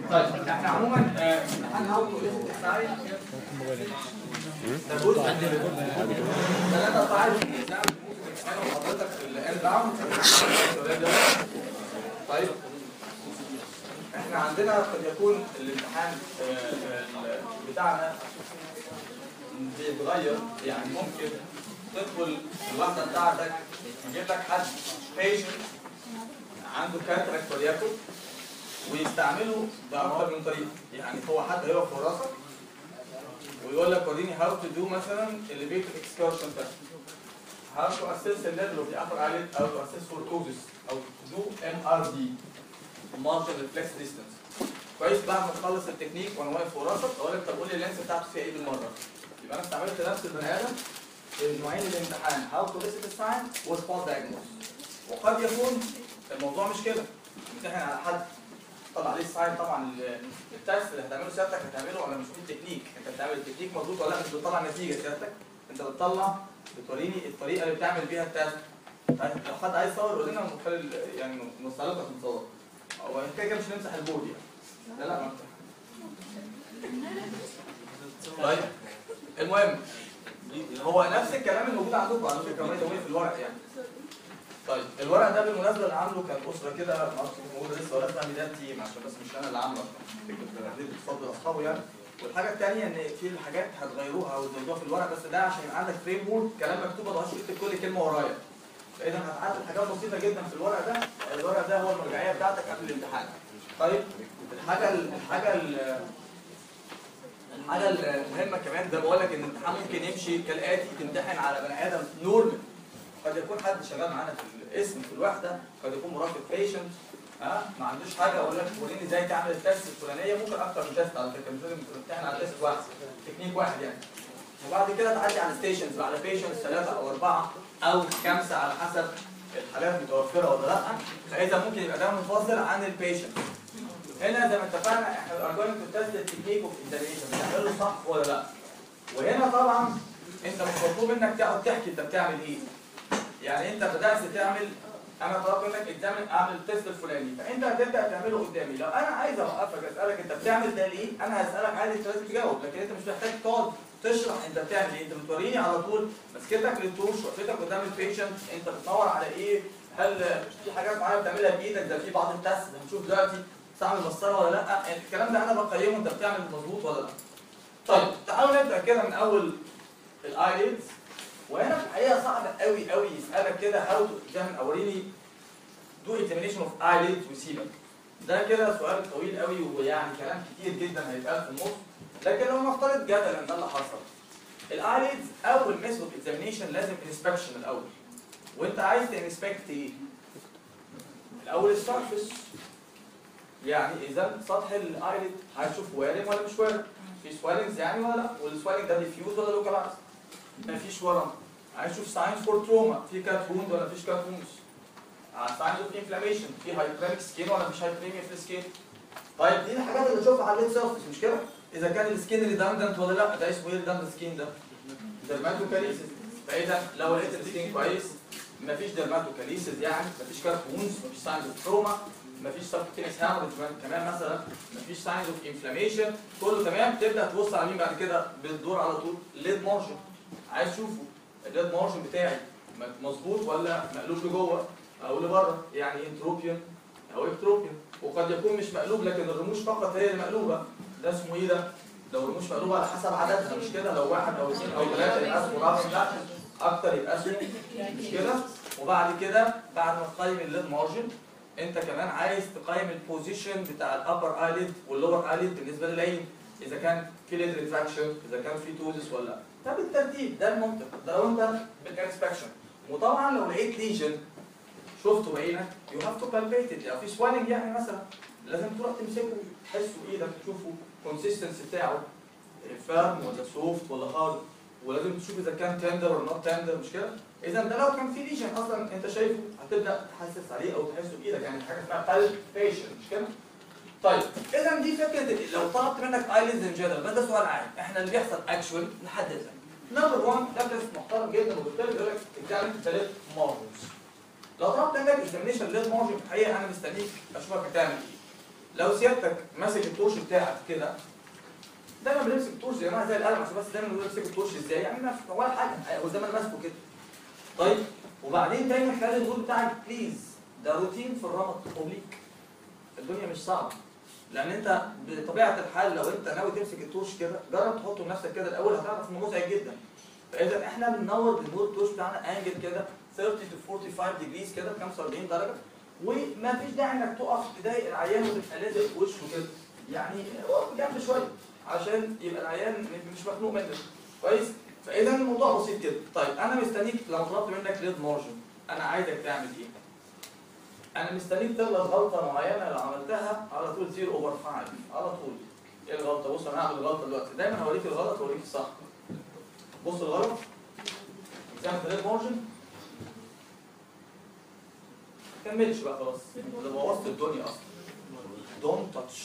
طيب احنا عموما آه، امتحان هاو تو ليست ساين ده جزء ثلاثة فاعل كانوا حضرتك في الان باوند طيب احنا عندنا قد يكون الامتحان آه، آه، بتاعنا بيتغير يعني ممكن تدخل الواحدة بتاعتك يجيب لك حد patient عنده كاتراكت وليكن ويستعمله بأكثر من طريقة يعني هو حد هيقف في راسك ويقول لك وريني هاو تو دو مثلا elevator excursion test how to assess the level of the upper eyelid او to assess for causes او to do MRD marginal reflex distance كويس بعد ما تخلص التكنيك وانا واقف في راسك اقول لك طب قول لي اللينس بتاعته فيها ايه بالمره يبقى انا استعملت نفس البني ادم في نوعين الامتحان how to elicit a sign و spot diagnosis وقد يكون الموضوع مش كده امتحن على حد طلع عليه الساين طبعا ال- التست اللي هتعمله سيادتك هتعمله ولا مش في التكنيك انت بتعمل التكنيك مظبوط ولا لا مش بتطلع نتيجه سيادتك انت بتطلع بتوريني الطريقه اللي بتعمل بيها التست طيب لو حد عايز يصور يقول لنا ونخلي يعني نوصل لك عشان نصور هو كده كده مش هنمسح البود يعني لا لا ما نمسح. طيب المهم هو نفس الكلام الموجود عندكم على فكره ما يدوي في الورق يعني طيب الورق ده بالمناسبه اللي عامله كان اسره كده ما اعرفش موجود لسه ولا اسمها ميدان تيم عشان بس مش انا اللي عامله كنت بتفضل اصحابه يعني والحاجه الثانيه ان في حاجات هتغيروها او تزودوها في الورق بس ده عشان يبقى عندك فريم بورد كلام مكتوب ما تقعدش تكتب كل كلمه ورايا فاذا هتعدل حاجات بسيطه جدا في الورق ده الورق ده هو المرجعيه بتاعتك قبل الامتحان طيب الحاجه ال- الحاجه ال- الحاجه المهمه كمان ده بقول لك ان الامتحان ممكن يمشي كالاتي تمتحن على بني ادم نورمال قد يكون حد شغال معانا في الاسم في الوحده قد يكون مرافق بيشنت ها ما عندوش حاجه اقول لك وريني ازاي تعمل التست الفلانيه ممكن اكتر من تيست على فكره مش لازم تمتحن على تيست واحد تكنيك واحد يعني وبعد كده تعدي على ستيشنز على بيشنتس ثلاثه او اربعه او خمسه على حسب الحالات متوفره ولا لا فاذا ممكن يبقى ده منفصل عن البيشنت هنا زي ما اتفقنا احنا ارجوين تو تيست التكنيك اوف اكزامينشن بتعمله صح ولا لا وهنا طبعا انت مش مطلوب منك تقعد تحكي انت بتعمل ايه يعني انت بدات تعمل انا طلبت منك اكزامن اعمل التيست الفلاني فانت هتبدا تعمله قدامي لو انا عايز اوقفك اسالك انت بتعمل ده ليه انا هسالك عادي انت لازم تجاوب لكن انت مش محتاج تقعد تشرح انت بتعمل ايه انت بتوريني على طول مسكتك للتوش وقفتك قدام البيشنت انت بتدور على ايه هل في حاجات معينه بتعملها بايدك ده في بعض التست هنشوف دلوقتي بتعمل مسطره ولا لا يعني الكلام ده انا بقيمه انت بتعمل مظبوط ولا لا طيب تعالوا نبدا كده من اول الايليدز وهنا في الحقيقه صعب قوي قوي يسالك كده هاو تو اكزامن او وريني دو اكزامينيشن اوف ايليدز وسيبك ده كده سؤال طويل قوي ويعني كلام كتير جدا هيتقال في النص لكن لو نفترض جدلا ده اللي حصل الايليدز اول ميثود اكزامينيشن لازم انسبكشن الاول وانت عايز تنسبكت ايه؟ الاول السيرفيس يعني اذا سطح الايليد هتشوف وارم ولا مش وارم في سوالنجز يعني ولا لا والسوالنج ده ديفيوز ولا لوكالايز مفيش ورم عايز اشوف ساينز فور تروما في كات ووند ولا مفيش كات ووندز ساينز اوف انفلاميشن في هايبريميك سكين ولا مش هايبريميا في السكين طيب دي الحاجات اللي تشوفها على الليد سيرفيس مش كده اذا كان السكين ريدندنت ولا لا ده اسمه ايه ريدندنت سكين ده ديرماتوكاليسيس فاذا لو لقيت السكين كويس مفيش ديرماتوكاليسيس يعني مفيش كات ووندز مفيش ساينز اوف تروما مفيش سبكتينس هامرج كمان مثلا مفيش ساينز اوف انفلاميشن كله تمام تبدا تبص على مين بعد كده بتدور على طول ليد مارجن عايز اشوفه الليد مارجن بتاعي مظبوط ولا مقلوب لجوه او لبره يعني انتروبيان او اكتروبيان وقد يكون مش مقلوب لكن الرموش فقط هي اللي مقلوبه ده اسمه ايه ده؟ لو الرموش مقلوبه على حسب عددها مش كده لو واحد او اثنين او ثلاثه يبقى اسمه رقم لا اكتر يبقى اسمه مش كده وبعد كده بعد ما تقيم الليد مارجن انت كمان عايز تقيم البوزيشن بتاع الابر ايليد واللور ايليد بالنسبه للعين اذا كان في ليد ريتراكشن اذا كان في توزس ولا لا ده بالترتيب ده المنطق ده لو انت بالانسبكشن وطبعا لو لقيت ليجن شفته بعينك يو هاف تو بالبيت لو في سوالنج يعني مثلا لازم تروح تمسكه تحسه بايدك تشوفه كونسيستنسي بتاعه فيرم ولا سوفت ولا هارد ولازم تشوف اذا كان تندر ولا نوت تندر مش كده اذا ده لو كان في ليجن اصلا انت شايفه هتبدا تحسس عليه او تحسه بايدك يعني حاجه اسمها بالبيشن مش كده طيب اذا دي فكره لو طلبت منك ايليز ان جنرال ده سؤال عام احنا اللي بيحصل اكشوال نحدد لك نمبر 1 ده تيست محترم جدا وبالتالي بيقول لك اكزامن ثلاث مارجنز لو طلبت منك اكزامينشن للمارجن في الحقيقه انا مستنيك اشوفك هتعمل ايه لو سيادتك ماسك التورش بتاعك كده دايما بنمسك التورش يا جماعه زي القلم عشان بس دايما بنقول امسك التورش ازاي يعني ما في- ولا حاجه هو زمان ماسكه كده طيب وبعدين دايما خلي النور بتاعك بليز ده روتين في الرمط اوبليك الدنيا مش صعبه لان انت بطبيعه الحال لو انت ناوي تمسك التورش كده جرب تحطه لنفسك كده الاول هتعرف انه مزعج جدا فاذا احنا بننور بالنور التورش بتاعنا انجل كده 30 to 45 ديجريز كده ب 45 درجه وما فيش داعي انك تقف تضايق العيان وتبقى لازق في وشه كده يعني اقف جنب شويه عشان يبقى العيان مش مخنوق منك كويس فاذا الموضوع بسيط كده طيب انا مستنيك لو طلبت منك ليد مارجن انا عايزك تعمل ايه انا مستنيك تغلط غلطه معينه لو عملتها على طول 0 اوفر 5 على طول ايه الغلطه بص انا هعمل الغلطه دلوقتي دايما هوريك الغلط واوريك الصح بص الغلط تعمل ليد مارجن كملش بقى خلاص ده بوظت الدنيا اصلا دونت تاتش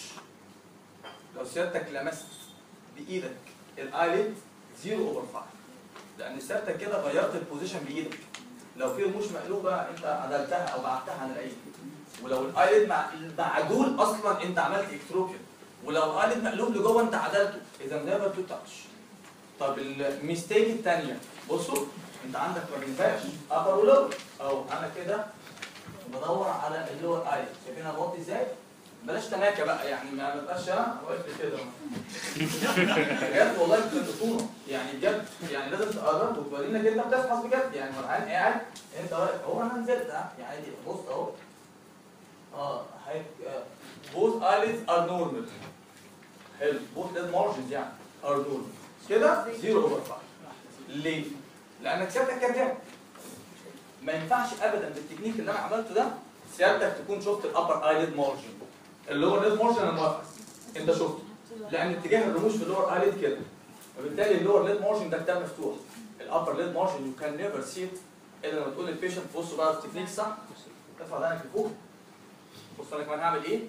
لو سيادتك لمست بايدك الايلid 0 اوفر 5 لان سيادتك كده غيرت البوزيشن بايدك لو في رموش مقلوبه انت عدلتها او بعتها عن العين ولو الايلid مع معدول اصلا انت عملت اكتروبيا ولو الايلid مقلوب لجوه انت عدلته اذا نيفر تو تاتش طب الميستيك الثانيه بصوا انت عندك ما بينفعش ابر ولور او انا كده بدور على اللور اي شايفين انا بوطي ازاي بلاش تناكه بقى يعني ما ببقاش انا واقف كده بجد والله بتنقصونا يعني بجد يعني لازم تقرب وتورينا انك انت بتفحص بجد يعني مرعان قاعد انت واقف هو انا نزلت ها يعني دي بص اهو اه هيك both eyelids are normal حلو both lid margins يعني are normal كده 0 over 5 ليه؟ لانك سيادتك كذاب ما ينفعش ابدا بالتكنيك اللي انا عملته ده سيادتك تكون شفت الابر ايليد مارجن اللور ليد مارجن انا موافق انت شفته لان اتجاه الرموش في اللور ايليد كده وبالتالي اللور ليد مارجن ده كتاب مفتوح الابر ليد مارجن يو كان نيفر سي الا لما تقول للبيشنت بصوا بقى التكنيك صح ارفع دقنك لفوق بص انا كمان هعمل ايه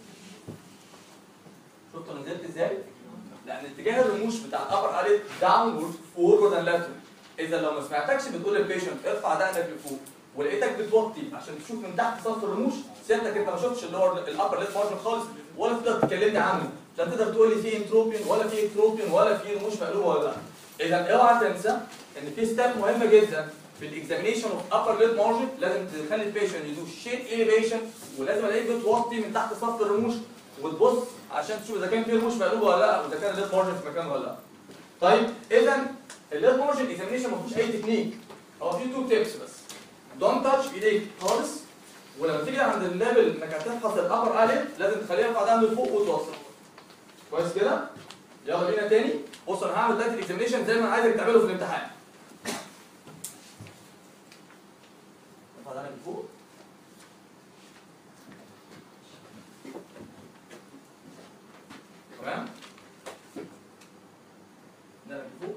شفت انا نزلت ازاي لان اتجاه الرموش بتاع الابر ايليد داونورد فورورد اند لاترال اذا لو ما سمعتكش بتقول للبيشنت ارفع دقنك لفوق ولقيتك بتوطي عشان تشوف من تحت صف الرموش سيادتك انت ما شفتش اللي هو الابر ليد مارجن خالص ولا تقدر تكلمني عنه لا تقدر تقول لي في انتروبين ولا في اكتروبين ولا في رموش مقلوبه ولا لا اذا اوعى تنسى ان في ستيب مهمه جدا في الاكزامينيشن اوف ابر ليد مارجن لازم تخلي البيشنت يدو شيت اليفيشن ولازم الاقيك بتوطي من تحت صف الرموش وتبص عشان تشوف اذا كان في رموش مقلوبه ولا لا واذا كان الليد مارجن في مكانه ولا لا طيب اذا الليد مارجن اكزامينيشن ما فيهوش اي تكنيك هو في تو تيبس بس دونت تاتش ايديك خالص ولما تيجي عند الليفل انك هتفحص الابر ايلid لازم تخليها يرفع دقن لفوق وتوصل كويس كده يلا بينا تاني بص انا هعمل دلوقتي الاكزامينشن زي ما انا عايزك تعمله في الامتحان ارفع دقنك لفوق تمام دقنك لفوق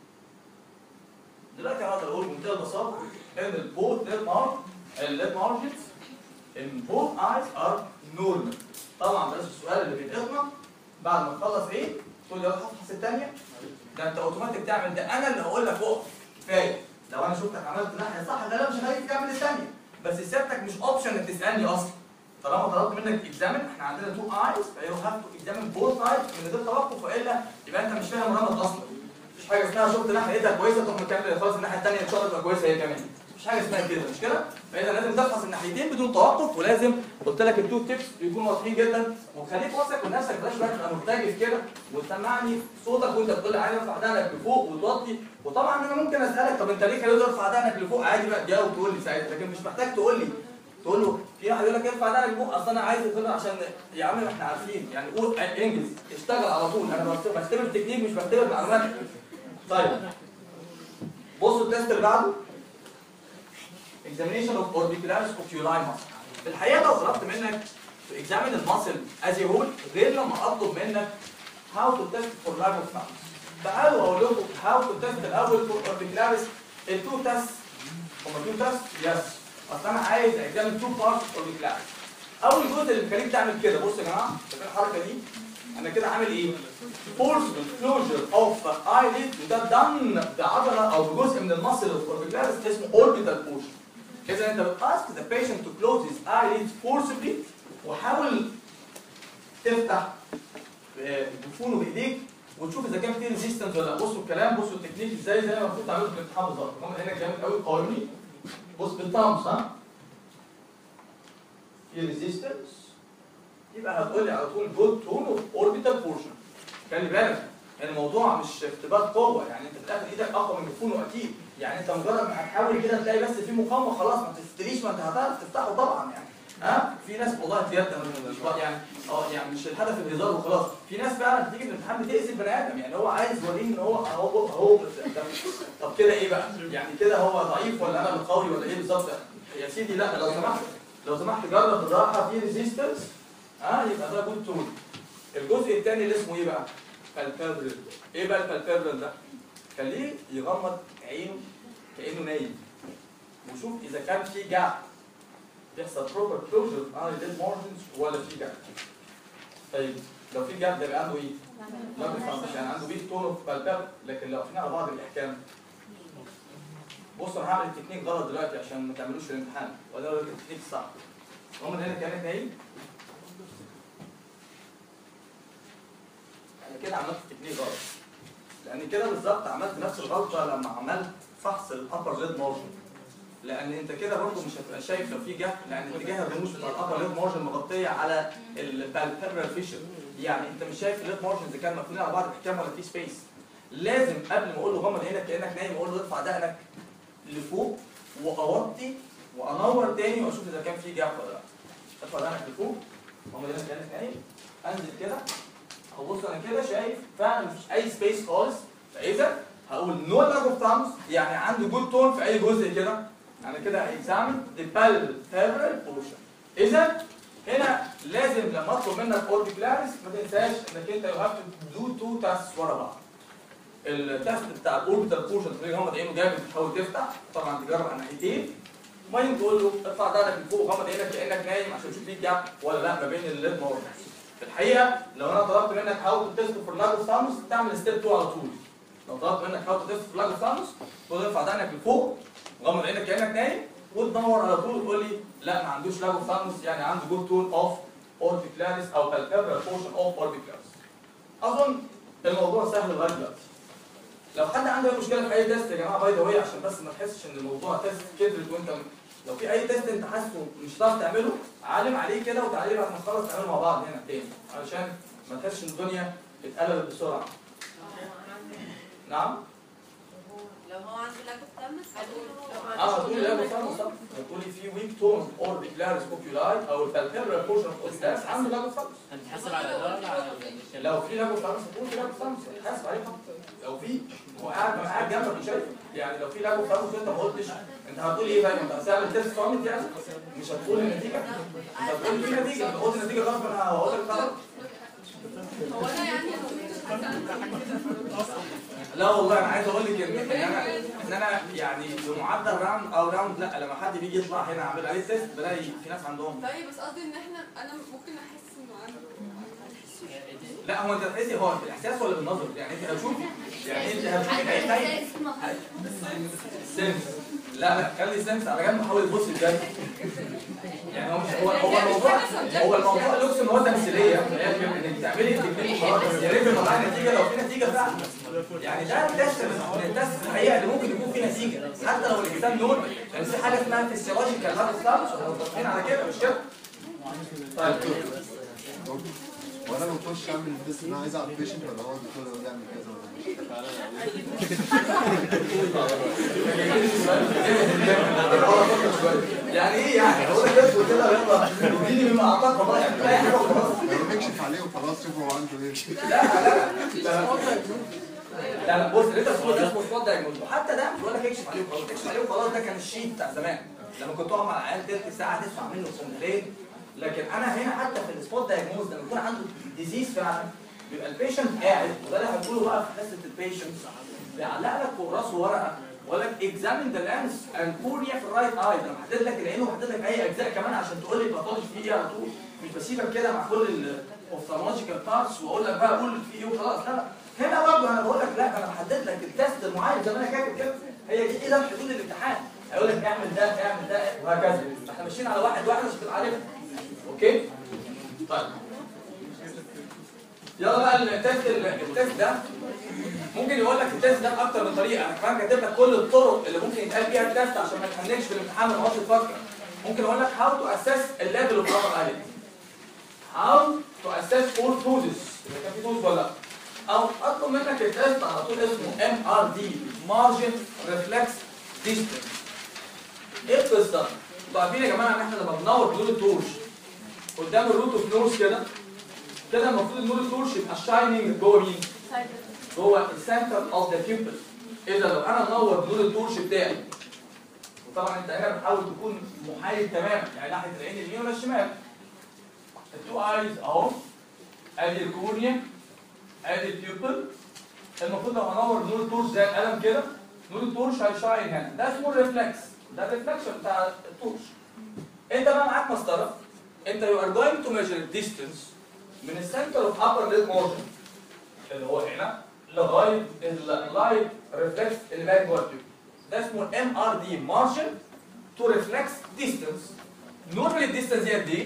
دلوقتي هقدر اقول بمنتهى البساطه ان البوت ليد مارج الليد مارجنز ان بوث ايز ار نورمال طبعا بلاش السؤال اللي بينقطنا بعد ما تخلص ايه تقول لي هفحص الثانيه ده انت اوتوماتيك تعمل ده انا اللي هقول لك اقف كفايه لو انا شفتك عملت ناحيه صح ده لا مش هخليك تعمل الثانيه بس سيادتك مش اوبشن انك تسالني اصلا طالما طلبت منك اكزامن احنا عندنا تو ايز فيو هاف تو اكزامن بوث ايز من غير توقف والا يبقى انت مش فاهم الرمد اصلا مفيش حاجه اسمها شفت ناحيه لقيتها كويسه تروح مكمل خلاص الناحيه الثانيه ان شاء الله تبقى كويسه هي كمان مفيش حاجه اسمها كده مش كده فاذا لازم تفحص الناحيتين بدون توقف ولازم قلت لك التو تيبس يكونوا واضحين جدا وخليك واثق من نفسك بلاش بقى تبقى مرتجف كده وتسمعني صوتك وانت بتقول لي عايز ارفع دقنك لفوق وتوطي وطبعا انا ممكن اسالك طب انت ليه خليته ارفع دقنك لفوق عادي بقى تجاوب تقول لي ساعتها لكن مش محتاج تقول لي تقول له في واحد يقول لك ارفع دقنك لفوق اصل انا عايز اقول عشان يا عم احنا عارفين يعني قول انجز اشتغل على طول انا بختبر تكنيك مش بختبر معلومات طيب بصوا التست اللي بعده examination of orbicularis oculi muscle في الحقيقه لو طلبت منك to examine المسل as a whole غير لما اطلب منك how to test for lack of mouse تعالوا اقول لكم how to test الاول for orbicularis التو تيست هما تو تيست يس اصل انا عايز اعمل تو بارت orbicularis اول جزء اللي مخليك تعمل كده بصوا يا جماعه شايفين الحركه دي انا كده عامل ايه forceful closure of eyelid وده done بعضله او بجزء من المصل الاوربيكولاريس اسمه orbital portion اذا انت بتاسك the patient to close his eyelids forcibly وحاول تفتح بفونه بايديك وتشوف اذا كان في ريزيستنس ولا لا بصوا الكلام بصوا التكنيك ازاي زي ما المفروض تعمله في الامتحان بالظبط هم هنا جامد قوي قوانين بص بالتامس ها في ريزيستنس يبقى هتقول لي على طول جود تون اوف اوربيتال بورشن خلي بالك الموضوع مش اختبار قوه يعني انت في الاخر ايدك اقوى من جفونه اكيد يعني انت مجرد ما هتحاول كده تلاقي بس في مقاومه خلاص ما تفتريش ما انت هتعرف تفتحه طبعا يعني ها في ناس والله بجد مش بقى- يعني اه يعني مش الهدف الهزار وخلاص في ناس فعلا بتيجي في الامتحان بتاذي البني ادم يعني هو عايز يوريني ان هو هو هو ده- طب كده ايه بقى؟ يعني كده هو ضعيف ولا انا اللي قوي ولا ايه بالظبط؟ يا سيدي لا لو سمحت لو سمحت جرب بالراحه في ريزيستنس ها يبقى ده جود تون الجزء الثاني اللي اسمه ايه بقى؟ بالبابرل ايه بقى البالبابرل ده؟ خليه يغمض عينه كانه نايم وشوف اذا كان في جاب بيحصل بروبر كلوجر على الليد مارجنز ولا في جاب طيب لو في جاب ده يبقى عنده ايه؟ لا مش يعني عنده بيت تون اوف بالباب لكن لو فينا على بعض الاحكام بص انا هعمل التكنيك غلط دلوقتي عشان ما تعملوش في الامتحان ولا اقول لك التكنيك الصح هم هنا كانت نايم انا كده عملت التكنيك غلط لان كده بالظبط عملت نفس الغلطه لما عملت فحص الابر ليد مارجن لان انت كده برضه مش هتبقى شايف لو في جهه لان اتجاه الرموش بتاع الابر ليد مارجن مغطيه على البالبيرال فيشر يعني انت مش شايف الليد مارجن اذا كان مقفولين على بعض الاحكام ولا في سبيس لازم قبل ما اقول له غمض عينك كانك نايم اقول له ارفع دقنك لفوق واوطي وانور تاني واشوف اذا كان في جاب ولا لا ارفع دقنك لفوق غمض عينك كانك نايم انزل كده هبص انا كده شايف فعلا مفيش اي سبيس خالص فاذا هقول نو لاج اوف تامس يعني عنده جود تون في اي جزء كده يعني كده هيكزامن ذا بالفيبرال بورشن اذا هنا لازم لما اطلب منك اوربيكلاريس ما تنساش انك انت يو هاف تو دو تو تاسك ورا بعض التست بتاع الاوربيتال بورشن تلاقي غمض عينه جامد تحاول تفتح طبعا تجرب على ناحيتين وبعدين تقول له ارفع دقنك لفوق غمض عينك كانك نايم عشان تشوف في جاب ولا لا ما بين الليد مارجنز في الحقيقه لو انا طلبت منك حاول تست فور لاجو ثاموس تعمل ستيب 2 على طول لو طلبت منك حاول تست فور لاجو ثاموس تقول ارفع دقنك لفوق غمض عينك كانك نايم وتدور على طول وتقول لي لا ما عندوش لاجو ثاموس يعني عنده جود تون اوف اوربيكلاريس او بالبيبرال بورشن اوف اوربيكلاريس اظن الموضوع سهل لغايه دلوقتي لو حد عنده اي مشكله في اي تيست يا جماعه باي ذا واي عشان بس ما تحسش ان الموضوع تيست كبرت وانت لو في اي تيست انت حاسه مش هتعرف تعمله علم عليه كده وتعالى بعد ما نخلص نعمله مع بعض هنا تاني علشان ما تحسش ان الدنيا اتقلبت بسرعه نعم لو هو عنده لاج اوف تامس هتقول اه هتقولي لا بس انا بالظبط هتقولي في ويك تون اور بيكلاريس اوكيولاي او البالبيبرال بورشن اوف اوكيولايس عنده لاجو ثامس هنتحاسب على ده ولا على لو في لاجو ثامس هتقول في لاجو ثامس هتحاسب عليه حق. لو في هو قاعد ما قاعد جنبك وشايفه يعني لو في لاجو ثامس وانت ما قلتش انت هتقول ايه بقى انت هتعمل تيست صامت يعني مش هتقول النتيجه انت هتقول في نتيجه انت قلت النتيجه غلط انا هقول لك غلط هو انا يعني لا والله انا عايز اقول لك ان إن انا ان انا يعني بمعدل راوند او راوند لا لما حد بيجي يطلع هنا اعمل عليه تيست بلاقي في ناس عندهم طيب بس قصدي ان احنا انا ممكن احس انه عنده لا هو انت هتحسي هو بالاحساس ولا بالنظر يعني انت هتشوفي يعني انت هتشوفي العين هاي سنس لا لا خلي سنس على جنب وحاول تبص بجد يعني هو مش هو هو الموضوع هو الموضوع لوكس ان هو تمثيليه في الاخر انك تعملي التكنيك وخلاص بس يا ريت تطلعي نتيجه لو في نتيجه فعلا يعني ده تيست من التيست الحقيقه اللي ممكن يكون فيه نتيجه حتى لو الاجسام نورمال يعني في حاجه اسمها فيسيولوجيكال هارت ستارش احنا متفقين على كده مش كده؟ طيب وانا ما بخش اعمل التست انا عايز اعرف بيشنت ولا هو الدكتور اللي بيعمل كذا ولا يعني ايه يعني هو ده كده كده يلا اديني مما اعطاك والله يعني اي حاجه وخلاص لو بيكشف عليه وخلاص شوف هو عنده ايه لا لا لا لا لا بص اللي انت بتقوله ده اسمه سبوت دايجنوز وحتى ده مش بقول لك اكشف عليه وخلاص اكشف عليه وخلاص ده كان الشيت بتاع زمان لما كنت اقعد مع العيال تلت ساعه تسمع منه سنتين لكن انا هنا حتى في السبوت دايجنوز لما يكون عنده ديزيز فعلا بيبقى البيشنت قاعد وده اللي هنقوله بقى في حصه البيشنت بيعلق لك فوق راسه ورقه ويقول لك اكزامين ذا لانس اند كوريا في الرايت اي ده محدد لك العين ومحدد لك اي اجزاء كمان عشان تقول لي الباثولوجي فيه ايه على طول مش بسيبك كده مع كل الاوفثالمولوجيكال بارتس واقول لك بقى قول فيه ايه وخلاص لا لا هنا برضه انا بقول لك لا انا محدد لك التست المعين زي ما انا كاتب كده هي دي اذا حدود الامتحان هيقول لك اعمل ده اعمل ده وهكذا احنا ماشيين على واحد واحد عشان تبقى عارف اوكي طيب يلا بقى التست التست ده ممكن يقول لك التست ده باكتر من طريقه انا كمان كاتب لك كل الطرق اللي ممكن يتقال بيها التست عشان ما تهنكش في الامتحان ما تقعدش تفكر ممكن اقول لك how to assess الليفل اوف proper identity how to assess all poses اذا كان في pose ولا لا او اطلب منك التست على طول اسمه ام ار دي margin reflex distance ايه القصه؟ انتوا عارفين يا جماعه ان احنا لما بننور بدون التورش قدام الروت اوف نورس كده كده المفروض النور التورش يبقى شايننج جوه مين؟ جوه السنتر اوف ذا بيبل اذا لو انا منور بدون التورش بتاعي وطبعا انت هنا بتحاول تكون محايد تماما يعني ناحيه العين اليمين ولا الشمال التو ايز اهو ادي الكورنيا ادي البيوبل المفروض لو هنور بنور التورش زي القلم كده نور التورش هيشاين هنا ده اسمه الريفلكس ده الريفلكشن بتاع التورش انت بقى معاك مسطره انت يو ار جوينج تو ميجر الديستنس من السنتر اوف ابر ليد مارجن اللي هو هنا لغايه اللايت ريفلكس اللي باين جوه التيوب ده اسمه ام ار دي مارجن تو ريفلكس ديستنس نورمال الديستنس دي قد ايه؟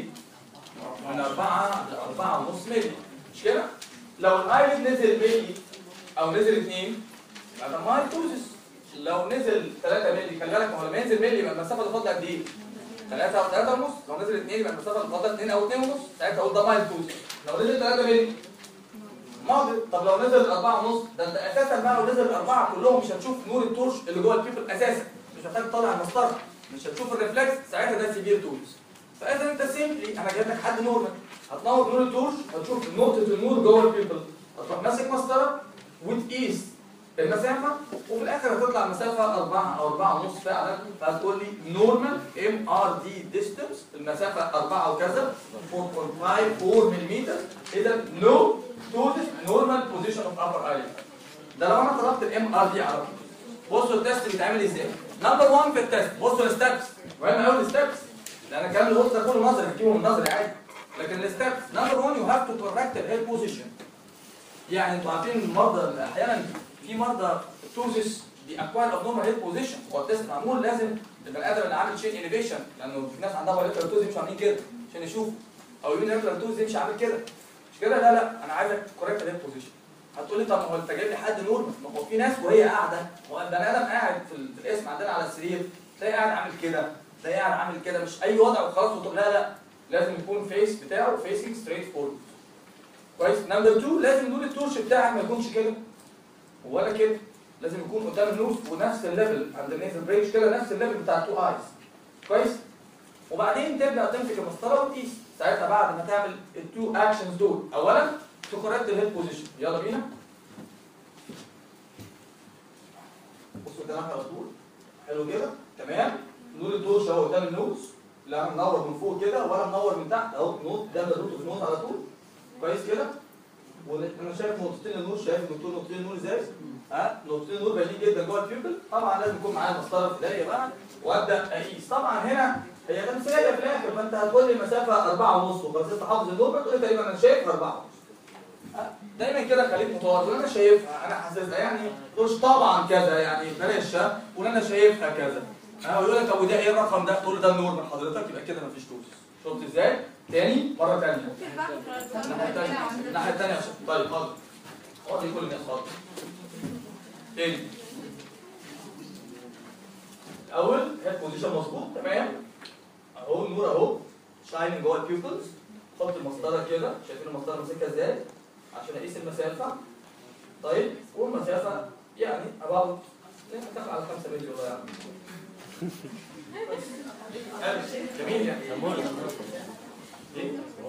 من 4 ل 4.5 مللي مش كده؟ لو الايلid نزل مللي او نزل 2 يبقى ده مايتوزس لو نزل 3 مللي خلي بالك ما هو لما ينزل مللي يبقى المسافه اللي فاضله قد ايه؟ 3 او 3 ونص لو نزل 2 يبقى المسافه اللي فاضله 2 او 2 ونص ساعتها اقول ده مايتوزس لو نزل 3 مللي ماضي طب لو نزل 4 ونص ده انت اساسا بقى لو نزل 4 كلهم مش هتشوف نور التورش اللي جوه البيبل اساسا مش محتاج تطلع المسطره مش هتشوف الريفلكس ساعتها ده سيفير تولز فاذا انت سيمبلي انا جايب لك حد نورمال هتنور نور التورش هتشوف نقطه النور جوه البيبل هتروح ماسك مسطره وتقيس المسافه وفي الاخر هتطلع المسافه 4 او 4 ونص فعلا فهتقول لي نورمال ام ار دي ديستنس المسافه 4 وكذا 4.54 ملم اذا نو توتس نورمال بوزيشن اوف ابر اي ده لو انا طلبت الام ار دي على طول بصوا التست بيتعمل ازاي نمبر 1 في التست بصوا الستبس مهم قوي الستبس لان الكلام اللي قلت ده كله نظري هتجيبه من نظري عادي لكن الستبس نمبر 1 يو هاف تو كوركت الهيد بوزيشن يعني انتوا عارفين المرضى احيانا في مرضى توزس بأكوان اوف نورمال هيد بوزيشن هو التست معمول لازم البني ادم اللي عامل شين انيفيشن لانه في ناس عندها بايلاترال توز يمشوا عاملين كده عشان يشوفوا او يونيلاترال توز يمشي عامل كده مش كده لا لا انا عايزك كوريكت الهيد بوزيشن هتقول لي طب ما هو انت جايب لي حد نورمال ما هو في ناس وهي قاعده هو البني ادم قاعد في, ال- في القسم عندنا على السرير تلاقي قاعد عامل كده تلاقي قاعد عامل كده مش اي وضع وخلاص وتقول لا لا لازم يكون فيس بتاعه فيسنج ستريت فورورد كويس نمبر 2 لازم نور التورش بتاعك ما يكونش كده ولا كده لازم يكون قدام النوز ونفس الليفل عند النيزل بريتش كده نفس الليفل بتاع التو ايز كويس وبعدين تبدا تمسك المسطره وتقيس ساعتها بعد ما تعمل التو اكشنز دول اولا تكوركت الهيد بوزيشن يلا بينا بصوا قدامك على طول حلو كده تمام نور التورش اهو قدام النوز لا منور من فوق كده ولا منور من تحت اهو نوت ده الروت اوف نوت على طول كويس كده وانا شايف نقطتين النور شايف الدكتور نقطتين النور ازاي ها نقطتين النور باينين جدا جوه البيبل طبعا لازم يكون معايا مسطره في ايديا بقى وابدا اقيس طبعا هنا هي تمثيليه في الاخر فانت هتقول لي مسافه 4 ونص وبس انت حافظ النور بتقول لي تقريبا انا شايف 4 ونص ها؟ دايما كده خليك متواضع انا شايفها انا حاسسها يعني مش طبعا كذا يعني بلاش ها؟ قول انا شايفها كذا ها ويقول لك طب وده ايه الرقم ده تقول له ده النور من حضرتك يبقى كده مفيش توس شفت ازاي تاني مره ثانيه ممكن بقى الناحية التانية الناحية التانية عشان طيب حاضر اقعد كل الناس حاضر تاني الأول هيد بوزيشن مظبوط تمام أهو النور أهو شايننج جوه البيوبلز حط المسطرة كده شايفين المسطرة ماسكها ازاي عشان أقيس المسافة طيب والمسافة يعني أباوت داخل على 5 متر والله يعني كويس. حلو. جميل يعني ايه؟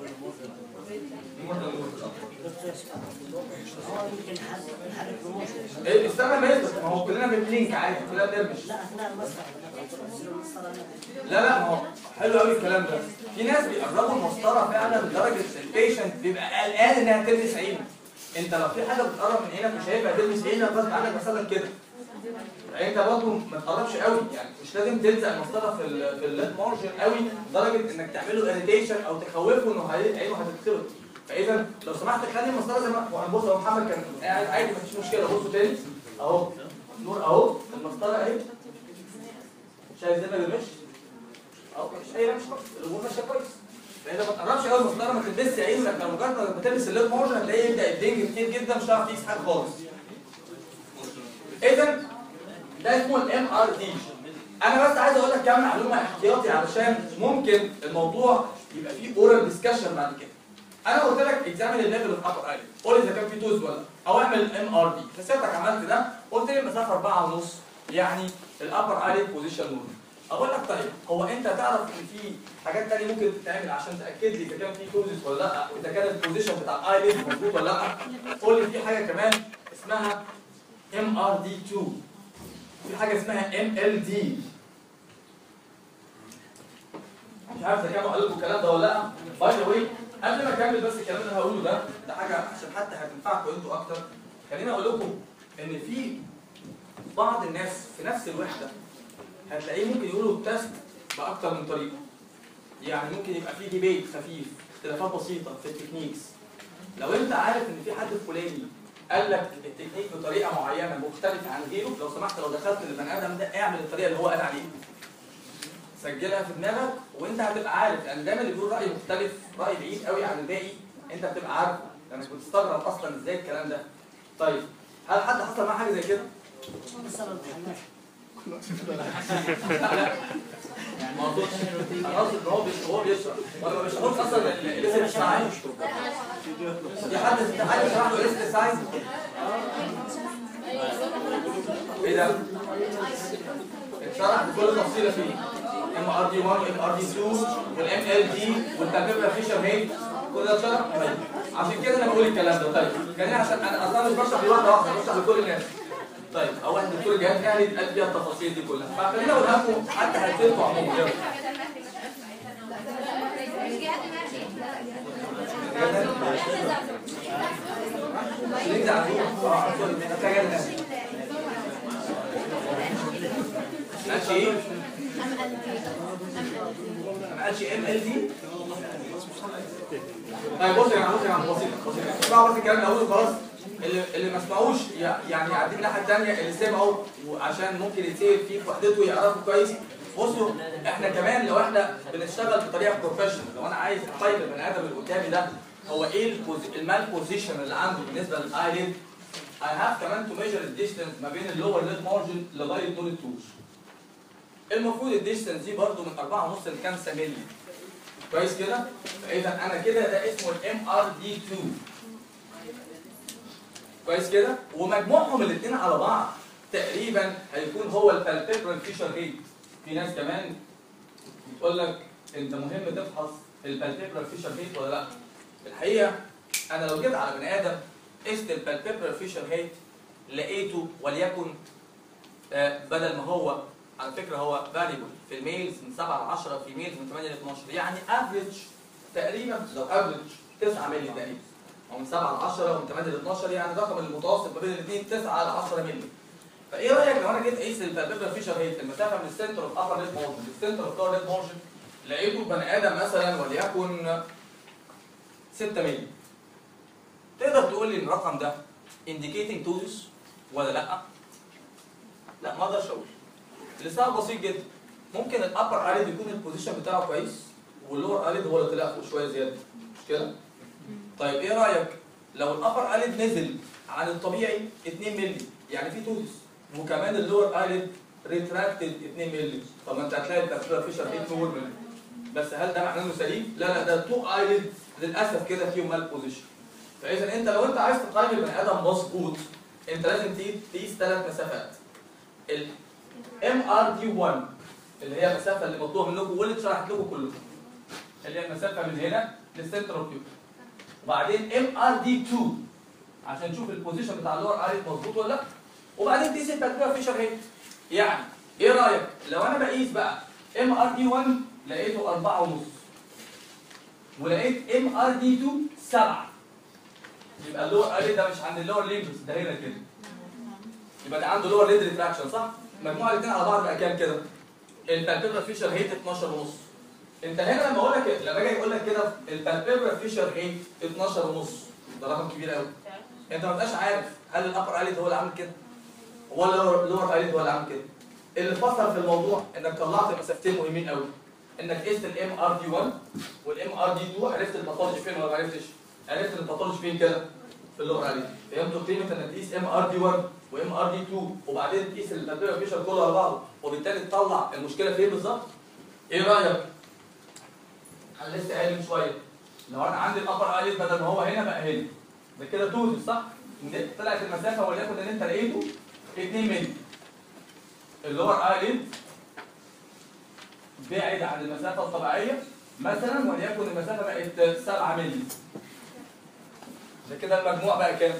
هو يمكن حد نحرك رموشه ايه استنى ما يثبت ما هو كلنا بنلينك عادي كلنا بنرمش لا اثناء المسرح تصير المسطره لا لا ما هو حلو قوي الكلام ده في ناس بيقربوا المسطره فعلا لدرجه البيشنت بيبقى قلقان انها تلمس عينه انت لو في حاجه بتقرب من عينك مش هيبقى تلمس عينك غصب عنك مثلا كده يعني انت برضه ما تقربش قوي يعني مش لازم تلزق المسطره في ال في الليد مارجن قوي لدرجه انك تعمل له اريتيشن او تخوفه انه هي- عينه هتتخبط فاذا لو سمحت خلي المسطره زي ما هو بص هو محمد كان قاعد عادي مفيش مشكله بصوا تاني اهو نور اهو المسطره اهي شايف زي ما بيرمش اهو مفيش اي رمش خالص الامور ماشيه كويس فاذا ما تقربش قوي المسطره ما لسه قايل لك لو مجرد ما بتلبس الليد مارجن هتلاقيه يبدا يدنج كتير جدا مش هتعرف تقيس حاجه خالص اذا ده اسمه الام ار دي انا بس عايز اقول لك كام معلومه احتياطي علشان ممكن الموضوع يبقى فيه اورال ديسكشن بعد كده انا قلت لك اكزامن الليفل اوف ابر ايلي قول لي اذا كان في توز ولا لا. او اعمل الام ار دي فسيبتك عملت ده قلت لي المسافه 4 ونص يعني الابر ايلي بوزيشن نورمال اقول لك طيب هو انت تعرف ان في حاجات تانية ممكن تتعمل عشان تاكد لي اذا كان في توزس ولا لا واذا كان البوزيشن بتاع الايلي مظبوط ولا لا قول لي في حاجه كمان اسمها ام ار دي 2 في حاجه اسمها ام ال دي مش عارف اذا كانوا قالوا لكم الكلام ده ولا لا باي ذا واي قبل ما اكمل بس الكلام اللي هقوله ده ده حاجه عشان حتى هتنفعكم انتوا اكتر خليني اقول لكم ان في بعض الناس في نفس الوحده هتلاقيه ممكن يقولوا التست باكتر من طريقه يعني ممكن يبقى في ديبيت خفيف اختلافات بسيطه في التكنيكس لو انت عارف ان في حد فلاني قال لك التكنيك بطريقه معينه مختلفه عن غيره لو سمحت لو دخلت للبني ادم ده اعمل الطريقه اللي هو قال عليها سجلها في دماغك وانت هتبقى عارف لان دايما اللي بيقول راي مختلف راي بعيد قوي عن الباقي انت بتبقى عارفه لانك بتستغرب اصلا ازاي الكلام ده طيب هل حد حصل معاه حاجه زي كده؟ مثلا الحمام لا لا ما اقصدش انا اقصد ان هو بيش- هو بيشرح ولا ما بيشرحوش اصلا الليسن ساينس في حد في حد شرح له ليسن ساينس ايه ده؟ اتشرح بكل تفصيله فيه ام ار دي 1 ام ار دي 2 والام ال دي والتركيب فيشر هيد كل ده اتشرح طيب. عشان كده انا بقول الكلام ده طيب خليني عشان انا اصلا مش بشرح لواحده واحده بشرح لكل الناس طيب اول الدكتور جهاد اهلي قال فيها التفاصيل دي كلها فخليني اقولها لكم حتى هتفيدكم عموما يلا نرجع على طول. اه سوري محتاجه لنا ماشي ايه؟ ما قالش ام ال دي طيب بص يا جماعه بص يا جماعه بسيط بسيط اسمعوا بس الكلام الاول خلاص اللي اللي ما سمعوش ي- يعني قاعدين الناحيه الثانيه اللي سمعوا وعشان ممكن يتسال فيه في وحدته يعرفوا كويس بصوا احنا كمان لو احنا بنشتغل بطريقه بروفيشنال لو انا عايز اقيم البني ادم اللي قدامي ده هو ايه البوز- المال بوزيشن اللي عنده بالنسبه للايليد I have كمان to measure the distance ما بين اللور ليد مارجن لغايه دول التوش المفروض الديستنس دي برضو من 4.5 ل 5 مللي كويس كده فاذا انا كده ده اسمه الام ار دي 2 كويس كده ومجموعهم الاثنين على بعض تقريبا هيكون هو البالبيبرال فيشر ريت في ناس كمان بتقول لك انت مهم تفحص البالبيبرال فيشر ريت ولا لا الحقيقه انا لو جيت على بني ادم قست البالبيبرال فيشر ريت لقيته وليكن آه، بدل ما هو على فكره هو فاليبل في الميلز من 7 ل 10 في الميلز من 8 ل 12 يعني افريج تقريبا لو افريج 9 مللي تقريبا او من 7 ل 10 ومن 8 ل 12 يعني الرقم المتوسط ما بين الاثنين 9 ل 10 مللي فايه رايك لو انا جيت اقيس البالبيبرال فيشر هيت المسافه من السنتر اوف ابر ليد مارجن للسنتر اوف لور ليد مارجن لقيته بني ادم مثلا وليكن 6 مللي تقدر تقول لي ان الرقم ده indicating توزس ولا لا؟ لا ما اقدرش اقول لسبب بسيط جدا ممكن الابر ايلid يكون البوزيشن بتاعه كويس واللور ايلid هو اللي طلع فوق شويه زياده مش كده؟ طيب ايه رايك لو الابر ايلid نزل عن الطبيعي 2 مللي يعني في توزس وكمان اللور ايلid ريتراكتد 2 مللي طب ما انت هتلاقي التفسير فيشر هيت نورمال بس هل ده معناه انه سليم؟ لا لا ده تو ايلid للاسف كده فيهم مال بوزيشن فاذا انت لو انت عايز تقيم البني ادم مظبوط انت لازم تقيس- تقيس ثلاث مسافات ال MRD1 اللي هي المسافه اللي مطلوبه منكم واللي اتشرحت لكم كلكم اللي هي المسافه من هنا للسنتر اوف وبعدين MRD2 عشان تشوف البوزيشن بتاع اللور اريت مظبوط ولا لا وبعدين تقيس البالبيبرال فيشر هيت يعني ايه رايك لو انا بقيس بقى MRD1 لقيته 4 ونص ولقيت MRD2 7 يبقى اللور اريت ده مش عند اللور ليمبس ده هنا كده يبقى ده عنده لور ليد ريتراكشن صح؟ مجموع الاثنين على بعض بقى كام كده؟ البالبيبرال فيشر هيت 12 ونص انت هنا لما اقول لك لما اجي اقول لك كده البالبيبرال فيشر هيت 12 ونص ده رقم كبير قوي انت ما بتبقاش عارف هل الابر ايلid هو اللي عامل كده ولا اللور ايلid هو اللي عامل كده اللي فصل في الموضوع انك طلعت مسافتين مهمين قوي انك قست الام ار دي 1 والام ار دي 2 عرفت الباثولوجي فين ولا ما عرفتش؟ عرفت الباثولوجي فين كده؟ في اللغه عليه فهمتوا قيمه انك تقيس ام ار دي 1 وام ار دي 2 وبعدين تقيس البلبيرا فيشر كله على بعضه وبالتالي تطلع المشكله فين بالظبط؟ ايه رايك؟ انا لسه قايل من شويه لو انا عندي الابر ايلid بدل ما هو هنا بقى هنا ده كده توزن صح؟ إن طلعت المسافه وليكن ان انت لقيته 2 مللي اللور ايلid بعد عن المسافه الطبيعيه مثلا وليكن المسافه بقت 7 مللي ده كده المجموع بقى كام؟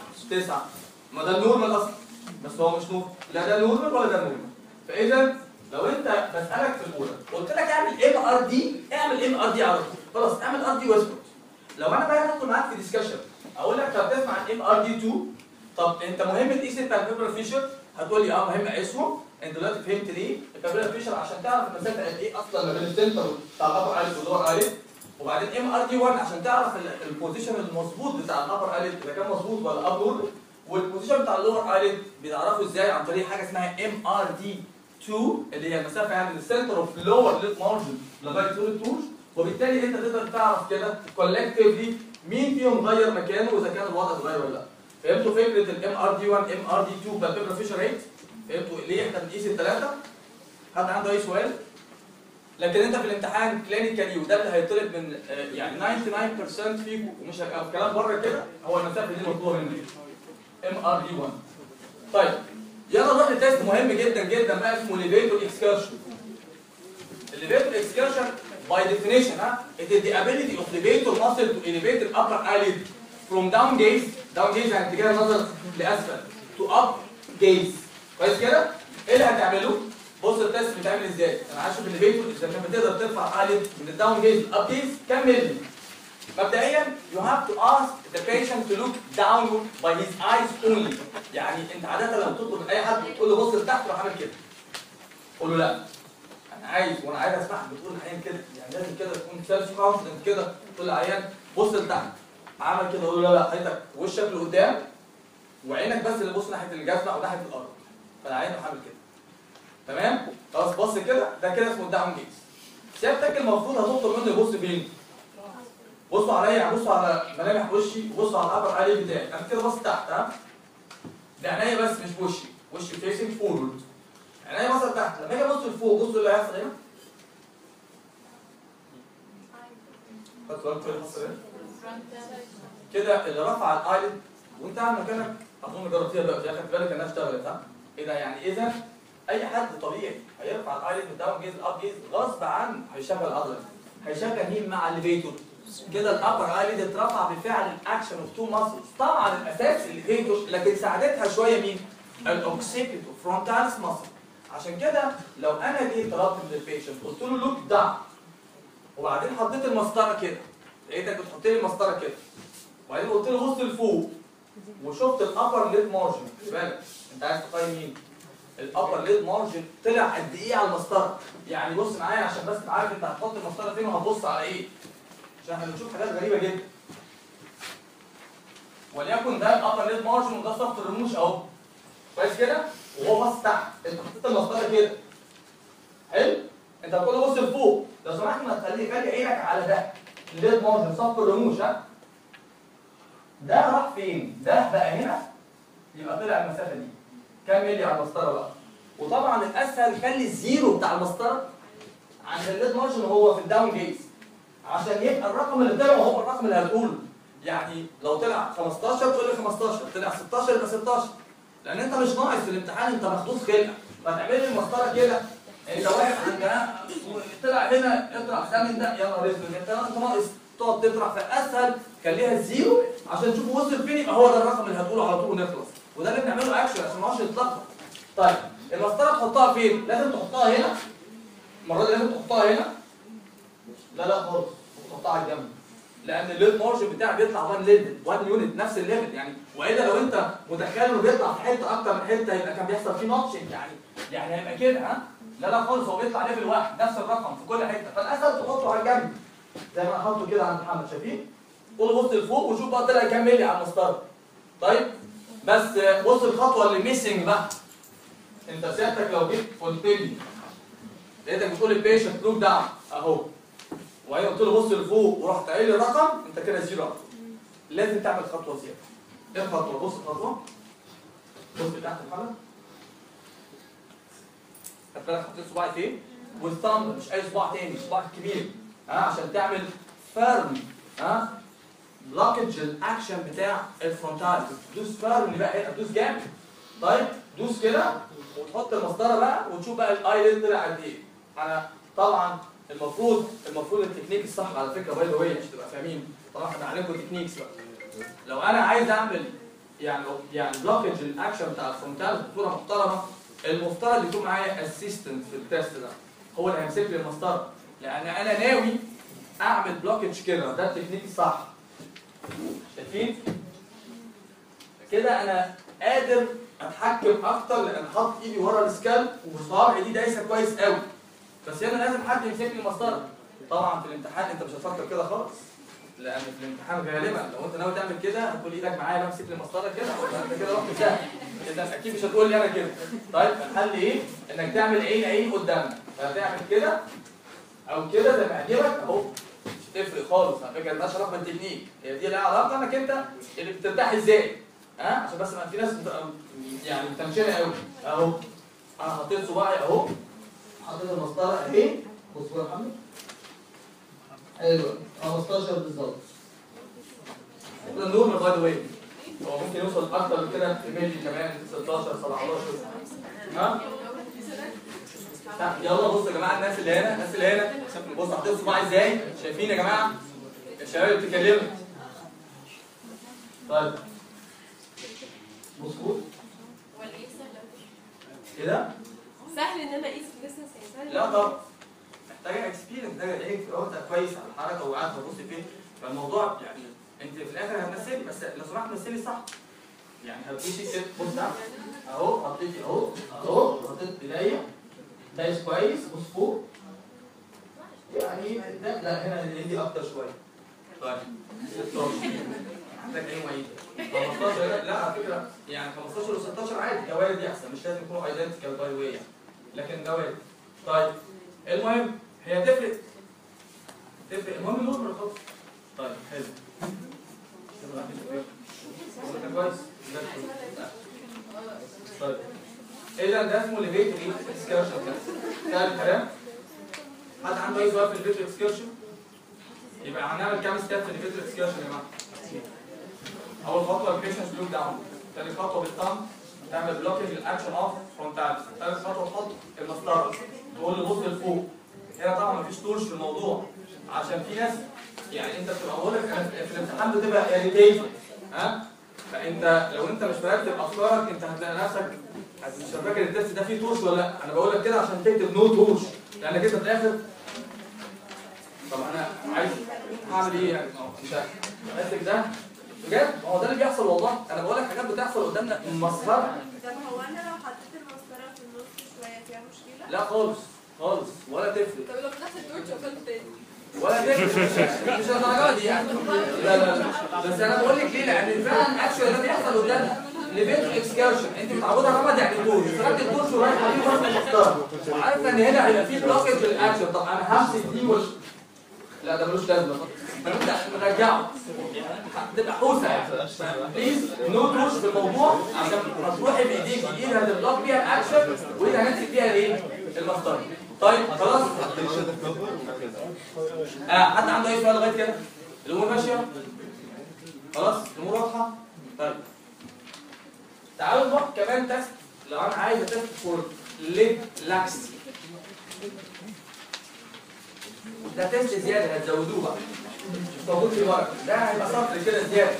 9 ما ده النورمال اصلا بس هو مش نور لا ده نورمال ولا ده نورمال فاذا لو انت بسالك في الاولى قلت لك اعمل ام ار دي اعمل ام ار دي على طول خلاص اعمل ار دي واسكت لو انا بقى هدخل معاك في ديسكشن اقول لك طب تسمع عن ام ار دي 2 طب انت مهم تقيس البالبيبرال فيشر هتقول لي اه مهم اقيسهم انت دلوقتي فهمت ليه البالبيبرال فيشر عشان تعرف المسافه قد ايه اصلا ما بين السنتر بتاع الابر ايلid واللور ايلid وبعدين ام ار دي 1 عشان تعرف ال- البوزيشن المظبوط بتاع الابر ايلid اذا كان مظبوط ولا ابورد والبوزيشن بتاع اللور ايلid بتعرفه ازاي عن طريق حاجه اسمها ام ار دي 2 اللي هي المسافه يعني من السنتر اوف لور ليد مارجن لغايه طول التوش وبالتالي انت تقدر تعرف كده كولكتيفلي مين فيهم غير مكانه واذا كان الوضع اتغير ولا لا فهمتوا فكره الام ار دي 1 ام ار دي 2 بالبيبرا فيشر ريت فهمتوا ليه احنا بنقيس الثلاثه حد عنده اي سؤال لكن انت في الامتحان كلينيكالي وده اللي هيطلب من آه، يعني 99% فيكم ومش هيبقى الكلام بره كده هو المسافه دي مطلوبه منك ام ار دي 1 طيب يلا نروح لتيست مهم جدا جدا بقى اسمه ليفيتور اكسكرشن الليفيتور اكسكرشن by definition ها it is the ability of levator muscle to elevate the upper eyelid from down gaze down gaze يعني اتجاه النظر لاسفل to up gaze كويس كده ايه اللي هتعمله بص التست بيتعمل ازاي انا عايز اشوف الليفيتور اذا كان بتقدر ترفع eyelid من الداون جيز up gaze كام مللي مبدئيا you have to ask the patient to look downward by his eyes only يعني انت عاده لما تطلب من اي حد تقول له بص لتحت روح عامل كده قول له لا انا عايز وانا عايز اسمعك بتقول العيان كده يعني لازم كده تكون سيلف كونفدنت كده تقول للعيان بص لتحت عمل كده قول له لا لا حضرتك وشك لقدام وعينك بس اللي بص ناحيه الجزمه او ناحيه الارض فالعيان يروح عامل كده تمام خلاص بص كده ده كده اسمه الداون جيز سيادتك المفروض هتطلب منه يبص فين بصوا عليا بصوا على ملامح وشي وبصوا على الابر ايلid بتاعي انا كده بص تحت ها ده عينيا بس مش بوشي وشي فيسنج فورورد عينيا بص تحت لما اجي ابص لفوق بصوا اللي هيحصل هنا خدت بالك كده حصل ايه كده اللي رفع الايلid وانت قاعد مكانك اظن جربتيها دلوقتي خدت بالك انها اشتغلت ها ايه ده يعني اذا اي حد طبيعي هيرفع الايلid من داون جيز لاب جيز غصب عنه هيشغل العضله هيشغل مين مع الليفيتور كده الابر ايلid اترفع بفعل الاكشن اوف تو ماسلز طبعا الاساس الليفيتور لكن ساعدتها شويه مين الاوكسيبيتو فرونتاليس ماسل عشان كده لو انا جيت طلبت من البيشنت قلت له لوك داون وبعدين حطيت المسطره كده لقيتك بتحط لي المسطره كده وبعدين قلت له بص لفوق وشفت الابر ليد مارجن خلي بالك انت عايز تقيم مين الابر ليد مارجن طلع قد ايه على المسطره يعني بص معايا عشان بس تبقى عارف انت هتحط المسطره فين وهتبص على ايه عشان احنا بنشوف حاجات غريبه جدا وليكن ده الابر ليد مارجن وده سطح الرموش اهو كويس كده وهو باص تحت انت حطيت المسطره كده حلو انت هتقول له بص لفوق لو سمحت ما تخلي خلي عينك على ده الليد مارجن صف الرموش ها ده راح فين ده بقى هنا يبقى طلع المسافه دي كام ملي على المسطره بقى وطبعا الاسهل خلي الزيرو بتاع المسطره عند الليد مارجن هو في الداون جيز عشان يبقى الرقم اللي طلع هو الرقم اللي هتقوله يعني لو طلع 15 تقول لي 15 طلع 16 يبقى 16 لان انت مش ناقص في الامتحان انت مخصوص خلقه فتعمل لي المسطره كده انت واقف عند ها طلع هنا اطرح ده من ده يا نهار اسود انت انت ناقص تقعد تطرح فاسهل خليها الزيرو عشان تشوف وصل فين يبقى هو ده الرقم اللي هتقوله على طول ونخلص وده اللي بنعمله اكشن عشان ما نقعدش نتلخبط طيب المسطره تحطها فين؟ لازم تحطها هنا المره دي لازم تحطها هنا لا لا خالص تحطها على الجنب لان الليد مارجن بتاعك بيطلع 1 ليفل 1 يونت نفس الليفل يعني والا لو انت متخيل انه بيطلع في حته اكتر من حته يبقى كان بيحصل فيه نوتشنج يعني يعني هيبقى كده ها لا لا خالص هو بيطلع ليفل واحد نفس الرقم في كل حته فالاسهل تحطه على الجنب زي ما انا حاطه كده عند محمد شايفين قول بص لفوق وشوف بقى طلع كام ملي على المسطره طيب بس بص الخطوه اللي ميسنج بقى انت سيادتك لو جيت قلت لي لقيتك بتقول لي بيشنت لوك داون اهو وبعدين قلت له بص لفوق ورحت قايل لي رقم انت كده زيرو أكتر. لازم تعمل خطوه زياده ايه الخطوه بص الخطوه بص تحت الحلقه خدت بالك حطيت صباعي فين والثumb مش اي صباع تاني صباعك الكبير ها عشان تعمل فيرم ها بلوكج الاكشن بتاع الفرونتال دوس فيرم بقى هنا دوس جامد طيب دوس كده وتحط المسطره بقى وتشوف بقى الايلid طلع قد ايه انا طبعا المفروض المفروض التكنيك الصح على فكره باي ذا واي عشان تبقى فاهمين طبعا احنا هنعلمكم تكنيكس بقى لو انا عايز اعمل يعني يعني بلوكج الاكشن بتاع الفرونتال بصوره محترمه المفترض يكون معايا اسيستنت في التيست ده هو اللي هيمسك لي المسطره لان انا ناوي اعمل بلوكج كده ده التكنيك الصح شايفين كده انا قادر اتحكم اكتر لان حاطط ايدي ورا السكال وصوابعي دي دايسه كويس قوي بس هنا لازم حد يمسك لي المسطره طبعا في الامتحان انت مش هتفكر كده خالص لان في الامتحان غالبا لو انت ناوي تعمل كده هتقول ايدك معايا بمسك لي المسطره كده انت كده رحت سهل اذا اكيد مش هتقول لي انا كده طيب الحل ايه انك تعمل عين عين قدامك فهتعمل كده او كده زي ما يعجبك اهو مش هتفرق خالص على فكره مالهاش علاقه بالتكنيك هي دي لها علاقه انك انت اللي بترتاح ازاي ها عشان بس ما في ناس بتبقى يعني متنشنه قوي اهو انا حطيت صباعي اهو حطيت المسطره اهي بص بقى يا محمد ايوه 15 بالظبط ده النورمال باي ذا واي هو ممكن يوصل اكتر من كده في ميلي كمان 16 17 ها ها، يلا بص يا جماعه الناس اللي هنا الناس اللي هنا بص حطيت صباعي ازاي شايفين يا جماعه الشباب اللي بتتكلموا طيب مظبوط ولا ايه سهل كده سهل ان انا اقيس الديستنس يعني سهل لا طبعا محتاجه اكسبيرينس محتاجه ايه في وقت كويس على الحركه وقاعد تبص فين فالموضوع يعني انت في الاخر هتمثلي بس لو سمحت مثلي صح يعني هتمشي كده بص تحت اهو حطيتي اهو اهو حطيت ايديا دايس كويس بص فوق يعني ده لا هنا الايدي اكتر شويه طيب 16 محتاج ايه معيد 15 لا لا على فكره يعني 15 و 16 عادي ده وارد يحصل مش لازم يكونوا ايدنتيكال باي واي يعني لكن ده وارد طيب المهم هي تفرق تفرق المهم النور خالص طيب حلو كده كويس ده الفل. طيب اذا ده اسمه ليفيتري اكسكيرشن ده الكلام حد عنده اي سؤال في الليفيتري اكسكيرشن يبقى هنعمل كام ستيب في الليفيتري اكسكيرشن يا جماعه اول خطوه البيشنس لوك داون ثاني خطوه بالثumb تعمل بلوكينج الاكشن اوف فرونتالز ثالث خطوه تحط المسطره تقول له بص لفوق هنا طبعا مفيش طرش في الموضوع عشان في ناس يعني انت بتبقى بقول لك أنا في الامتحان بتبقى اريتيشن ها فانت لو انت مش مرتب افكارك انت هتلاقي نفسك هت- مش فاكر التست ده فيه تورش ولا لا انا بقول لك كده عشان تكتب نو تورش لانك انت في الاخر طب انا عايز هعمل ايه يعني ما هو انت ماسك ده بجد ما هو ده اللي بيحصل والله انا بقول لك حاجات بتحصل قدامنا مسخره طب هو انا لو حطيت المسطره في النص شويه فيها مشكله؟ لا خالص خالص ولا تفرق طب لو فتحت التورش وقفلت تاني ولا تفرق مش مش الدرجه دي يعني لا لا لا بس انا بقول لك ليه لان فعلا اكشن ده بيحصل قدامنا ليفيتو اكسكيرشن انت متعوده رمض يعني تورش فرقت التورش ورايح عليه برضه المسطره وعارفه ان هنا هيبقى في بلوكج في الاكشن طب انا همسك دي وش لا ده ملوش لازمه فنبدا نرجعه هتبقى حوسه يعني بليز نو تورش في الموضوع عشان هتروحي بايديك ايد هتبلوك بيها الاكشن وايد هنمسك بيها الايه؟ المسطره طيب خلاص آه حد عنده اي سؤال لغايه كده؟ الامور ماشيه؟ خلاص الامور واضحه؟ طيب تعالوا نروح كمان تيست لو انا عايز اتست فور ليد لاكستي ده تيست زياده هتزودوه بقى مش موجود في الورق ده هيبقى سطر كده زياده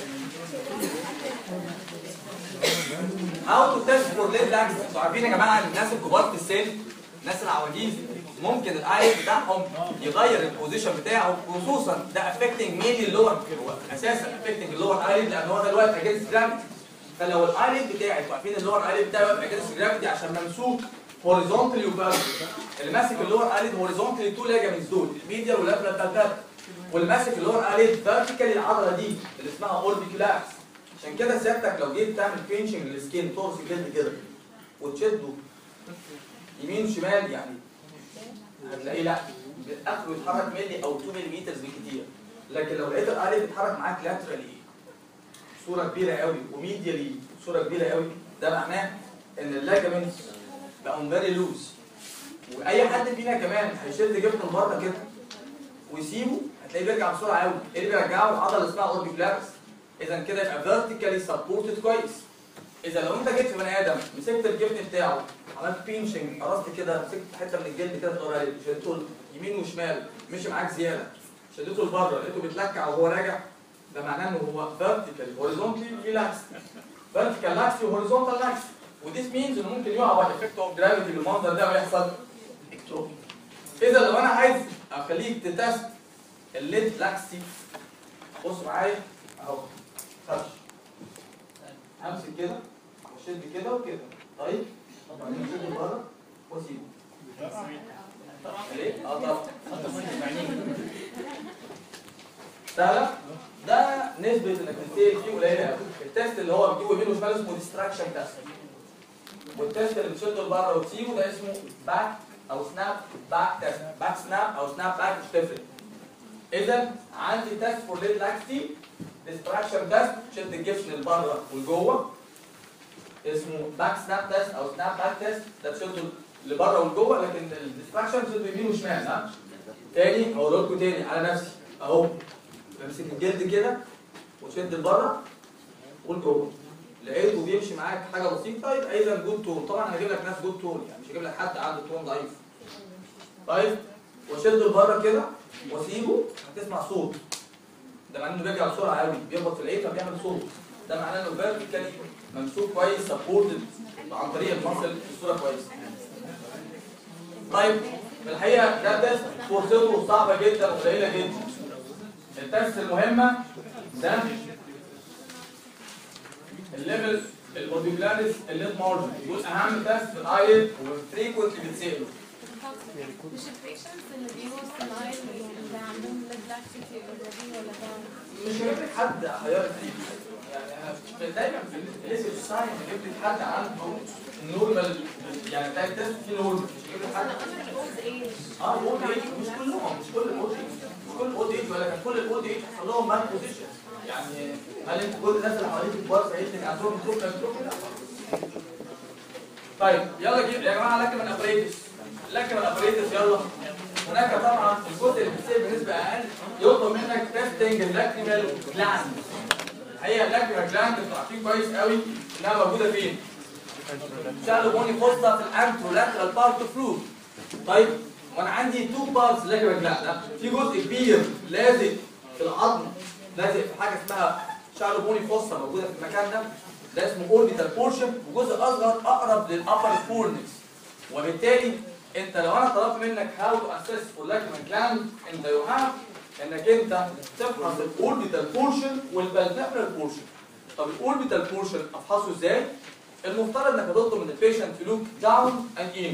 هاو تو تيست فور ليد لاكستي انتوا عارفين يا جماعه الناس الكبار في السن الناس العواجيز ممكن الاي بتاعهم يغير البوزيشن بتاعه خصوصا ده افكتنج مينلي اللور هو اساسا افكتنج اللور ايلid لان هو ده الوقت اجينست جرافيتي فلو الايلid بتاعي انتوا عارفين اللور ايلid بتاعي واقف اجينست جرافيتي عشان ممسوك هوريزونتالي وفيرتيكال اللي ماسك اللور ايلid هوريزونتالي تو ليجامنتس دول الميديال واللاترال بتاعتها واللي ماسك اللور ايلid فيرتيكالي العضله دي اللي اسمها اوربيكولارس عشان كده سيادتك لو جيت تعمل بينشنج للسكين تورس الجلد كده وتشده يمين وشمال يعني هتلاقيه لا اخره يتحرك ملي او 2 ملي بالكتير لكن لو لقيت الالي بيتحرك معاك لاترالي صوره كبيره قوي وميديالي صوره كبيره قوي ده معناه ان اللاجمنتس بقوا فيري لوز واي حد فينا كمان هيشد جبنه لبره كده ويسيبه هتلاقيه بيرجع بسرعه قوي ايه اللي بيرجعه العضله اللي اسمها اوربيكولاريس اذا كده يبقى فيرتيكالي سبورتد كويس اذا لو انت جيت في بني ادم مسكت الجبن بتاعه عملت بينشنج قرصت كده مسكت حته من الجلد كده قريب شدته يمين وشمال مشي معاك زياده شدته لبره لقيته بيتلكع وهو راجع ده معناه ان هو فيرتيكال هوريزونتالي ريلاكس فيرتيكال لاكس وهوريزونتال لاكس وذيس مينز انه ممكن يقع واحد افكت اوف جرافيتي بالمنظر ده ويحصل اكتروبي اذا لو انا عايز اخليك تتست الليد لاكسي بص معايا اهو خدش همسك كده واشد كده وكده طيب وبعدين اشد بره واسيبه ليه؟ اه طبعا سهلة؟ ده نسبة انك تستيل فيه قليلة قوي التست اللي هو بتجيبه يمين وشمال اسمه ديستراكشن تيست والتست اللي بتشده لبره وتسيبه ده اسمه باك او سناب باك تيست باك سناب او سناب باك مش تفرق اذا عندي تيست فور ليد لاكستي ديستراكشن تيست شد الجبن لبره ولجوه اسمه باك سناب تيست او سناب باك تيست ده تشده لبره ولجوه لكن الديستراكشن تشده يمين وشمال ها تاني هقول لكم تاني على نفسي اهو بمسك الجلد كده وتشد لبره ولجوه لقيته بيمشي معاك حاجه بسيطه يبقى اذا جود تون طبعا انا هجيب لك ناس جود تون يعني مش هجيب لك حد عنده تون ضعيف طيب واشده لبره كده واسيبه هتسمع صوت ده معناه انه بيرجع بسرعه قوي بيخبط في العيد فبيعمل صوت ده معناه انه فيرتيكالي ممسوك كويس سبورتد عن طريق المصل الصوره كويس طيب في الحقيقه ده تيست فرصته صعبه جدا وقليله جدا التست المهمه ده الليفل الاوديولاريس الليد مارجن دول اهم تيست في الايد وفريكونتلي بيتسالوا مش البيشنتس اللي بيجوا الصناعي اللي عندهم ليد لاكسيتي اوريدي ولا ده مش هجيب لك حد هيعرف يعني أنا دايما في الليسيت ساين هجيب لك حد عنده نورمال يعني ده التست فيه نورمال مش هجيب لك حد انا اولد ايج اه الاولد ايج مش كلهم مش كل الاولد ايج مش كل الاولد ايج ولا كان كل الاولد ايج حصل لهم مان بوزيشن يعني هل انت كل الناس اللي حواليك كبار في عيلتك عندهم سكر سكر لا طيب يلا جيب يا جماعه لكن الابريتس لكن الابريتس يلا هناك طبعا الجزء اللي بتصير بنسبه اقل يطلب منك تيستنج اللاكريمال جلاند الحقيقه اللاكريمال جلاند انتوا عارفين كويس قوي انها موجوده فين؟ شالو بوني فوسطا في الانترولاترال بارت فلوت طيب وانا عندي تو بارتس لاكريمال جلاند في جزء كبير لازق في العظم لازق في حاجه اسمها شالو بوني فوسطا موجوده في المكان ده ده اسمه اوربيتال بورشن وجزء اصغر اقرب للابر فورنكس وبالتالي انت لو انا طلبت منك هاو تو اسيس فور لاكريمال جلاند انت يو هاف انك انت تفحص الاوربيتال بورشن والبالفيبرال بورشن طب الاوربيتال بورشن افحصه ازاي؟ المفترض انك هتطلب من البيشنت تو لوك داون اند ان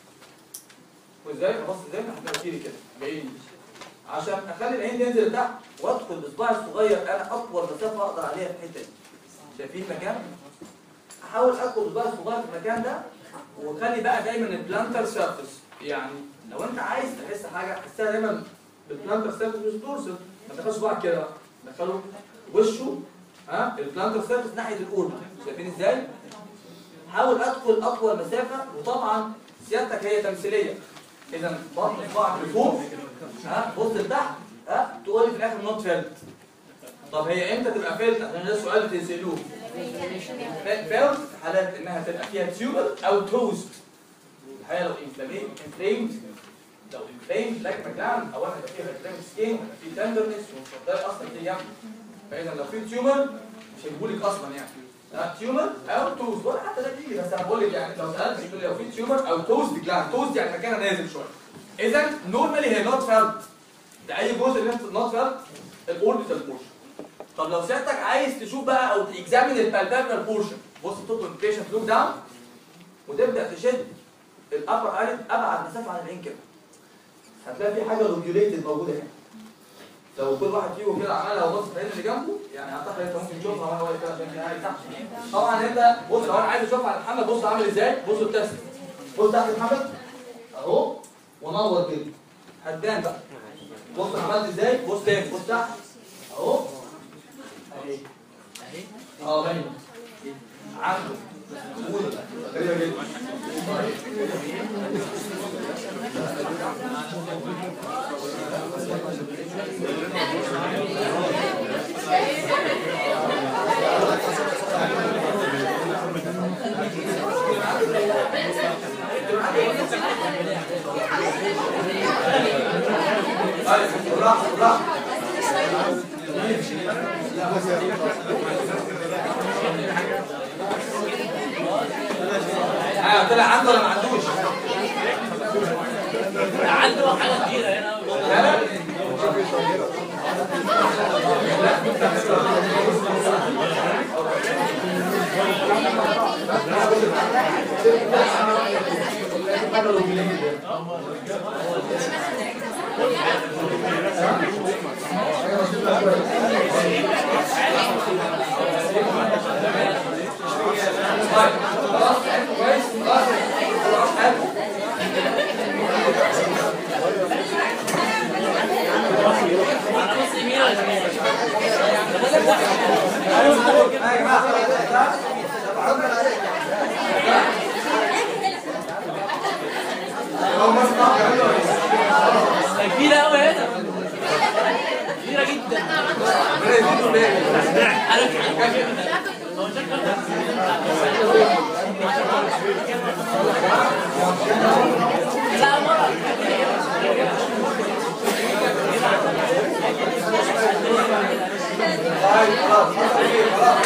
وازاي ابص ازاي احنا كتير كده جايين عشان اخلي العين تنزل لتحت وادخل باصبعي الصغير انا اطول مسافه اقدر عليها في الحته دي شايفين المكان؟ احاول ادخل باصبعي الصغير في المكان ده وخلي بقى دايما البلانتر سيرفيس يعني لو انت عايز تحس حاجه حسها دايما بالبلانتر سيرفيس مش دورسل ما تدخلش صباعك كده دخله وشه ها البلانتر سيرفيس ناحيه الاوربت شايفين ازاي؟ حاول ادخل اطول مسافه وطبعا سيادتك هي تمثيليه اذا بطن صباعك لفوق ها بص لتحت ها تقول لي في الاخر نوت فيلت طب هي امتى تبقى فيلت عشان ده السؤال بتسالوه فيلت في حالات انها تبقى فيها تيوبر او توست الحقيقه لو انفلاميد لو انفلاميد لاك مكان او انا فيها انفلاميد سكين ولا في تندرنس ومش هتلاقي اصلا دي جنب فاذا لو في تيومر مش هيجيبوا لك اصلا يعني ها تيومر او توست ولا حتى ده بيجي بس انا بقول لك يعني لو سالت بتقول لي لو في تيومر او توست جلاند توست يعني مكانها نازل شويه اذا نورمالي هي نوت فيلت ده اي جزء اللي نوت فيلت الاوربيتال بورشن طب لو سيادتك عايز تشوف بقى او تكزامن البالبابرال بورشن بص تطلب البيشنت لوك داون وتبدا تشد الابر ايد ابعد مسافه عن العين كده هتلاقي في حاجه لوبيوليتد موجوده هنا لو كل واحد فيهم كده عملها وبص في العين اللي جنبه يعني اعتقد انت ممكن تشوفها وانا واقف كده عشان كده تحت طبعا انت بص لو انا عايز اشوفها على محمد بص عامل ازاي بص التست بص تحت محمد اهو ونور كده هتبان بقى بص أنا عملت ازاي بص تاني بص تحت اهو اهي اهي اه باينه عنده سهوله غريبه جدا طيب بالراحه بالراحه ايوه طلع عنده ولا ما عندوش؟ عنده حاجه كبيره هنا لا طيب خلاص كويس خلاص خلاص حلو بص يمين ولا شمال يا جماعه لو ما كبيره قوي هنا كبيره جدا عارف هو شكله لا مره طيب خلاص خلاص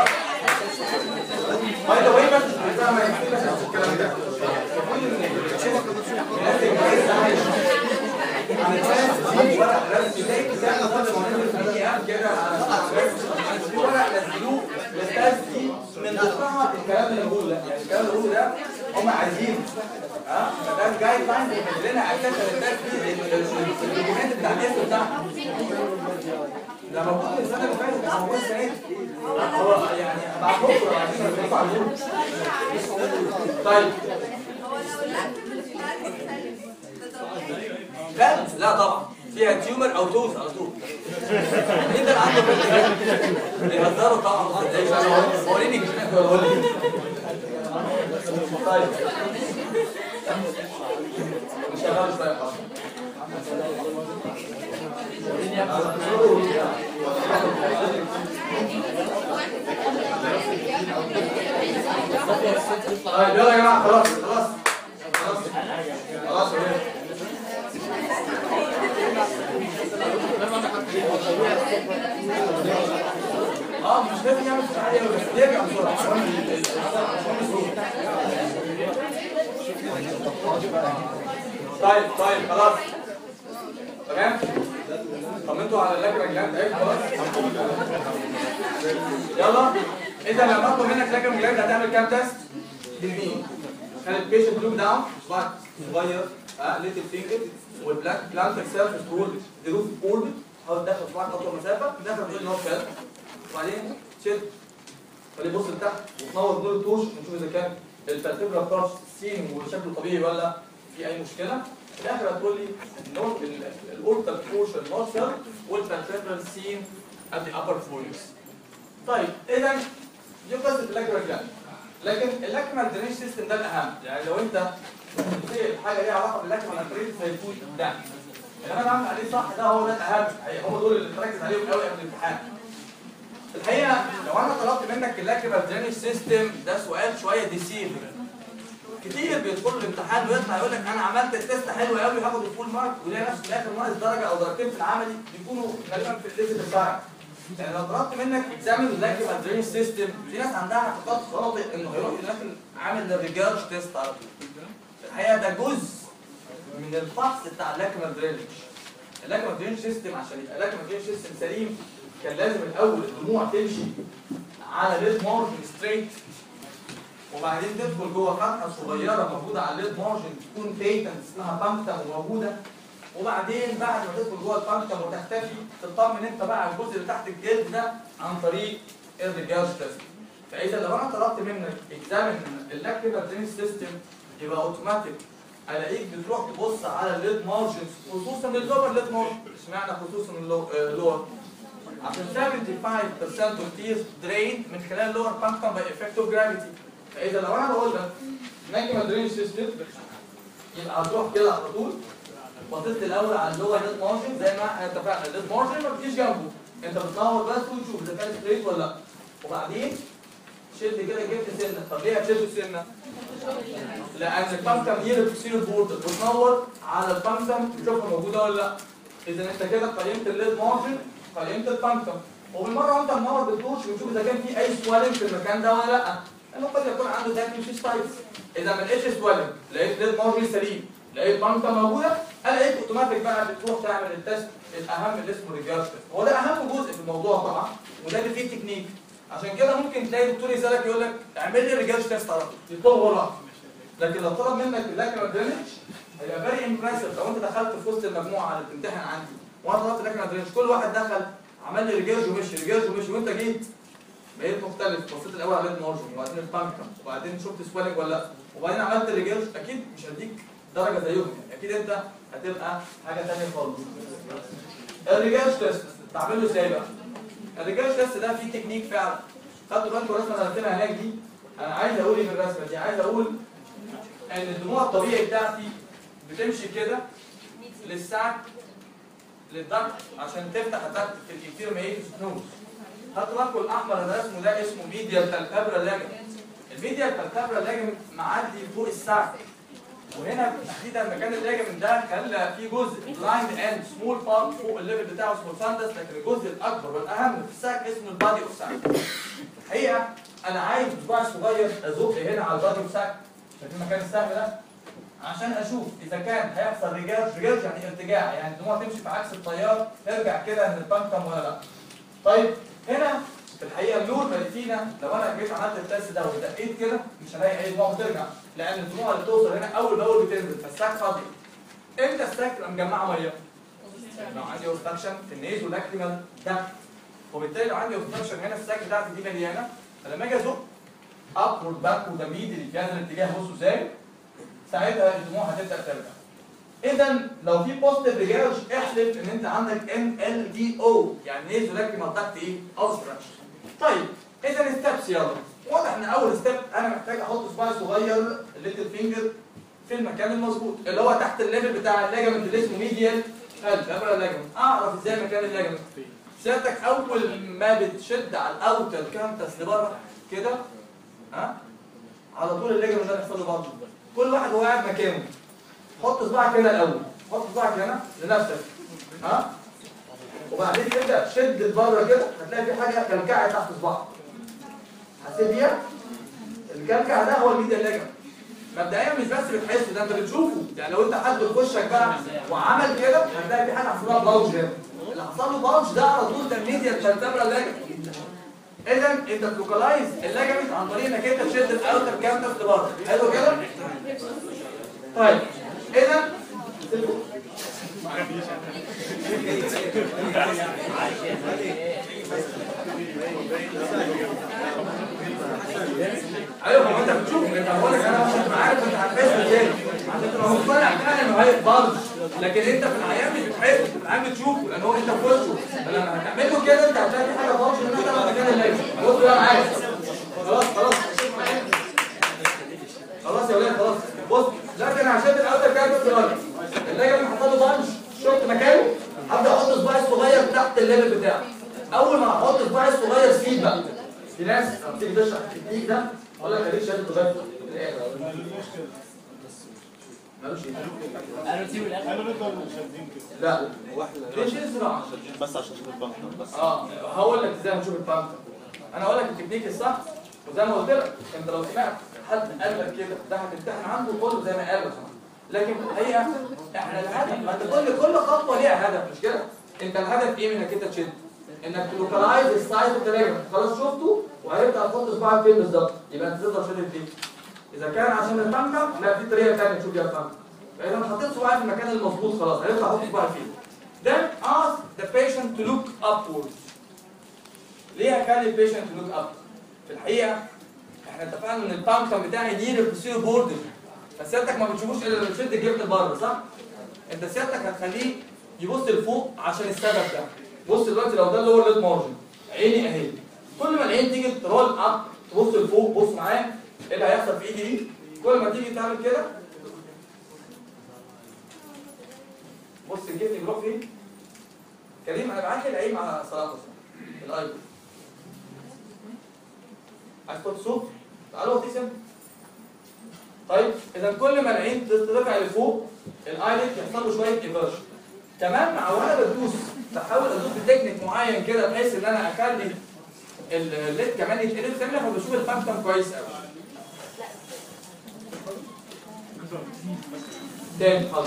باي ذا واي بس بتاع ما يحكي لك الكلام ده يقول ان عن الناس ورق رسم زي كده نظام المعلم في ايام كده في ورق نزلوه الاستاذ دي من ضمنها الكلام اللي بقوله ده يعني الكلام اللي بقوله ده هم عايزينه ها فده جايد لاين بيحط لنا اساسا الناس دي الدوكيومنت بتاع الاسم بتاعها ده موجود السنه اللي فاتت ده موجود السنه دي هو يعني بعد بكره عايزين نرفعه على اليوم طيب لا لا طبعا فيها تيومر او توز على طول مين ده اللي عنده فكره بيهزروا طبعا ما تلاقيش انا وريني جسمك ولا وريني طيب شغال شويه خلاص طيب يلا يا جماعه خلاص خلاص خلاص خلاص يا بيه. اه مش لازم يعمل فعالية بس يرجع بسرعة عشان ال- ال- عشان الصوت. طيب طيب خلاص تمام طمنتوا على اللجنه الجلاند ايه خلاص يلا انت لما اطلب منك لجنه الجلاند هتعمل كام تيست؟ لمين؟ كان البيشنت لوك داون سبايك صغير اه ليتل فينجر والبلاك بلانتك سيرفيس رول ظروف اوربت حاول تدخل سبايك اطول مسافه تدخل تقول ان هو كده وبعدين تشد خليه يبص لتحت وتنور نور التوش ونشوف اذا كان الفالتبرا بتاعش سين وشكله طبيعي ولا في اي مشكله في الاخر هتقول لي النور الاورتال بورشن نوت سيل والفالتبرا سين at the upper folds طيب اذا دي قصه اللاكرال جلاند لكن اللاكرال درينج سيستم ده الاهم يعني لو انت بتسال حاجه ليها علاقه باللاكرال درينج هيكون ده اللي انا بعمل عليه صح ده هو ده الاهم هي- هم دول اللي تركز عليهم قوي قبل الامتحان الحقيقه لو انا طلبت منك اللاكرال درينج سيستم ده سؤال شويه ديسيفنج كتير بيدخلوا الامتحان ويطلع يقول لك انا عملت التست حلو قوي هاخد الفول مارك ويلاقي نفسه في الاخر ناقص درجه او درجتين في العملي بيكونوا غالبا في الليفل بتاعك يعني لو طلبت منك اكزامن اللاكرال درينج سيستم في ناس عندها اعتقاد خاطئ انه هيروح داخل عامل الريجارج تيست على طول الحقيقه ده جزء من الفحص بتاع اللاكرال درينج اللاكرال درينج سيستم عشان يبقى اللاكرال درينج سيستم سليم كان لازم الاول الدموع تمشي على ليد مارجن ستريت وبعدين تدخل جوه فتحه صغيره موجوده على الليد مارجن تكون بيتنت اسمها بانكتم وموجوده وبعدين بعد ما تدخل جوه البانكتم وتختفي تطمن انت بقى على الجزء اللي تحت الجلد ده عن طريق الريجاج تيست فاذا لو انا طلبت منك اكزامن اللاكتيفال درين سيستم يبقى اوتوماتيك الاقيك بتروح تبص على الليد مارجنز خصوصا اللور ليد مارجن اشمعنى خصوصا اللور عشان 75% of tears drain من خلال lower punctum by effect of gravity فاذا لو انا بقول لك ماكيما درين سيستم يبقى هتروح كده على طول بصيت الاول على اللور ليد مارجن زي ما احنا اتفقنا الليد مارجن ما بتجيش جنبه انت بتنور بس وتشوف اذا كان ستريت ولا لا وبعدين شد كده جبت سنه طب ليه هتشد سنه؟ لان البانكم يقلب تصير البوردر وتنور على البانكم تشوفها موجوده ولا لا اذا انت كده قيمت الليد مارجن قيمت البانكم وبالمره وانت منور بالتورش بتشوف اذا كان في اي سوالنج في المكان ده ولا لا لانه قد يكون عنده داكن في ستايلز اذا ما لقيتش سوالنج لقيت ليد مارجن سليم لقيت بانكم موجوده انا لقيت اوتوماتيك بقى بتروح تعمل التست الاهم اللي اسمه ريجارد تيست هو ده اهم جزء في الموضوع طبعا وده اللي فيه تكنيك عشان كده ممكن تلاقي دكتور يسالك يقول لك اعمل لي ريجارد تيست على طول يطلب وراه لكن لو طلب منك اللاكريمال درينج هيبقى فيري امبرسيف لو انت دخلت في وسط المجموعه اللي بتمتحن عندي وانا طلبت اللاكريمال درينج كل واحد دخل عمل لي ريجارد ومشي ريجارد ومشي وانت جيت بقيت مختلف بصيت الاول على المارجن وبعدين البانكم وبعدين شفت سوالنج ولا لا وبعدين عملت الريجارد اكيد مش هديك درجه زيهم يعني اكيد انت هتبقى حاجه ثانيه خالص الريجارد تيست تعمله ازاي بقى؟ الريجارد تيست ده فيه تكنيك فعلا خدتوا بالكم الرسمه اللي رسمها هناك دي انا عايز اقول ايه في الرسمه دي عايز اقول ان الدموع الطبيعي بتاعتي بتمشي كده للساعة للضغط عشان تفتح الضغط في الانتير ميتس نوز خدتوا بالكم الاحمر اللي اسمه ده اسمه ميديال بالبابرا لاجمنت الميديال بالبابرا لاجمنت معدي فوق الساعة وهنا تحديدا مكان اللاجمنت ده خلى فيه جزء بلايند اند سمول بارت فوق الليفل بتاعه اسمه فاندس لكن الجزء الاكبر والاهم في الساك اسمه البادي اوف ساك الحقيقه انا عايز بصباعي الصغير ازق هنا على البادي اوف ساك شايفين مكان السهم ده عشان اشوف اذا كان هيحصل رجاج رجاج يعني ارتجاع يعني الدموع تمشي في عكس التيار ترجع كده من البانكم ولا لا طيب هنا في الحقيقه النور فينا لو انا جيت عملت التست ده ودقيت كده مش هلاقي اي دموع بترجع لان الدموع اللي بتوصل هنا اول باول بتنزل فالساك فاضي امتى الساك تبقى مجمعه ميه؟ لو عندي اوبستراكشن في النيزو لاكريمال ده وبالتالي لو عندي اوبستراكشن هنا الساك بتاعتي دي مليانه فلما اجي ازق ابورد باكورد ميدلي في هذا الاتجاه بصوا ازاي ساعتها الدموع هتبدا ترجع اذا لو في بوزيتيف ريجارج احلف ان انت عندك ام ال دي او يعني نيزو لاكريمال داكت ايه اوبستراكشن طيب اذا الستبس يلا واضح ان اول ستيب انا محتاج احط صباعي صغير الليتل فينجر في المكان المظبوط اللي هو تحت الليفل بتاع اللاجمنت اللي اسمه ميديال الابره اللاجمنت اعرف ازاي مكان اللاجمنت سيادتك اول ما بتشد على الاوتر كانتس لبره كده ها على طول اللاجمنت ده بيحصل له برضه كل واحد وهو قاعد مكانه حط صباعك هنا الاول حط صباعك هنا لنفسك ها وبعدين تبدا تشد لبره كده هتلاقي في حاجه كلكعه تحت صباعك حسيت بيها؟ الكلكع ده هو الميديا اللاجمنت مبدئيا مش بس بتحسه ده انت بتشوفه يعني لو انت حد في وشك بقى وعمل كده هتلاقي في حاجه حصل لها باوج هنا اللي حصل له باوج ده على طول ده الميديا الشنتبرا اللاجمنت اذا انت بتوكلايز اللاجمنت عن طريق انك انت تشد الاوتر كامتس لبره حلو كده؟ طيب اذا ايوه ما انت بتشوف انت بقول لك انا مش هتبقى عارف انت هتحس ازاي عشان تبقى مقتنع فعلا انه هيقبض لكن انت في العيان مش بتحس في العيان بتشوفه لان هو انت في وشه فلما هتعمل له كده انت هتلاقي في حاجه باظت ان انت في مكان الليل بص بقى معايا خلاص خلاص خلاص يا ولاد خلاص بص دلوقتي انا هشد الاوتر كارت صغير اللاجئ اللي حصل له بانش شفت مكانه هبدا احط صباعي الصغير تحت الليفل بتاعه اول ما احط صباعي الصغير سيب بقى في ناس لما بتيجي تشرح التكنيك ده اقول لك خليك شادد لغايه الاخر ملوش ايه قالوا تسيبوا الاخر انا بفضل شادين كده لا ليش يزرع بس عشان اشوف البنك بس اه هقول لك ازاي هنشوف البانك انا هقول لك التكنيك الصح وزي ما قلت لك انت لو سمعت حد قال لك كده ده هتمتحن عنده كله زي ما قال لك لكن الحقيقه احنا الهدف ما انت كل كل خطوه ليها هدف مش كده انت الهدف ايه من انك انت تشد انك تلوكلايز السايز اوف ذا خلاص شفته وهيبدا تحط صباعك فين بالظبط يبقى انت تقدر تشد فين اذا كان عشان البانكم لا في طريقه ثانيه تشوف بيها البانكم فاذا انا حطيت صباعي في المكان المظبوط خلاص هيبدا احط صباعي فين then ask the patient to look upwards ليه اخلي البيشنت لوك اب في الحقيقه احنا اتفقنا ان البانكم بتاعي دي البوستيريور بوردر بس سيادتك ما بتشوفوش الا لما تشد الجبن لبره صح؟ انت سيادتك هتخليه يبص لفوق عشان السبب ده بص دلوقتي لو ده اللور ليد مارجن عيني اهي كل ما العين تيجي ترول اب تبص لفوق بص معايا ايه اللي هيحصل في ايدي دي كل ما تيجي تعمل كده بص الجبن بيروح فين كريم انا بعت لي العين مع صلاه الايبود عايز تحط صوت تعالوا ابتسم طيب اذا كل ما العين ترفع لفوق الايلت يحصل له شويه ايفرجن كمان مع وانا بدوس بحاول ادوس بتكنيك معين كده بحيث ان انا اخلي الليد كمان يتقلب كامله فبشوف الفانكشن كويس قوي تاني حاضر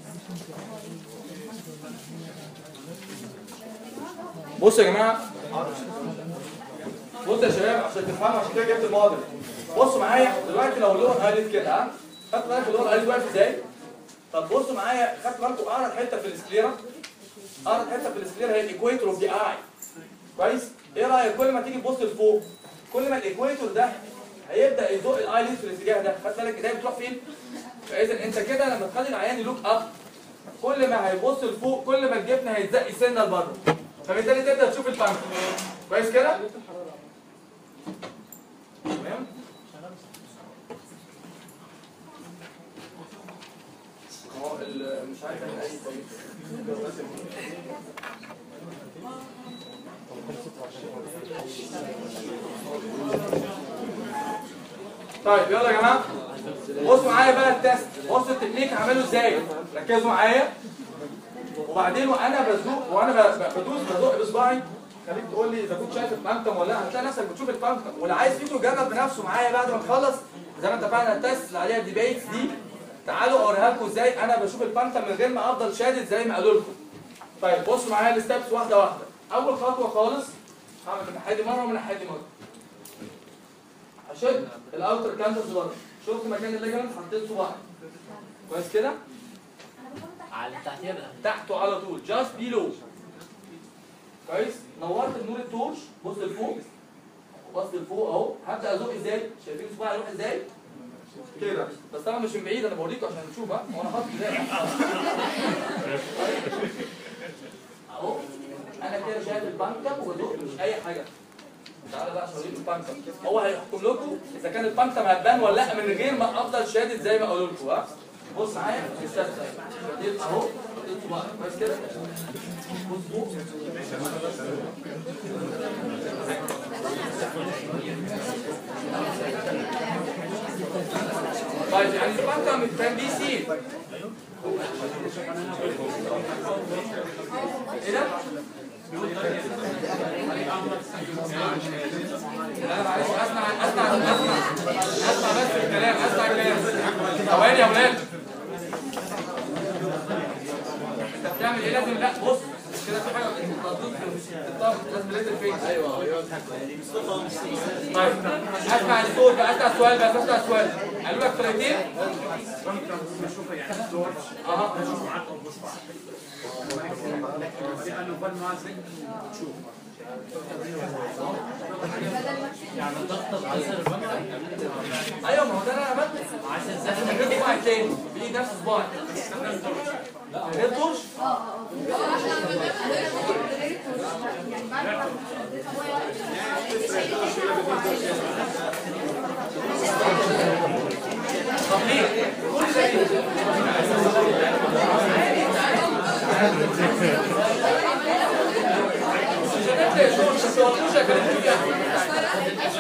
بصوا يا جماعه بصوا يا شباب عشان تفهموا عشان كده جبت الموديل بصوا معايا دلوقتي لو اللون قالت كده ها خدت بالك اللون قالت واقف ازاي طب بصوا معايا خدت بالكم اقرب حته في السكليرا اقرب حته في السكليرا هي الايكويتور اوف ذا اي كويس ايه رايك كل ما تيجي تبص لفوق كل ما الايكويتور ده هيبدا يزق الاي في الاتجاه ده خدت بالك ايديا بتروح فين فاذا انت كده لما تخلي العيان يلوك اب كل ما هيبص لفوق كل ما الجبن هيتزق سنه لبره فبالتالي تبدا تشوف البانك كويس كده تمام هو ال- مش عارف اعمل اي طريقه طيب يلا يا جماعه بصوا معايا بقى التست بصوا التكنيك هعمله ازاي ركزوا معايا وبعدين وانا بزوق وانا ب- ب- بدوس بزق بصباعي خليك تقول لي اذا كنت شايف البانكتم ولا لا هتلاقي نفسك بتشوف البانكتم واللي عايز فيكم يجرب بنفسه معايا بعد ما نخلص زي ما اتفقنا التست اللي عليها الديبيتس دي تعالوا اوريها لكم ازاي انا بشوف البانكتم من غير ما افضل شادد زي ما قالوا لكم طيب بصوا معايا الستبس واحده واحده اول خطوه خالص هعمل من الناحيه دي مره ومن الناحيه دي مره هشد الاوتر كانترز بره شفت مكان الليجمنت حطيت صباعي كويس كده على تحتيها بقى تحته على طول جاست بيلو كويس نورت بنور التورش بص لفوق بص لفوق اهو هبدا ازق ازاي شايفين صباعي يروح ازاي كده بس طبعا مش من بعيد انا بوريكم عشان نشوف بقى هو انا حاطط ازاي اهو انا كده شايف البانكم وبزق مش اي حاجه تعالى بقى عشان اوريكم البانكم هو هيحكم لكم اذا كان البانكم هتبان ولا لا من غير ما افضل شادد زي ما قالوا لكم ها بص معايا الشاشة شديت اهو شديت صباعي كويس كده بص فوق طيب يعني البانكم كان بي سي ايه ده؟ لا معلش اسمع اسمع اسمع اسمع بس الكلام اسمع الكلام ثواني يا ولاد انت بتعمل ايه لازم لا بص كده في حاجه بتضيف في الطاقه لازم لازم فين ايوه طيب اسمع الصوت بقى اسمع السؤال بقى اسمع السؤال قالوا لك طريقتين اها يعني الضغط بتأثر البنك ايوه ما هو ده اللي انا عملته عشان لازم سهل اجيب صباعي تاني بايد نفس صباعي ما يطولش طب ليه؟ كل ده ليه؟ مش هنبدا يا شغل مش هتوقفوش يا كريم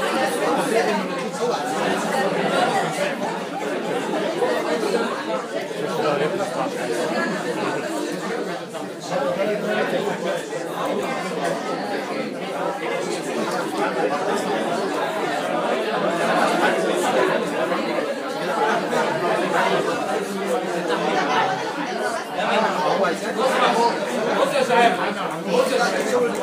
بص يا شباب بص يا شباب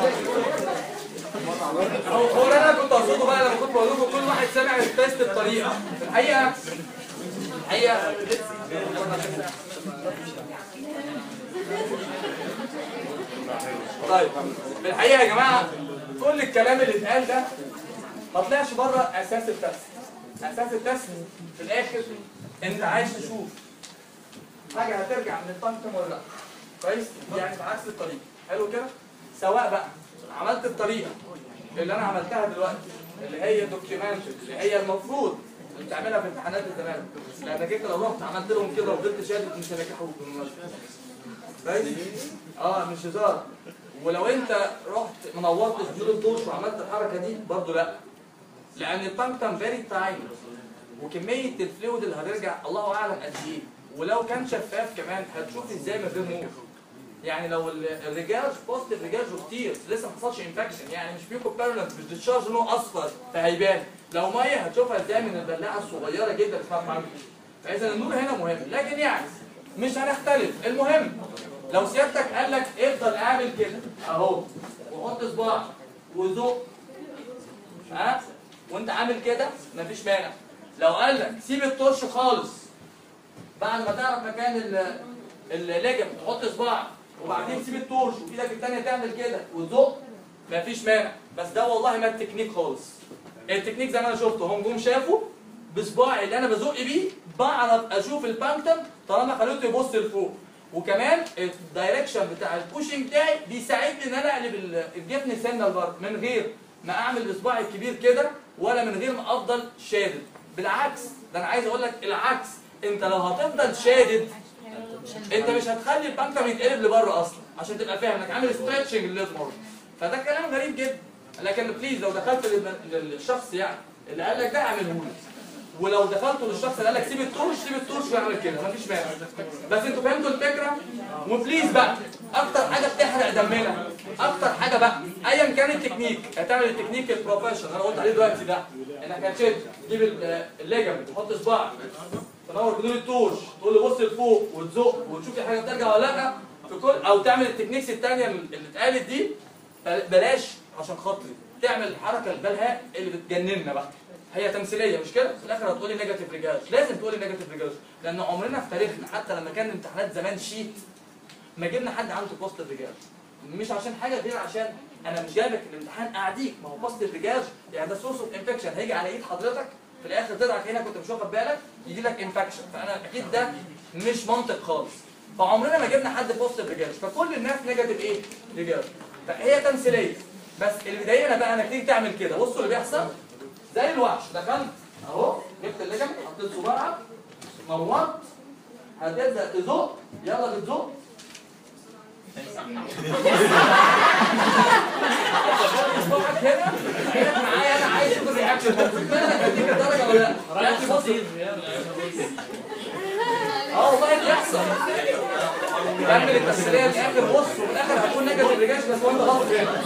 هو هو اللي انا كنت اقصده بقى لما كنت بقول لكم كل واحد سامع التيست بطريقه في الحقيقه الحقيقه طيب في الحقيقه يا جماعه كل الكلام اللي اتقال ده ما طلعش بره اساس التست اساس التست في الاخر انت عايز تشوف حاجه هترجع من البانكتم ولا لا كويس يعني بعكس الطريقه حلو كده سواء بقى عملت الطريقه اللي انا عملتها دلوقتي اللي هي دوكيومنتد اللي هي المفروض اللي بتعملها في امتحانات الزمان لانك انت لو رحت عملت لهم كده وفضلت شادد مش هينجحوك بالمناسبه كويس اه مش هزار ولو انت رحت منورت بدون الدوش وعملت الحركه دي برضه لا لان البانكتم فيري تايم وكميه الفلويد اللي هترجع الله اعلم قد ايه ولو كان شفاف كمان هتشوف ازاي من غير نور يعني لو ال- الرجاج بوست الرجاج كتير لسه ما حصلش انفكشن يعني مش بيكو بيرنت مش ديتشارج لونه اصفر فهيبان لو ميه هتشوفها ازاي من البلاعه الصغيره جدا اسمها بانكتم فاذا النور هنا مهم لكن يعني مش هنختلف المهم لو سيادتك قال لك افضل اعمل كده اهو وحط صباعك وزق ها وانت عامل كده مفيش مانع لو قال لك سيب الطرش خالص بعد ما تعرف مكان ال- اللجم تحط صباعك وبعدين تسيب الطرش وايدك التانية تعمل كده وتزق مفيش مانع بس ده والله ما التكنيك خالص التكنيك زي ما انا شفته هم جم شافوا بصباعي اللي انا بزق بيه بعرف اشوف البانكتم طالما خليته يبص لفوق وكمان الدايركشن بتاع البوشنج بتاعي بيساعدني ان انا اقلب ال- الجفن سنه لبره من غير ما اعمل بصباعي الكبير كده ولا من غير ما افضل شادد بالعكس ده انا عايز اقول لك العكس انت لو هتفضل شادد انت مش هتخلي البانكتم يتقلب لبره اصلا عشان تبقى فاهم انك عامل ستريتشنج للمرة فده كلام غريب جدا لكن بليز لو دخلت لل- للشخص يعني اللي قال لك ده اعمله لي ولو دخلتوا للشخص اللي قال لك سيب الطرش سيب الطرش ويعمل كده مفيش مانع بس انتوا فهمتوا الفكره وبليز بقى اكتر حاجه بتحرق دمنا اكتر حاجه بقى ايا كان التكنيك هتعمل التكنيك البروفيشنال انا قلت عليه دلوقتي ده انك هتشد تجيب ال- الليجم تحط صباعك تنور بدون الطوش تقول له بص لفوق وتزق وتشوف الحاجه بترجع ولا لا في كل او تعمل التكنيكس الثانيه اللي اتقالت دي بلاش عشان خاطري تعمل الحركه البلهاء اللي بتجننا بقى هي تمثيليه مش كده في الاخر هتقولي نيجاتيف ريجاج لازم تقولي نيجاتيف ريجاج لان عمرنا في تاريخنا حتى لما كان الامتحانات زمان شيت ما جبنا حد عنده بوست ريجاج مش عشان حاجه غير عشان انا مش جايبك الامتحان اعديك ما هو بوست ريجاج يعني ده سورس اوف انفكشن هيجي على ايد حضرتك في الاخر تضعك هنا كنت مش واخد بالك يجي لك انفكشن فانا اكيد ده مش منطق خالص فعمرنا ما جبنا حد بوست ريجاج فكل الناس نيجاتيف ايه ريجاج فهي تمثيليه بس اللي بيضايقنا بقى انك تيجي تعمل كده بصوا اللي بيحصل زي الوحش دخلت اهو جبت اللجم حطيت صباعك نورت هتبدا تزق يلا بتزق صباعك هنا هنا معايا انا عايز اشوف الرياكشن بالك هديك الدرجه ولا لا؟ رأيك بص بسيط يلا اه والله بيحصل كمل التسليه للاخر بص وفي الاخر هتكون نيجاتيف ريجاش بس وانت غلط هنا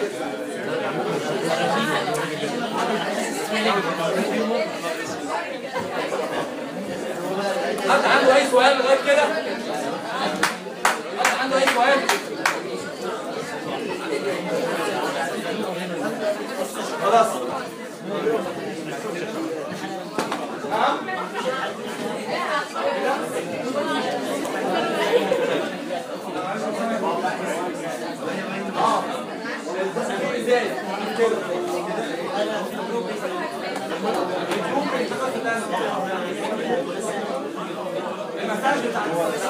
حد عنده اي سؤال لغايه كده؟ حد عنده اي سؤال؟ خلاص نعم اه ازاي كده المساج بتاع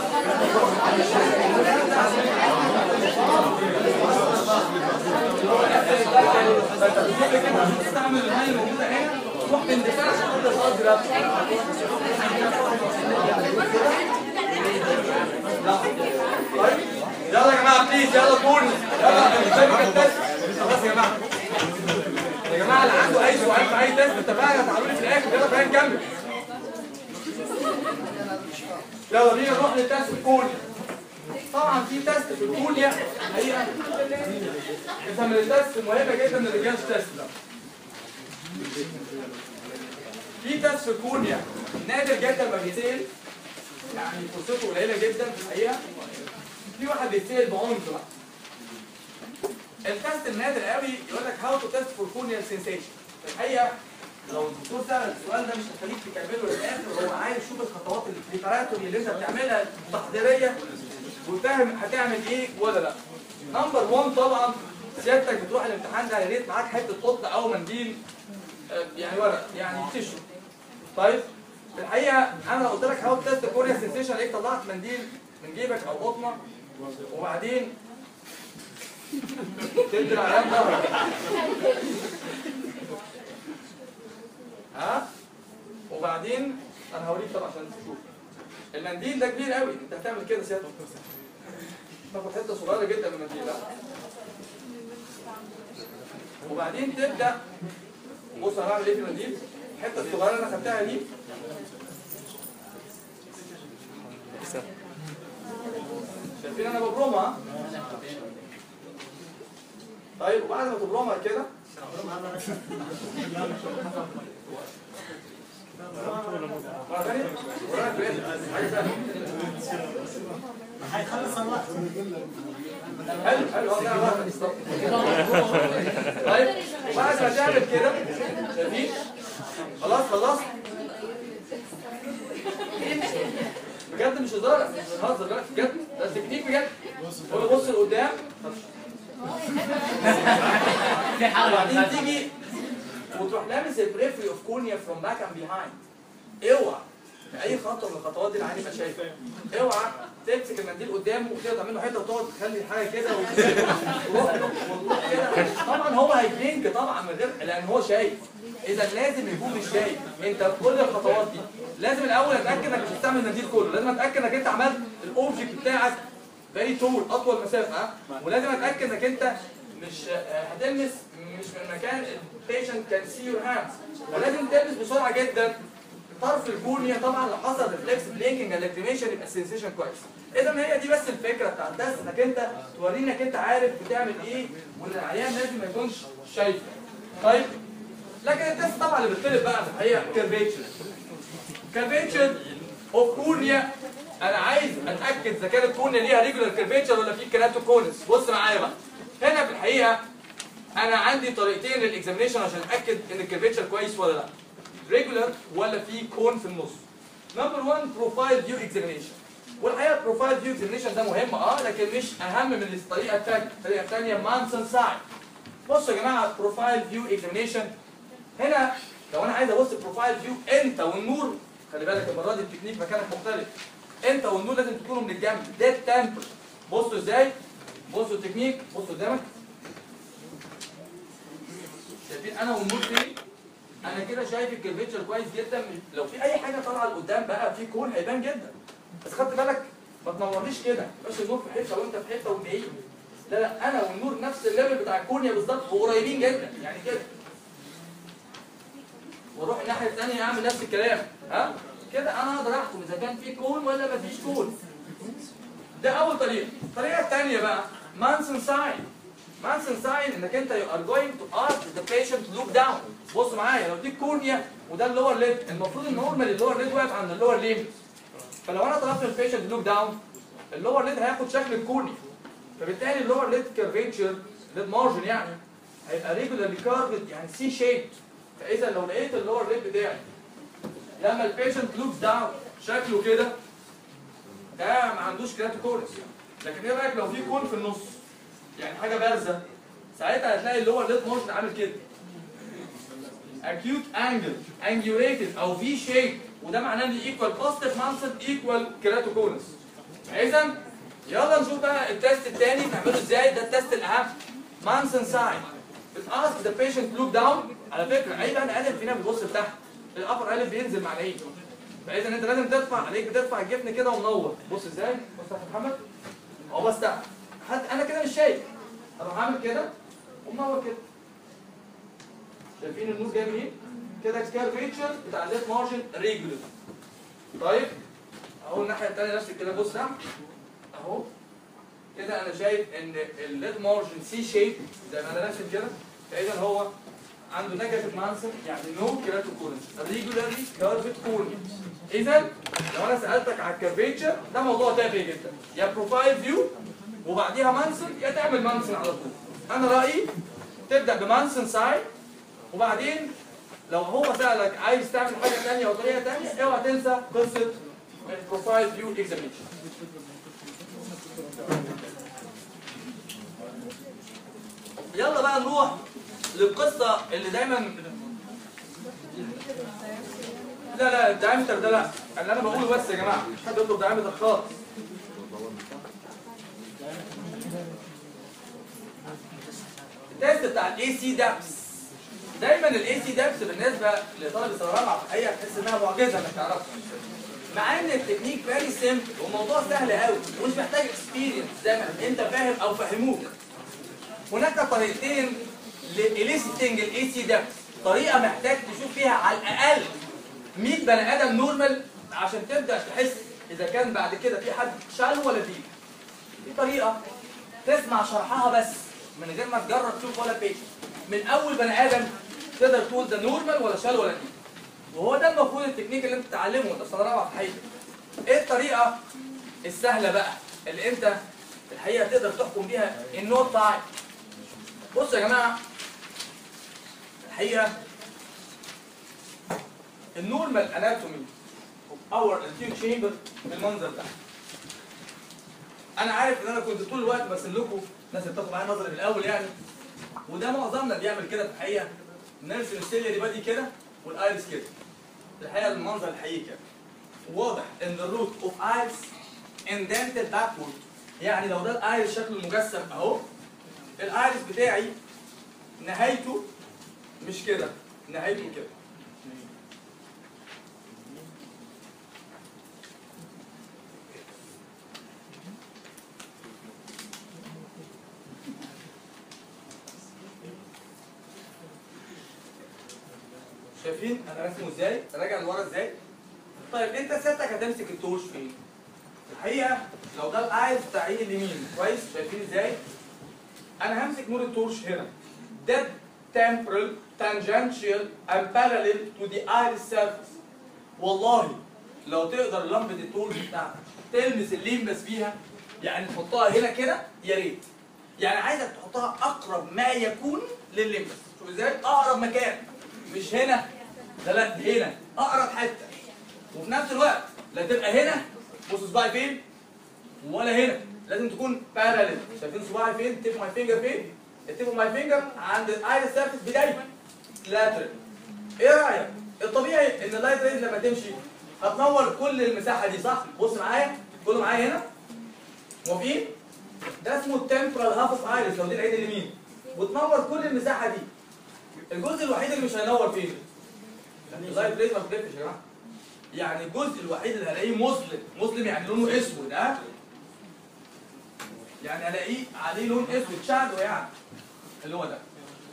تستعمل الميه الموجوده هنا تروح باندفاع عشان تقدر تقضي طيب يلا يا جماعه بليز يلا كورني يلا الشبكه التست خلاص يا جماعه يا جماعه اللي عنده اي سؤال في اي تست اتفقنا تعالوا لي في الاخر يلا خلينا نكمل يلا بينا نروح للتست الكورني طبعا في تست في الكورنيا حقيقه اسمها من التست المهمه جدا الريجاج تست ده في تست في الكورنيا نادر جدا ما بيتسال يعني فرصته قليله جدا في الحقيقه في واحد بيتسال بعنف بقى التست النادر قوي يقول لك هاو تو تيست فور كورنيال سensation في الحقيقه لو الدكتور سال السؤال ده مش هتخليك تكمله للاخر هو عايز يشوف الخطوات البريباراتوري اللي انت بتعملها تحضيريه وفاهم هتعمل ايه ولا لا نمبر 1 طبعا سيادتك بتروح الامتحان ده يا ريت معاك حته قطه او منديل آه، يعني ورق يعني تيشو طيب في الحقيقه انا لو قلت لك هاو تيست كوريا سنسيشن لقيت طلعت منديل من جيبك او قطنه وبعدين تدي العيان ظهرك ها وبعدين انا هوريك طبعا عشان تشوف المنديل ده كبير قوي انت هتعمل كده سيادتك تاخد حته صغيره جدا من المنديل ها وبعدين تبدا بص انا هعمل ايه في المنديل الحته الصغيره اللي انا خدتها دي شايفين انا ببرمها طيب وبعد ما تبرمها كده مرة ثانية؟ وراك بإيه؟ حاجة ثانية. هيخلص الوقت حلو حلو اه ده وقت بالظبط. طيب وبعد ما تعمل كده شايفين خلاص خلصت بجد مش هزار مش بنهزر لا بجد ده تكنيك بجد قول له بص لقدام في حاجه وبعدين تيجي وتروح لامس البريفري اوف كورنيا فروم باك اند بيهايند اوعى في اي خطوه من الخطوات دي العين يبقى شايفها اوعى تمسك المنديل قدامه وتقطع منه حته وتقعد تخلي حاجه كده وتروح له وتروح كده طبعا هو هيبلينك طبعا من غير لان هو شايف اذا لازم يكون مش شايف انت في كل الخطوات دي لازم الاول اتاكد انك مش بتستعمل المنديل كله لازم اتاكد انك انت عملت الاوبجكت بتاعك فيري طول اطول مسافه ها ولازم اتاكد انك انت مش آه، هتلمس مش من مكان البيشنت كان سي يور هاندز ولازم تلمس بسرعه جدا طرف الكورنيا طبعا لو حصل ريفلكس بلينكينج الاكتيفيشن يبقى السنسيشن كويس اذا هي دي بس الفكره بتاعت التست انك انت توريني انك انت عارف بتعمل ايه وان العيان لازم ما يكونش شايفه طيب لكن التست طبعا اللي بيختلف بقى في الحقيقه كيرفيتشر كيرفيتشر اوف كورنيا انا عايز اتاكد اذا كانت الكورنيا ليها ريجولار كيرفيتشر ولا في كيراتوكونس بص معايا بقى هنا في الحقيقه انا عندي طريقتين للاكزامينشن عشان اتاكد ان الكيرفيتشر كويس ولا لا ريجولار ولا في كون في النص نمبر 1 بروفايل فيو اكزامينشن والحقيقه بروفايل فيو اكزامينشن ده مهم اه لكن مش اهم من الطريقه الثانيه الطريقه الثانيه مانسون ساين بصوا يا جماعه بروفايل فيو اكزامينشن هنا لو انا عايز ابص بروفايل فيو انت والنور خلي بالك المره دي التكنيك مكانك مختلف انت والنور لازم تكونوا من الجنب ديد تامبر بصوا ازاي بصوا التكنيك بصوا قدامك شايفين انا والنور فين انا كده شايف الكيرفيتشر كويس جدا لو في اي حاجه طالعه لقدام بقى في كون هيبان جدا بس خدت بالك ما تنورليش كده بس النور في حته وانت في حته وبعيد لا لا انا والنور نفس الليفل بتاع الكورنيا بالظبط وقريبين جدا يعني كده واروح الناحيه الثانيه اعمل نفس الكلام ها كده انا اقدر احكم اذا كان في كون ولا مفيش كون ده اول طريقه الطريقه الثانيه بقى مانسون ساين مانسون ساين انك انت you are going to ask the patient to look down بص معايا لو دي كورنيا وده اللور ليد المفروض النورمال اللور ليد واقف عند اللور ليمب فلو انا طلبت من البيشنت لوك داون اللور ليد هياخد شكل الكورنيا فبالتالي اللور ليد كيرفيتشر ليد مارجن يعني هيبقى ريجولارلي كارفد يعني سي شيب فاذا لو لقيت اللور ليد بتاعي لما البيشنت لوكس داون شكله كده ده ما عندوش كراتوكورس لكن ايه رايك لو في كون في النص يعني حاجه بارزه ساعتها هتلاقي اللي هو الليد مارجن عامل كده acute angle angulated او في شيب وده معناه ان ايكوال بوزيتيف مانسل ايكوال كيراتوكونس اذا يلا نشوف بقى التست الثاني بنعمله ازاي ده التست الاهم مانسون ساين بتاسك ذا بيشنت لوك داون على فكره اي بقى قلب فينا بيبص لتحت الابر قلب بينزل مع العين فاذا انت لازم ترفع عليك بترفع الجفن كده ومنور بص ازاي بص يا محمد اهو بس تحت حتى انا كده مش شايف اروح عامل كده ومنور كده شايفين النور جاي منين؟ كده الكيرفيتشر بتاع الليت مارجن ريجولر طيب اهو الناحيه الثانيه نفس الكلام بص تحت اهو كده انا شايف ان الليد مارجن سي شيب زي ما انا راسم كده فاذا هو عنده نيجاتيف مانسل يعني نو كيراتوكونس ريجولارلي كيرفت كورنيا اذا لو انا سالتك على الكيرفيتشر ده موضوع تافه جدا يا بروفايل فيو وبعديها مانسل يا تعمل مانسل على طول انا رايي تبدا بمانسل ساين وبعدين لو هو سالك عايز تعمل حاجه ثانيه او طريقه ثانيه اوعى تنسى قصه البروفايل فيو اكزامينشن يلا بقى نروح للقصه اللي دايما لا لا الدايمتر ده لا اللي انا بقوله بس يا جماعه مش حد يطلب دايمتر خالص التيست بتاع الاي سي دابس دايما الاي سي دابس بالنسبه لطالب الثانويه الرابعه في الحقيقه تحس انها معجزه انك تعرفها مع ان التكنيك فيري سيمبل والموضوع سهل قوي ومش محتاج اكسبيرينس زي ما انت فاهم او فهموك هناك طريقتين لإليستنج الاي سي دابس طريقه محتاج تشوف فيها على الاقل 100 بني ادم نورمال عشان تبدا تحس اذا كان بعد كده في حد شالو ولا ديب دي طريقه تسمع شرحها بس من غير ما تجرب تشوف ولا بيج من اول بني ادم تقدر تقول ده نورمال ولا شال ولا ديب وهو ده المفروض التكنيك اللي انت تتعلمه وانت في سنه رابعه في الحقيقه ايه الطريقه السهله بقى اللي انت في الحقيقه تقدر تحكم بيها النوت تايم بصوا يا جماعه الحقيقه النورمال اناتومي اور التيو تشامبر بالمنظر ده انا عارف ان انا كنت طول الوقت برسم لكم ناس اللي بتاخد معايا نظري في الاول يعني وده معظمنا بيعمل كده في الحقيقه نرسم السيليا دي بادي كده والايرس كده الحقيقه المنظر الحقيقي كده واضح ان الروت اوف ايرس اندنتد باكورد يعني لو ده الايرس شكله مجسم اهو الايرس بتاعي نهايته مش كده نهايته كده شايفين انا راسمه ازاي راجع لورا ازاي طيب انت سيادتك هتمسك التوش فين الحقيقه لو ده الايز بتاع ايدي اليمين كويس شايفين ازاي انا همسك نور التورش هنا dead temporal tangential and parallel to the iris surface والله لو تقدر لمبه التورش بتاعتك تلمس الليمبس بيها يعني تحطها هنا كده يا ريت يعني عايزك تحطها اقرب ما يكون للليمبس شوف ازاي اقرب مكان مش هنا لا لا دي هنا اقرب حته وفي نفس الوقت لا تبقى هنا بص صباعي فين ولا هنا لازم تكون باراليل شايفين صباعي فين تيب ماي فينجر فين التيب ماي فينجر عند الايرس سيرفيس بدايه لاترال ايه رايك الطبيعي ان اللايت ريز لما تمشي هتنور كل المساحه دي صح بص معايا كله معايا هنا موافقين ده اسمه التمبرال هاف اوف ايرس لو دي العين اليمين وتنور كل المساحه دي الجزء الوحيد اللي مش هينور فين اللايت ريز ما بتلفش يا جماعه يعني الجزء الوحيد اللي هلاقيه مظلم مظلم يعني لونه اسود ها يعني هلاقيه عليه لون اسود شادو يعني اللي هو ده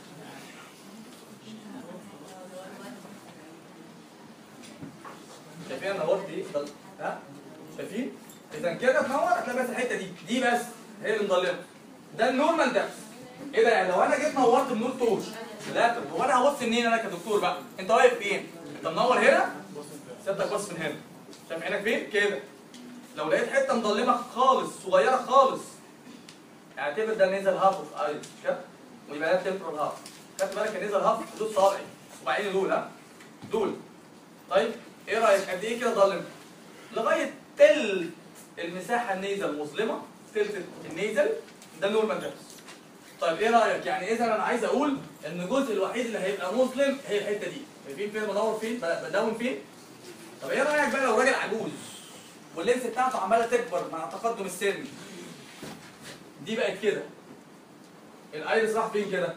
شايفين انا نورت ايه ضل- ها شايفين اذا كده تنور هتلاقي بس الحته دي دي بس هي اللي مضلمه ده النورمال دبس ايه ده يعني لو انا جيت نورت بنور توش لا طب هو انا هبص منين انا كدكتور بقى انت واقف فين انت منور هنا سيبتك بص من هنا شايف عينك فين كده لو لقيت حته مظلمه خالص صغيره خالص اعتبر ده نزل هاف اوف ايرس كده ويبقى ده تمبرال هاف خدت بالك نزل هاف في حدود صابعي صباعين دول ها دول طيب ايه رايك قد ايه كده ظلم لغايه تلت المساحه النيزل مظلمه تلت النيزل ده النورمال دبس طيب ايه رايك يعني اذا انا عايز اقول ان الجزء الوحيد اللي هيبقى مظلم هي الحته دي شايفين فين بدور فين بدون فين طب ايه رايك بقى لو راجل عجوز واللينس بتاعته عماله تكبر مع تقدم السن دي بقت كده الايرس راح فين كده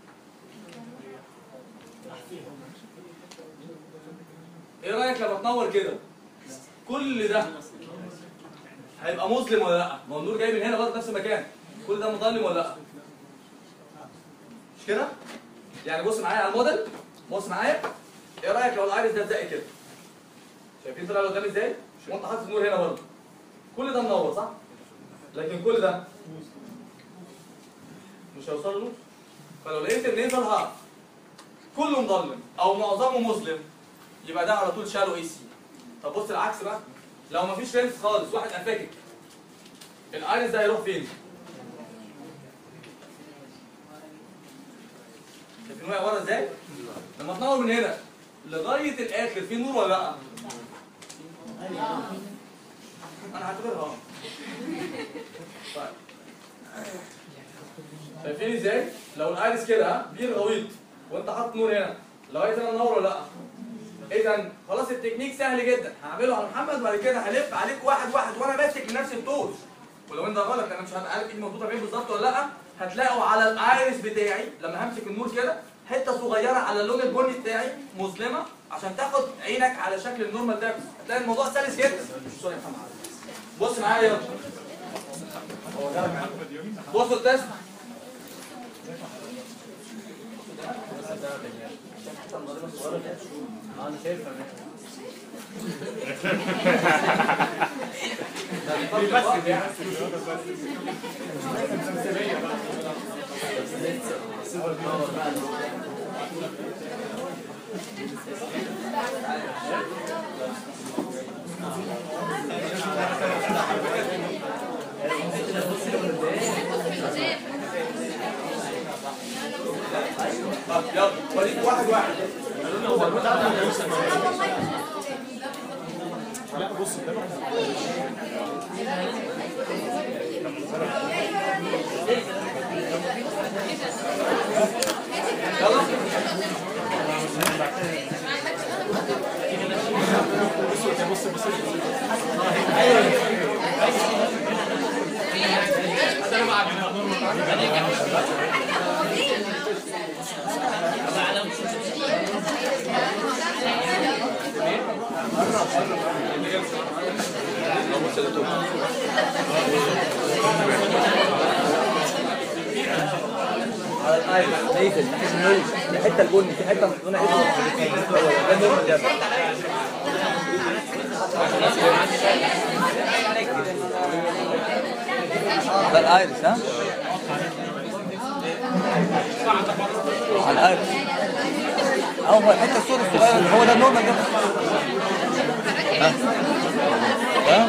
ايه رايك لما تنور كده كل ده هيبقى مظلم ولا لا ما هو النور جاي من هنا برضه نفس المكان كل ده مظلم ولا لا مش كده يعني بص معايا على الموديل بص معايا ايه رايك لو الايرس ده اتزق كده شايفين طلع قدام ازاي وانت حاطط النور هنا برضه كل ده منور صح لكن كل ده مش هيوصل له فلو لقيت النيزل هارت كله مظلم او معظمه مظلم يبقى ده على طول شالو اي سي طب بص العكس بقى لو مفيش لينس خالص واحد افاكك الايرس ده هيروح فين؟ شايفين واقع ورا ازاي؟ لما تنور من هنا لغايه الاخر في نور ولا لا؟ انا هعتبرها اه طيب شايفين ازاي؟ لو الايرس كده ها بير غويط وانت حاطط نور هنا لغايه هنا منور ولا لا؟ اذا خلاص التكنيك سهل جدا هعمله على محمد وبعد كده هلف عليك واحد واحد وانا ماسك لنفس الطول ولو انت غلط انا مش هبقى عارف ايدي مظبوطه فين بالظبط ولا لا هتلاقوا على الايرس بتاعي لما همسك النور كده حته صغيره على اللون البني بتاعي مظلمه عشان تاخد عينك على شكل النورمال ده هتلاقي الموضوع سلس جدا سوري يا محمد بص معايا يلا بصوا التست اه انا شايفها طب يلا وريك واحد واحد على الايرس نيفل في حته البني في حته لونها اسود ده النورمال ده ده الايرس ها على الايرس اه هو الحته السوداء الصغيره هو ده النورمال ده ها ها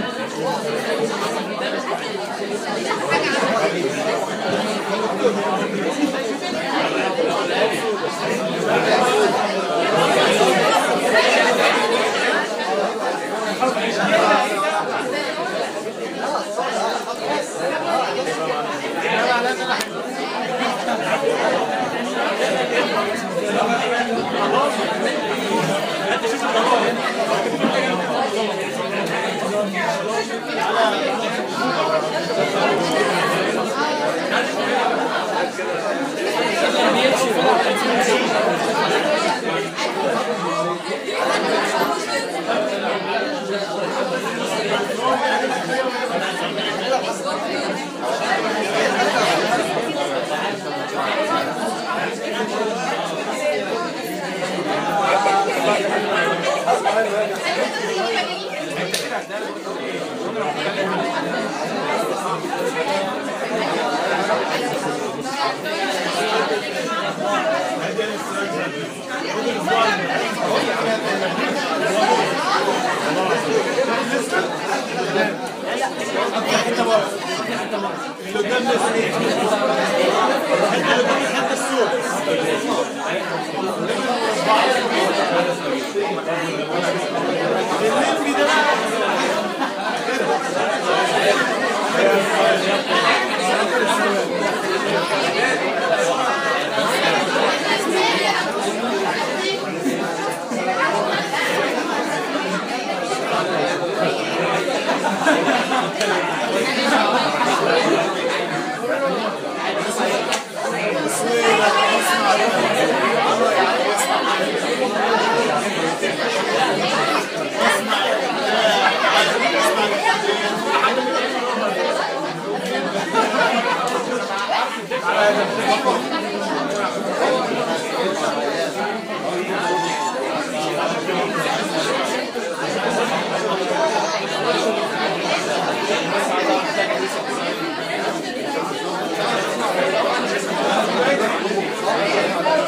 Thank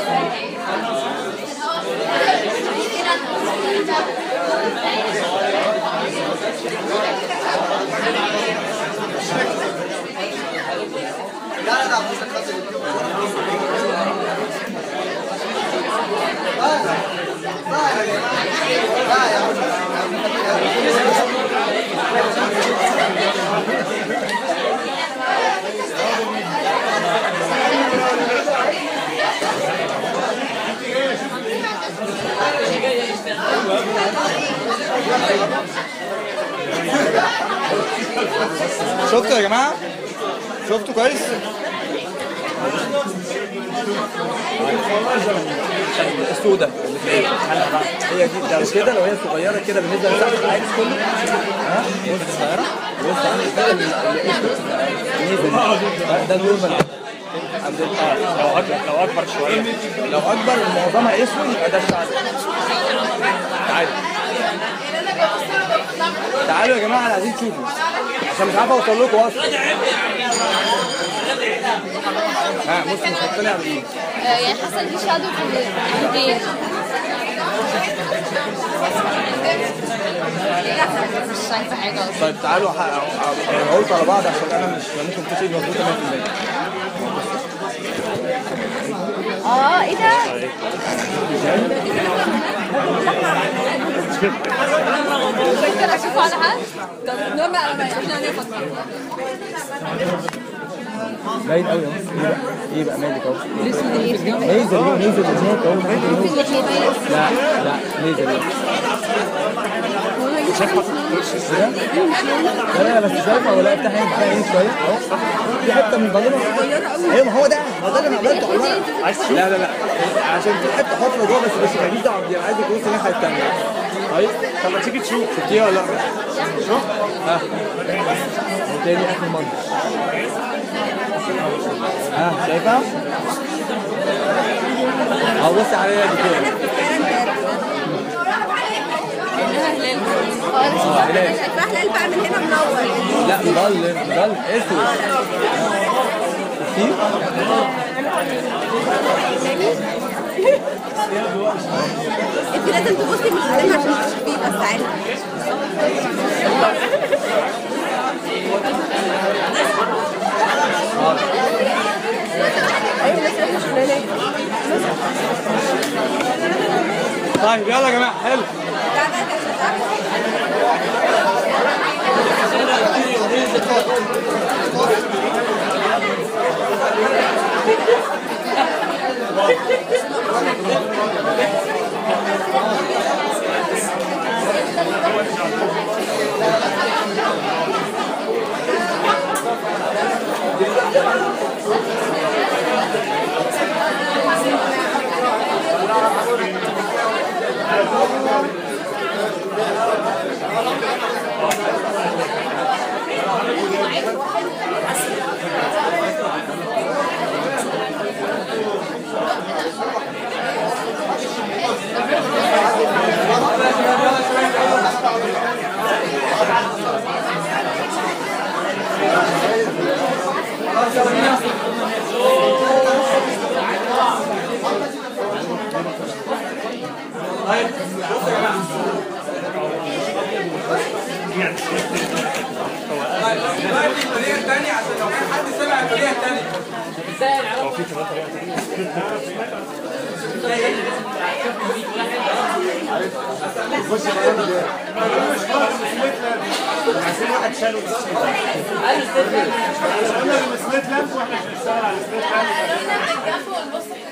شفتوا يا جماعه شفتوا كويس السوداء اللي في ايه هي دي لو كده لو هي صغيره كده بالنسبه لسقف العين كله ها بص صغيره بص عامل كده ال- ال- نزل ده نورمال عند ال- اه لو اكبر لو اكبر شويه لو اكبر معظمها اسود يبقى ده الشعر تعالوا تعالوا يا جماعه احنا عايزين تشوفوا عشان مش عارف اوصل لكم اصلا ها بص مش هقتنع بايه يعني حاسه دي شادو في الايدين مش شايفه حاجه اصلا طيب تعالوا ح- يعني قلت على بعض عشان انا مش ممكن مفيش ايد مظبوطه 100% اه ايه ده؟ ممكن اشوفه على حد؟ طب نورمال انا احنا هنفكر باين قوي اهو ايه بقى ايه بقى مالك اهو الاسود اللي يسمع نيزل اهو نيزل هناك اهو ممكن يتلبس لا لا نيزل اهو كده؟ لا لا بس شايفه ولا افتح عينك افتح عينك شويه اهو في حته من البالونه ايوه ما هو ده ما هو ده اللي انا عملته على الورق لا لا لا عشان في حته حفره جوه بس مش ماليش دعوه بدي انا عايز يكون الناحيه الثانيه طيب طب ما تيجي تشوف شفتيها ولا لا؟ شوف ها وتاني اخر مره ها شايفها؟ اه بص عليا دي كده اه انا شايفه هلال. شايفه هلال بقى من هنا منور لا مضلم مضلم اسود شفتيه؟ انت لازم تبصي من قدام عشان تشوفيه بس عادي طيب يلا يا جماعه حلو طيب بصوا يا جماعه طيب دلوقتي الطريقه الثانيه عشان لو كان حد سمع الطريقه الثانيه عايزين واحد شالو بس قلنا السبليت لامب واحنا مش هنشتغل على السبليت لامب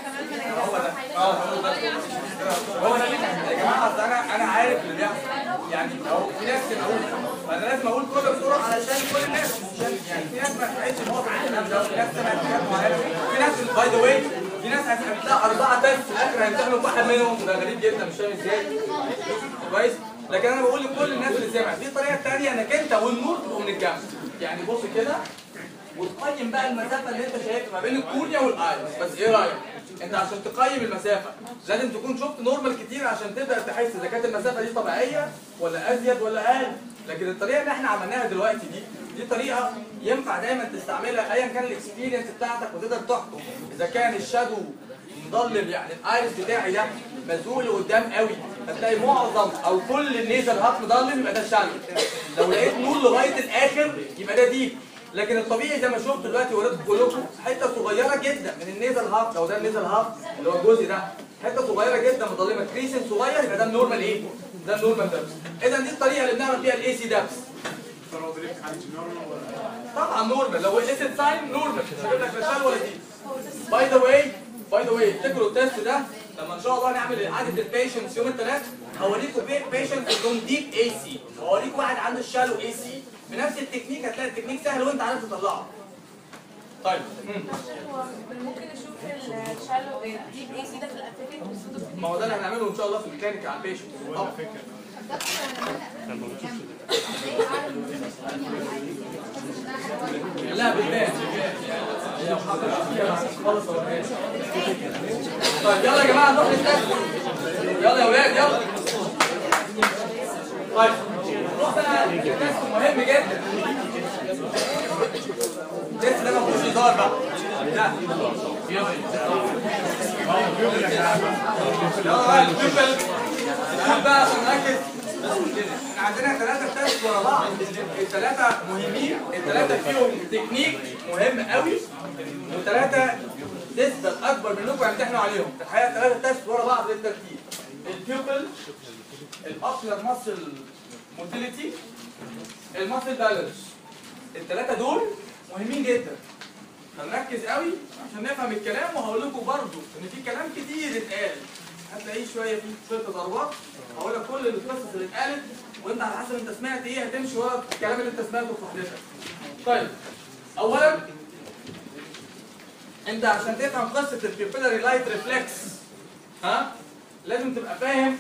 هو ده يا جماعه اصل انا انا عارف اللي بيحصل يعني لو في ناس تقول فانا لازم اقول كل بسرعه علشان كل الناس عشان يعني في ناس ما سمعتش ان هو في الكلام ده وفي ناس سمعت حاجات معينه في ناس باي ذا واي في ناس هتلاقي اربعه تست في الاخر هيمتحنوا في واحد منهم وده غريب جدا مش فاهم ازاي كويس لكن انا بقول لكل الناس اللي سمعت في طريقه ثانيه انك انت والنور تبقوا من الجنب يعني بص كده وتقيم بقى المسافه اللي انت شايفها ما بين الكورنيا والايرس بس ايه رايك انت عشان تقيم المسافه لازم تكون شفت نورمال كتير عشان تبدا تحس اذا كانت المسافه دي طبيعيه ولا ازيد ولا اقل لكن الطريقه اللي احنا عملناها دلوقتي دي دي طريقه ينفع دايما تستعملها ايا كان الاكسبيرينس بتاعتك وتقدر تحكم اذا كان الشادو مضلم يعني الايرس بتاعي ده مزوق لقدام قوي هتلاقي معظم او كل النيزل هات مضلم يبقى ده الشادو لو لقيت نور لغايه الاخر يبقى ده ديب لكن الطبيعي زي ما شفت دلوقتي وريتكم كلكم حته صغيره جدا من النيزل هاف لو ده النيزل هاف اللي هو الجزء ده حته صغيره جدا مظلمه كريسن صغير يبقى ده النورمال ايه؟ ده النورمال دبس اذا دي الطريقه اللي بنعمل فيها الاي سي دبس طبعا نورمال لو الاسيد ساين نورمال مش هجيب لك لا شال ولا دي باي ذا واي باي ذا واي افتكروا التست ده لما ان شاء الله نعمل اعاده البيشنتس يوم الثلاث هوريكم بيشنت عندهم ديب اي سي هوريكم واحد عنده شالو اي سي بنفس التكنيك هتلاقي التكنيك سهل وانت عارف تطلعه طيب مم. هو ممكن اشوف الشالو ديب اي سي ده في الاتيفيك والسودو ما هو ده اللي هنعمله ان شاء الله في الكلينيك على البيشنت طبعا لا بالبان خلص طيب يلا يا جماعه نروح للتست يلا يا ولاد يلا طيب نروح بقى للتست مهم جدا التست ده ما فيهوش هزار بقى لا يلا بقى البيبل شوف بقى عشان نركز احنا عندنا ثلاثة تيست ورا بعض الثلاثة مهمين الثلاثة فيهم تكنيك مهم قوي وثلاثة نسبة الأكبر منكم هيمتحنوا عليهم الحقيقة ثلاثة تيست ورا بعض بالترتيب البيوبل الأوكسيلر ماسل موتيليتي الماسل بالانس الثلاثة دول مهمين جدا هنركز قوي عشان نفهم الكلام وهقول لكم برضه ان في كلام كتير اتقال هتلاقيه شويه في شويه تضاربات هقول لك كل القصص اللي اتقالت وانت على حسب انت سمعت ايه هتمشي ورا الكلام اللي انت سمعته في وحدتك. طيب اولا انت عشان تفهم قصه البيبيلاري لايت ريفلكس ها لازم تبقى فاهم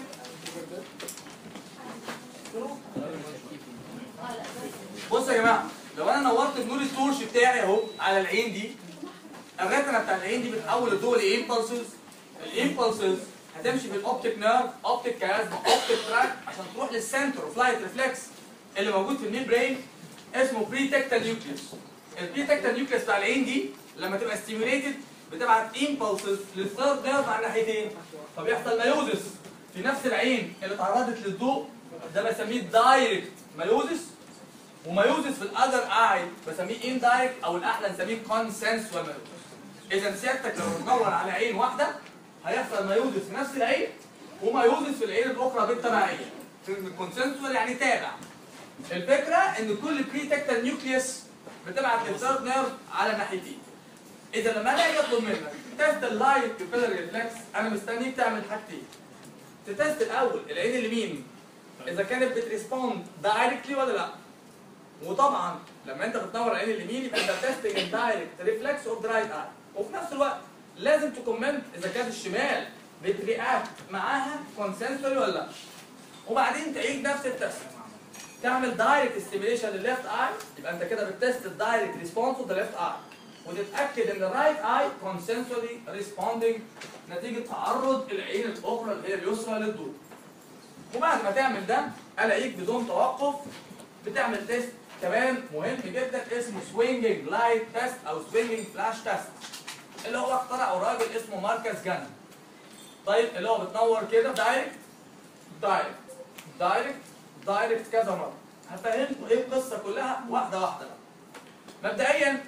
بص يا جماعه لو انا نورت بنور التورش بتاعي اهو على العين دي الريتنا بتاع العين دي بتحول الضوء لامبلسز الامبلسز هتمشي في الاوبتيك نيرف اوبتيك كازما اوبتيك تراك عشان تروح للسنتر اوف لايت ريفلكس اللي موجود في الميد برين اسمه بري تكتال نيوكليوس البري تكتال نيوكليوس بتاع العين دي لما تبقى ستيميوليتد بتبعت امبلسز للثيرد نيرف على الناحيتين فبيحصل مايوزس في نفس العين اللي تعرضت للضوء ده بسميه دايركت مايوزس ومايوزس في الاذر اي بسميه اندايركت او الاحلى نسميه كونسنسوال مايوزس اذا سيادتك لو تدور على عين واحده هيحصل مايوزس في نفس العين ومايوزس في العين الاخرى بالتبعيه الكونسنسوال يعني تابع الفكره ان كل بري تكتال نيوكليوس بتبعت للثيرد نيرف على ناحيتين اذا لما انا اجي اطلب منك تيست اللايت بيبيلاري ريفلكس انا مستنيك تعمل حاجتين تتست الاول العين اليمين اذا كانت بتريسبوند دايركتلي ولا لا وطبعا لما انت بتنور العين اليمين يبقى انت تيستنج الدايركت ريفلكس اوف رايت اي وفي نفس الوقت لازم تكومنت اذا كانت الشمال بترياكت معاها كونسنسوري ولا لا وبعدين تعيد نفس التست تعمل دايركت ستيميليشن للليفت اي يبقى انت كده بتست الدايركت ريسبونس اوف ذا ليفت اي وتتاكد ان الرايت اي كونسنسوري ريسبوندنج نتيجه تعرض العين الاخرى اللي هي اليسرى للضوء وبعد ما تعمل ده الاقيك بدون توقف بتعمل تيست كمان مهم جدا اسمه سوينجنج لايت تيست او سوينجنج فلاش تيست اللي هو اخترعه راجل اسمه ماركس جان طيب اللي هو بتنور كده دايركت دايركت دايركت دايركت كذا مره هفهمكم ايه القصه كلها واحده واحده بقى مبدئيا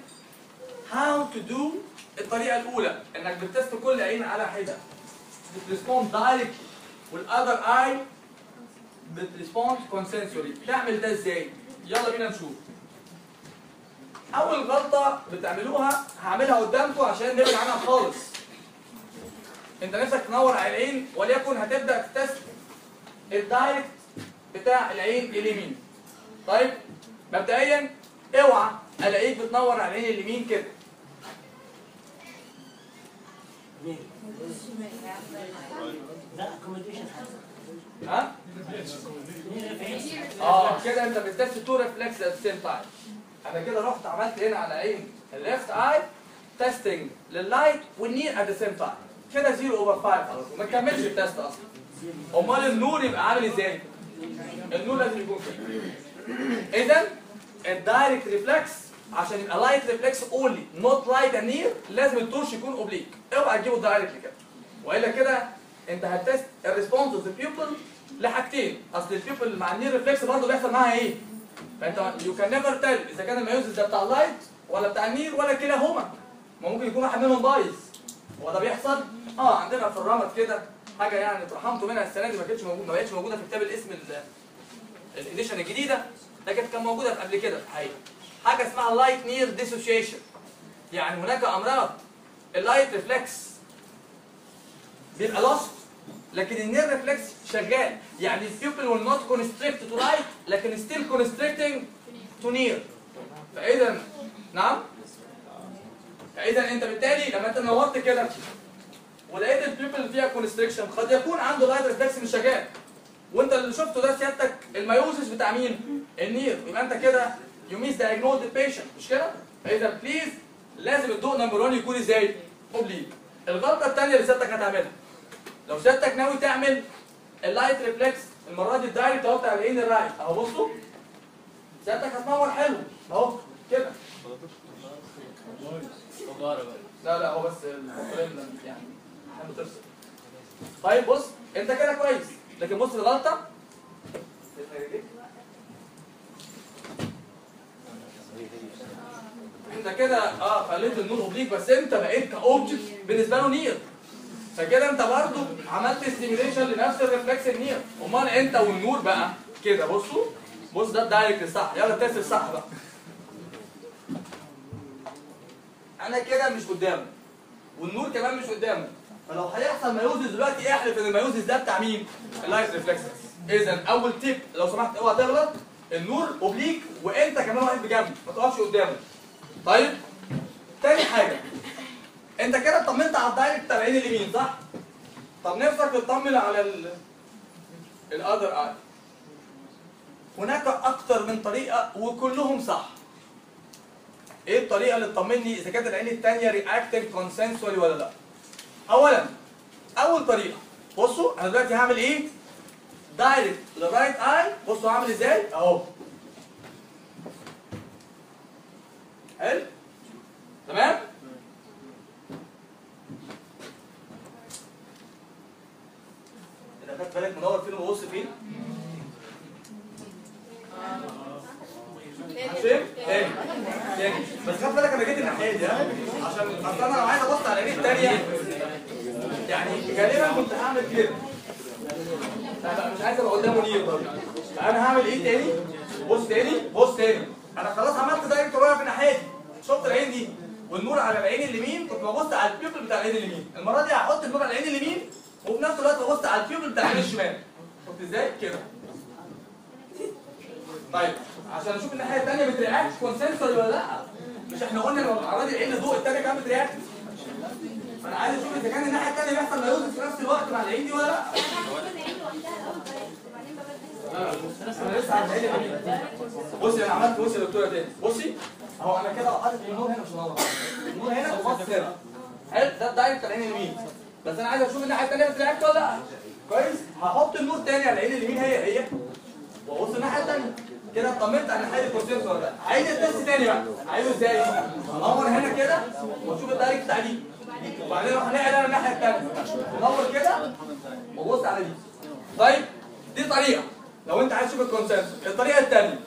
هاو تو دو الطريقه الاولى انك بتست كل عين على حده بتريسبوند دايركت والاذر اي بتريسبوند كونسنسوري تعمل ده ازاي يلا بينا نشوف اول غلطه بتعملوها هعملها قدامكم عشان نبعد عنها خالص انت نفسك تنور على العين وليكن هتبدا تست الدايركت بتاع العين اليمين طيب مبدئيا اوعى الاقيك بتنور على العين اليمين كده لا اكوموديشن ها اه كده انت بتست تو ريفلكس ات سيم تايم انا كده رحت عملت هنا على عين الليفت اي تيستنج لللايت والنير ات ذا سيم تايم كده 0 اوفر 5 خلاص ما تكملش التست اصلا امال النور يبقى عامل ازاي؟ النور لازم يكون كده اذا الدايركت ريفلكس عشان يبقى لايت ريفلكس اونلي نوت لايت اند نير لازم التورش يكون اوبليك اوعى تجيبه دايركت كده والا كده انت هتست الريسبونس اوف ذا بيبل لحاجتين اصل البيبل مع النير ريفلكس برضه بيحصل معاها ايه؟ فانت يو كان نيفر تيل اذا كان الميوزس ده بتاع اللايت ولا بتاع النير ولا كلاهما ما ممكن يكون واحد منهم بايظ هو ده بيحصل؟ اه عندنا في الرمد كده حاجه يعني اترحمتوا منها السنه دي ما كانتش موجوده ما بقتش موجوده في كتاب الاسم ال- الاديشن الجديده لكن كان موجوده قبل كده في الحقيقه حاجه اسمها لايت نير ديسوشيشن يعني هناك امراض اللايت ريفلكس بيبقى لوست لكن النير ريفلكس شغال يعني البيبل will not constrict to light لكن still constricting تو نير فاذا نعم فاذا انت بالتالي لما انت نورت كده ولقيت البيبل اللي فيها كونستريكشن قد يكون عنده لايت ريفلكس مش شغال وانت اللي شفته ده سيادتك الميوزس بتاع مين؟ النير يبقى انت كده يو ميس دايجنوز البيشنت مش كده؟ فاذا بليز لازم الضوء نمبر 1 يكون ازاي؟ اوبليك الغلطه الثانيه اللي سيادتك هتعملها لو سيادتك ناوي تعمل اللايت ريفلكس المره دي الدايركت اهو بتاع العين الرايت اهو بصوا سيادتك هتنور حلو اهو كده وجارة بقى لا لا هو بس الفريم يعني حلو ترسم طيب بص انت كده كويس لكن بص الغلطه انت كده اه خليت النور اوبليك بس انت بقيت كاوبجكت بالنسبه له نير فكده انت برضو عملت ستيميوليشن لنفس الريفلكس النير امال انت والنور بقى كده بصوا بص ده الدايركت الصح يلا التست الصح بقى انا كده مش قدامه والنور كمان مش قدامه فلو هيحصل مايوزس دلوقتي احلف ان المايوزس ده بتاع مين؟ اللايت ريفلكسز اذا اول تيب لو سمحت اوعى تغلط النور اوبليك وانت كمان واقف بجنبه ما تقفش قدامه طيب تاني حاجه انت كده اطمنت على الدايركت بتاع العين اليمين صح؟ طب نفسك تطمن على ال الاذر اي هناك اكتر من طريقه وكلهم صح ايه الطريقه اللي تطمني اذا كانت العين الثانيه رياكتنج كونسنسولي ولا لا اولا اول طريقه بصوا انا دلوقتي هعمل ايه دايركت للرايت اي بصوا هعمل ازاي اهو حلو تمام اذا خدت بالك منور فين وبص فين عشان تاني تاني بس خد بالك انا جيت الناحيه دي ها؟ عشان اصل انا لو عايز ابص على العين الثانيه يعني غالبا كنت هعمل كده لا لا مش عايز ابقى قدامه نير برضه انا هعمل ايه تاني بص تاني بص تاني انا خلاص عملت دايركت واقف في الناحيه دي شفت العين دي والنور على العين اليمين كنت ببص على البيبل بتاع العين اليمين المره دي هحط النور على العين اليمين وفي نفس الوقت ببص على البيبل بتاع العين الشمال شفت ازاي كده طيب عشان اشوف الناحيه الثانيه بترياكت كونسنسوري ولا لا مش احنا قلنا لو اراضي العين الضوء الثانيه كانت بترياكت فانا عايز اشوف اذا كان الناحيه الثانيه بيحصل مايوزس في نفس الوقت مع العين دي ولا لا انا لسه على العين اليمين. بصي انا عملت بصي يا دكتوره تاني بصي اهو انا كده حاطط النور هنا مش منور النور هنا وبص هنا حلو ده الدايركت على العين اليمين بس انا عايز اشوف الناحيه الثانيه بترياكت ولا لا كويس هحط النور تاني على العين اليمين هي هي وابص الناحيه الثانيه كده اطمنت على ناحيه الكونسنس ولا لا عايز التست تاني بقى عايزه ازاي انور هنا كده واشوف الدايركت بتاع دي وبعدين اروح نقل انا الناحيه الثانيه انور كده وابص على دي طيب دي طريقه لو انت عايز تشوف الكونسنس الطريقه الثانيه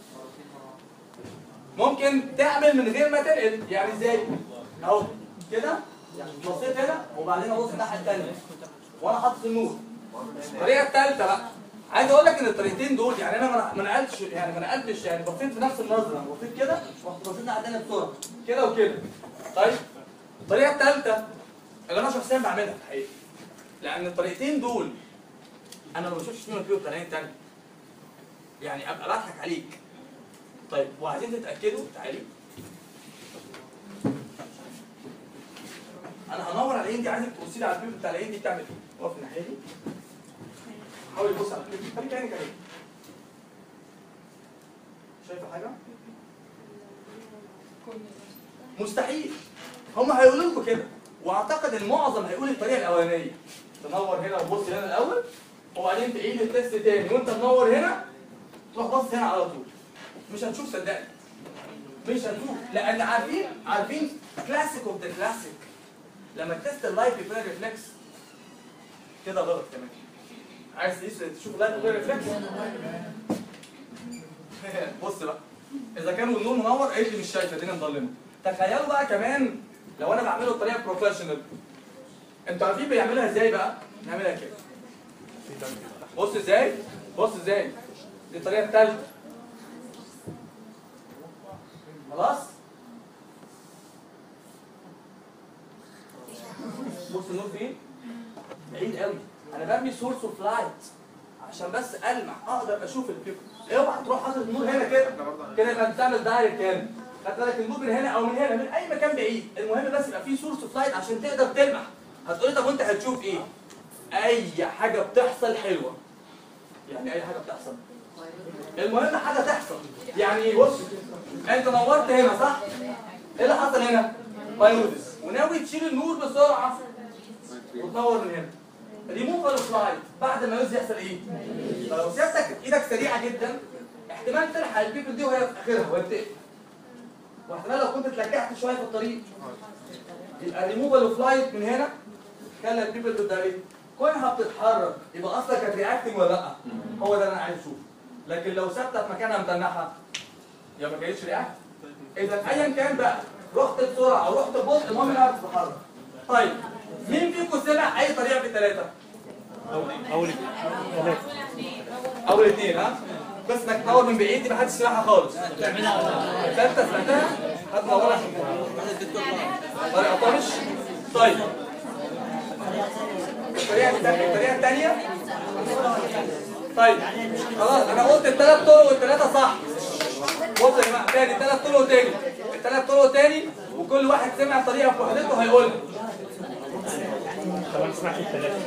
ممكن تعمل من غير ما تنقل يعني ازاي اهو كده بصيت هنا وبعدين ابص الناحيه الثانيه وانا حاطط النور الطريقه الثالثه بقى عايز اقول لك ان الطريقتين دول يعني انا ما- ما نقلتش يعني ما نقلتش يعني بصيت في نفس النظره أنا بصيت كده ورحت بصيت الناحيه الثانيه بسرعه كده وكده طيب الطريقه الثالثه اللي انا شخصيا بعملها في الحقيقه لان الطريقتين دول انا ما بشوفش فيهم الفيديو بتاع تاني يعني ابقى بضحك عليك طيب وعايزين تتاكدوا تعالي انا هنور على العين دي عايزك تبصي لي على الفيديو بتاع العين دي بتعمل ايه اقف الناحيه دي حاول يبص على الفيديو خليك عينك عليه شايفه حاجه مستحيل هم هيقولوا لكم كده واعتقد المعظم هيقول الطريقه الاولانيه تنور هنا وتبص هنا الاول وبعدين تعيد التست تاني وانت منور هنا تروح باصص هنا على طول مش هتشوف صدقني مش هتشوف لان عارفين عارفين كلاسيك اوف ذا كلاسيك لما تست اللايف بيبقى ريفلكس كده غلط كمان عايز تقيس تشوف اللايف بيبقى ريفلكس بص بقى اذا كان النور منور قالت لي مش شايفه الدنيا مظلمه تخيلوا بقى كمان لو انا بعمله بطريقه بروفيشنال انتوا عارفين بيعملها ازاي بقى نعملها كده بص ازاي بص ازاي دي الطريقه الثالثه خلاص بص النور فين بعيد قوي انا برمي سورس اوف لايت عشان بس المح اقدر اشوف البيبل اوعى تروح حاطط النور هنا كده كده يبقى بتعمل دايركت هنا خدت بالك النور من هنا او من هنا من اي مكان بعيد المهم بس يبقى في سورس اوف لايت عشان تقدر تلمح هتقولي طب وانت هتشوف ايه اي حاجه بتحصل حلوه يعني اي حاجه بتحصل المهم حاجه تحصل يعني بص انت نورت هنا صح ايه اللي حصل هنا بايودس وناوي تشيل النور بسرعه وتنور من هنا ريموفال اوف لايت بعد ما يوز يحصل ايه فلو سيادتك ايدك سريعه جدا احتمال تلحق البيبل دي وهي في اخرها وهي بتقفل واحتمال لو كنت اتلكعت شويه في الطريق يبقى ريموفال اوف لايت من هنا خلى البيبل تبدا ايه كونها بتتحرك يبقى اصلا كانت رياكتنج ولا لا هو ده اللي انا عايز اشوفه لكن لو ثابته في مكانها متنحه يبقى ما كانتش رياكت اذا ايا كان بقى رحت بسرعه او رحت ببطء المهم انها بتتحرك طيب مين فيكم سمع اي طريقه في الثلاثه اول اول اثنين ها بس انك تنور من بعيد دي ما حدش سمعها خالص الثالثه سمعتها هتنورها طريقه طرش طيب الطريقه الثانيه الطريقه الثانيه طيب خلاص انا قلت الثلاث طرق والثلاثه صح بصوا يا جماعه تاني ثلاث طرق تاني الثلاث طرق تاني وكل واحد سمع طريقه في وحدته هيقول طبعا سمعت الثلاثه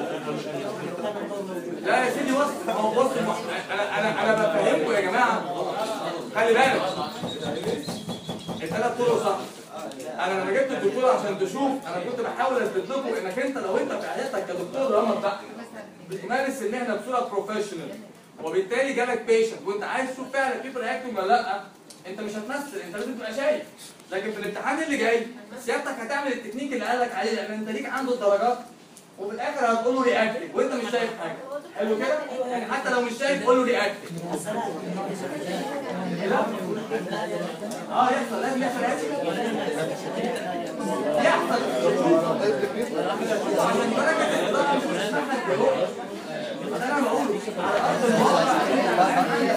لا يا سيدي بص ما هو بص انا انا انا بفهمكم يا جماعه خلي بالك الثلاث طرق صح انا لما جبت الدكتور عشان تشوف انا كنت بحاول اثبت لكم انك انت لو انت في عيادتك كدكتور رمض بقى بتمارس المهنه بصوره بروفيشنال وبالتالي جالك بيشنت وانت عايز تشوف فعلا بيبل اكتنج ولا لا انت مش هتمثل انت لازم تبقى شايف لكن في الامتحان اللي جاي سيادتك هتعمل التكنيك اللي قالك عليه لان انت ليك عنده الدرجات وفي الاخر هتقول له رياكتنج وانت مش شايف حاجه حلو كده يعني حتى لو مش شايف قول له رياكتنج اه يحصل لازم يحصل يحصل عشان درجه الإضاءة مش هتسمح لك تروح. ده انا بقوله على ارض الواقع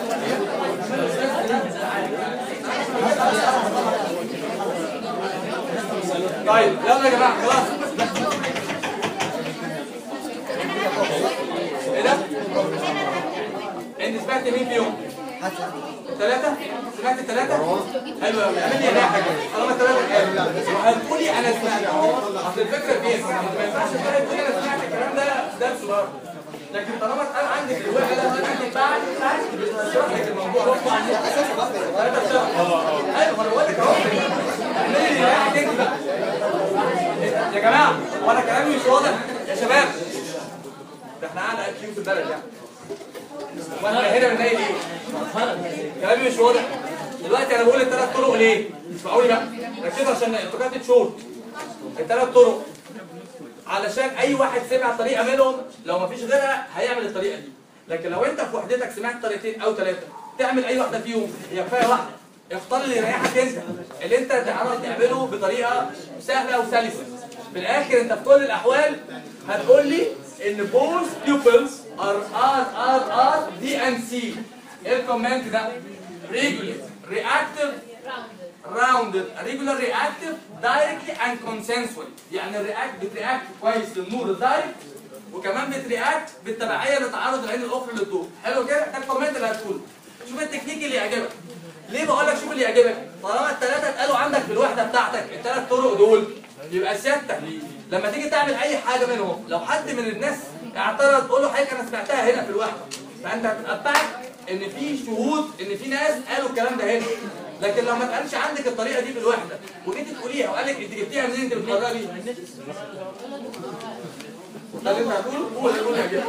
طيب يلا يا جماعه خلاص ايه ده؟ انت سمعت مين فيهم؟ ثلاثة؟ سمعت الثلاثة؟ حلو قوي اعمل لي ريحة كده طالما الثلاثة قالوا وهتقولي انا سمعتهم اصل الفكرة في ايه؟ انت ما ينفعش تقولي تقولي انا سمعت الكلام ده ده صغير لكن طالما اتقال عندك الوحدة ده عندك بعد بعد بشرح لك الموضوع ثلاثة شهر ايوه ما انا بقول لك اهو اعملي لي ريحة انت بقى يا جماعة وانا كلامي مش واضح يا شباب ده احنا قاعد اكيد في البلد يعني وانا هنا بنلاقي ايه؟ كلامي مش واضح دلوقتي انا بقول الثلاث طرق ليه؟ اسمعوني بقى ركزوا عشان انتوا كانت شورت الثلاث طرق علشان اي واحد سمع طريقه منهم لو مفيش غيرها هيعمل الطريقه دي لكن لو انت في وحدتك سمعت طريقتين او ثلاثه تعمل اي واحده فيهم هي كفايه واحده اختار اللي يريحك انت اللي انت تعرف تعمله بطريقه سهله وسلسه في الاخر انت في كل الاحوال هتقول لي ان both pupils are R R R D and C ايه الكومنت ده؟ regular reactive rounded regular reactive directly and consensually يعني الرياكت بترياكت كويس للنور الدايركت وكمان بترياكت بالتبعيه لتعرض العين الاخرى للضوء حلو كده ده الكومنت اللي هتقوله شوف التكنيك اللي يعجبك ليه بقول لك شوف اللي يعجبك طالما الثلاثه اتقالوا عندك في الوحده بتاعتك الثلاث طرق دول يبقى سيادتك لما تيجي تعمل اي حاجه منهم لو حد من الناس اعترض قول له حضرتك انا سمعتها هنا في الوحده فانت هتتبعك ان في شهود ان في ناس قالوا الكلام ده هنا لكن لو ما اتقالش عندك الطريقه دي في الوحده وجيت تقوليها وقال لك انت جبتيها منين انت بتقررها ليه؟ ده اللي انت هتقوله هو اللي يقول لك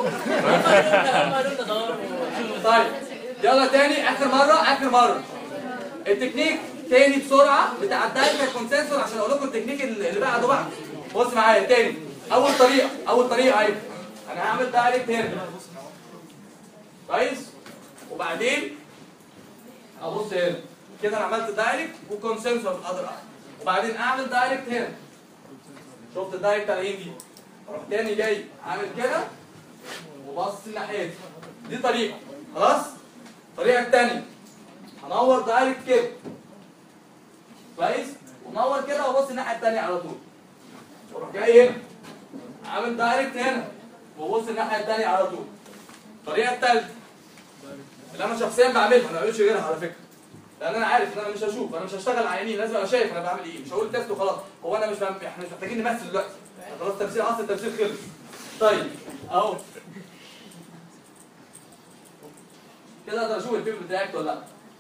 طيب يلا تاني اخر مره اخر مره التكنيك تاني بسرعه بتاع الدايركت كونسنسور عشان اقول لكم التكنيك اللي بعده بعد بص معايا تاني اول طريقه اول طريقه اهي انا هعمل دايركت هنا كويس وبعدين ابص هنا كده انا عملت دايركت وكونسنسور في الأذر وبعدين اعمل دايركت هنا شفت الدايركت على ايدي اروح تاني جاي عامل كده وبص الناحيه دي دي طريقه خلاص الطريقه الثانيه هنور دايركت كده كويس ونور كده وابص الناحيه الثانيه على طول واروح جاي هنا عامل دايركت هنا وابص الناحيه الثانيه على طول الطريقه الثالثه اللي انا شخصيا بعملها ما بعملش غيرها على فكره لان انا عارف ان انا مش هشوف انا مش هشتغل على يمين لازم ابقى شايف انا بعمل ايه مش هقول تيست وخلاص هو انا مش بعمل احنا مش محتاجين نمثل دلوقتي خلاص تمثيل عصر التمثيل خلص طيب اهو كده اقدر اشوف البيبل بتاعك ولا لا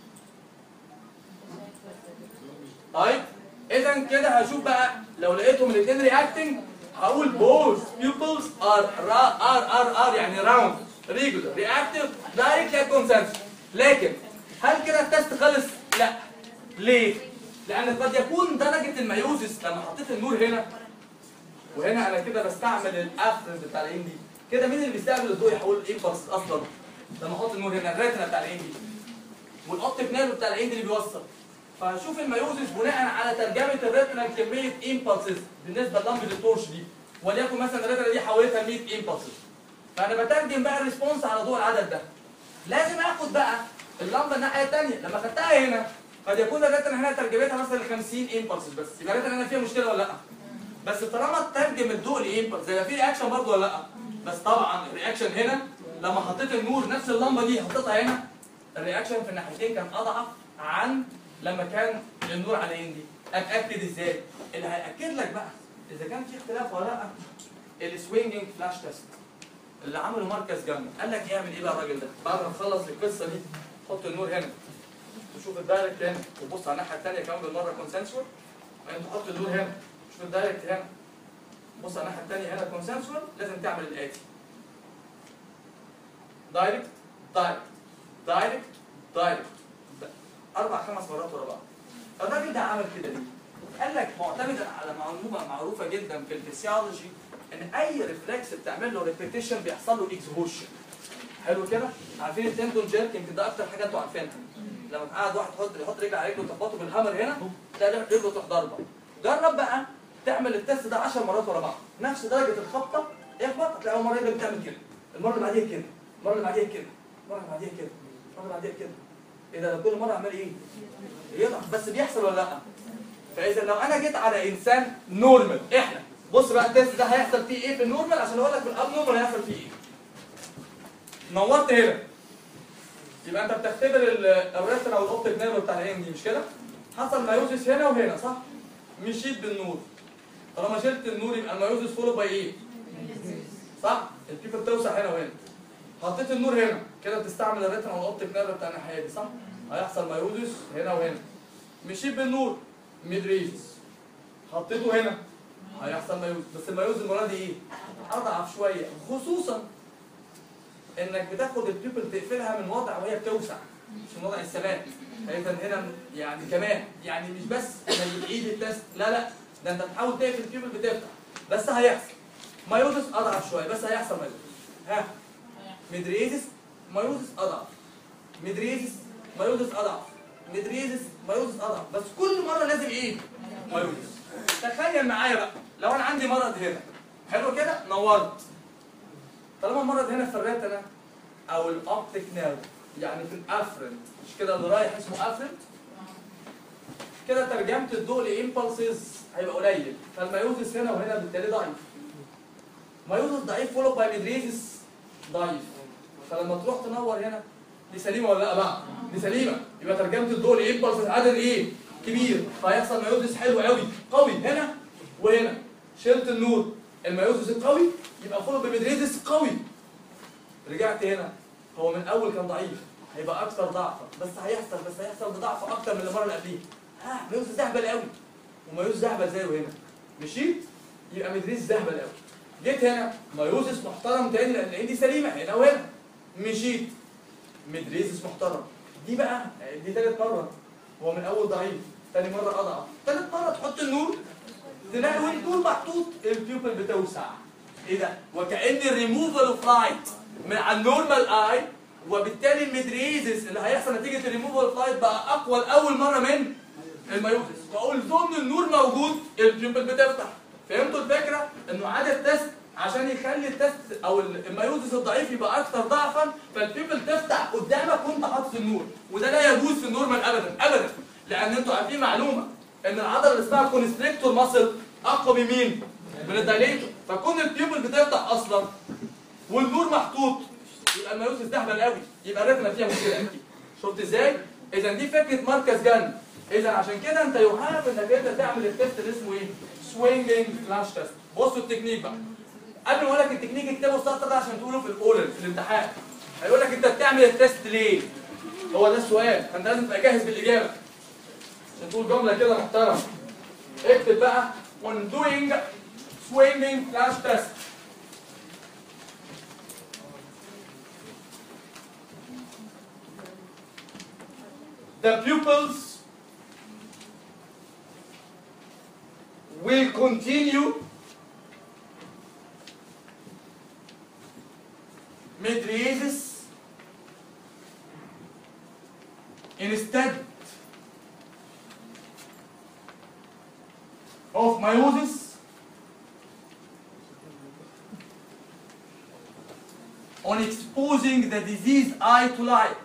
طيب اذا كده هشوف بقى لو لقيتهم الاثنين رياكتنج هقول both pupils are ra- are are are يعني round regular reactive directly at consensus لكن هل كده التست خلص؟ لا ليه؟ لأن قد يكون درجة الميوزس لما حطيت النور هنا وهنا أنا كده بستعمل الأفرز بتاع العين دي كده مين اللي بيستقبل الضوء يحول الإمبلس أصلا؟ لما أحط النور هنا الريتنا بتاع العين دي والأوبتيك نيرف بتاع العين دي اللي بيوصل فهشوف الميوزس بناء على ترجمة الريتنا لكمية إمبلسز بالنسبة للمبة التورش دي وليكن مثلا الريتنا دي حولتها 100 إمبلسز فأنا بترجم بقى الريسبونس على ضوء العدد ده لازم اخد بقى اللمبه الناحيه الثانيه لما خدتها هنا قد يكون الريتنا هنا ترجمتها مثلا ل 50 امبلسز بس يبقى الريتنا هنا فيها مشكله ولا لا بس طالما ترجم الضوء لامبلس يبقى في رياكشن برضه ولا لا بس طبعا الرياكشن هنا لما حطيت النور نفس اللمبه دي حطيتها هنا الرياكشن في الناحيتين كان اضعف عن لما كان النور على العين دي اتاكد ازاي اللي هياكد لك بقى اذا كان في اختلاف ولا لا السوينجنج فلاش تيست اللي عمله مركز جنبه قال لك يعمل ايه بقى الراجل ده بعد ما تخلص القصه دي حط النور هنا تشوف الدايركت هنا وتبص على الناحيه الثانيه كمان بالمره كونسنسور بعدين تحط النور هنا تشوف الدايركت هنا بص على الناحيه الثانيه هنا كونسنسور لازم تعمل الاتي دايركت دايركت دايركت دايركت اربع خمس مرات ورا بعض الراجل ده عمل كده ليه؟ قال لك معتمدا على معلومه معروفه جدا في الفسيولوجي ان اي ريفلكس بتعمل له ريبيتيشن بيحصل له اكسهوشن حلو كده عارفين التندون جيرك يمكن ده اكتر حاجه انتوا عارفينها لما قاعد واحد يحط يحط رجل على رجله وتخبطه بالهامر هنا تلاقي رجله تروح ضربه جرب بقى تعمل التست ده 10 مرات ورا بعض نفس درجه الخبطه اخبط هتلاقي اول مره رجلك بتعمل كده المره اللي بعديها كده المره اللي بعديها كده المره اللي بعديها كده المره اللي بعديها كده ايه ده ده كل مره عمال ايه؟ يضعف بس بيحصل ولا لا؟ فاذا لو انا جيت على انسان نورمال احنا بص بقى التست ده هيحصل فيه ايه في النورمال عشان اقول لك في الاب نورمال هيحصل فيه ايه نورت هنا يبقى انت بتختبر ال- الريتنا والاوبتيك نيرف بتاع العين دي مش كده حصل مايوزيس هنا وهنا صح مشيت بالنور طالما شلت النور يبقى المايوزيس فولو باي ايه صح البيبل بتوسع هنا وهنا حطيت النور هنا كده بتستعمل الريتنا والاوبتيك نيرف بتاع الناحيه دي صح هيحصل مايوزيس هنا وهنا مشيت بالنور ميدريزس حطيته هنا هيحصل مايوز بس المايوز المره دي ايه؟ اضعف شويه خصوصا انك بتاخد البيبل تقفلها من وضع وهي بتوسع مش من وضع الثبات اذا هنا يعني كمان يعني مش بس انك بتعيد التست لا لا ده انت بتحاول تقفل البيبل بتفتح بس هيحصل مايوزس اضعف شويه بس هيحصل مايوزس ها ميدريزس مايوزس اضعف ميدريزس مايوزس اضعف ميدريزس مايوزس اضعف بس كل مره لازم ايه؟ مايوزس تخيل معايا بقى لو انا عندي مرض هنا حلو كده نورت طالما المرض هنا في الريتنا او الاوبتيك نيرف يعني في الافرنت مش كده اللي رايح اسمه افرنت كده ترجمه الضوء لامبلسز هيبقى قليل فالمايوزس هنا وهنا بالتالي ضعيف مايوزس ضعيف فولو باي ميدريزس ضعيف فلما تروح تنور هنا دي سليمه ولا لا بقى؟ دي سليمه يبقى ترجمه الضوء لامبلسز عدد ايه؟ كبير فهيحصل مايوزس حلو قوي قوي هنا وهنا شلت النور المايوزس القوي يبقى فولو بميدريزس قوي رجعت هنا هو من الاول كان ضعيف هيبقى اكثر ضعفا بس هيحصل بس هيحصل بضعف اكتر من المره اللي قبليه ها مايوزس زهبل قوي ومايوزس زهبل زيه هنا مشيت يبقى ميدريزس زهبل قوي جيت هنا مايوزس محترم تاني لان العين دي سليمه هنا وهنا مشيت ميدريزس محترم دي بقى دي تالت مره هو من اول ضعيف تاني مره اضعف تالت مره تحط النور تلاقي والنور محطوط البيوبل بتوسع ايه ده وكان الريموفال اوف لايت من على النورمال اي وبالتالي الميدريزس اللي هيحصل نتيجه الريموفال اوف لايت بقى اقوى لاول مره من المايوزس فاقول ضمن النور موجود البيوبل بتفتح فهمتوا الفكره انه عاد التست عشان يخلي التست او المايوزس الضعيف يبقى اكثر ضعفا فالبيبل تفتح قدامك وانت حاطط النور وده لا يجوز في النورمال ابدا ابدا لان انتوا عارفين معلومه ان العضله اللي اسمها كونستريكتور ماسل اقوى من مين؟ من الدايليتور فكون البيبل بتفتح اصلا والنور محطوط يبقى الميوسس ده اهبل قوي يبقى الريتنا فيها مشكله اكيد شفت ازاي؟ اذا دي فكره مركز جن اذا عشان كده انت يحب انك انت تعمل التست اللي اسمه ايه؟ سوينجنج فلاش تيست بصوا التكنيك بقى قبل ما اقول لك التكنيك اكتبه السطر ده عشان تقوله في الاورال في الامتحان هيقول لك انت بتعمل التست ليه؟ هو ده السؤال فانت لازم تبقى جاهز بالاجابه عشان تقول جمله كده محترمه اكتب بقى on doing swinging flash test the pupils will continue mydriasis instead of meiosis on exposing the diseased eye to light.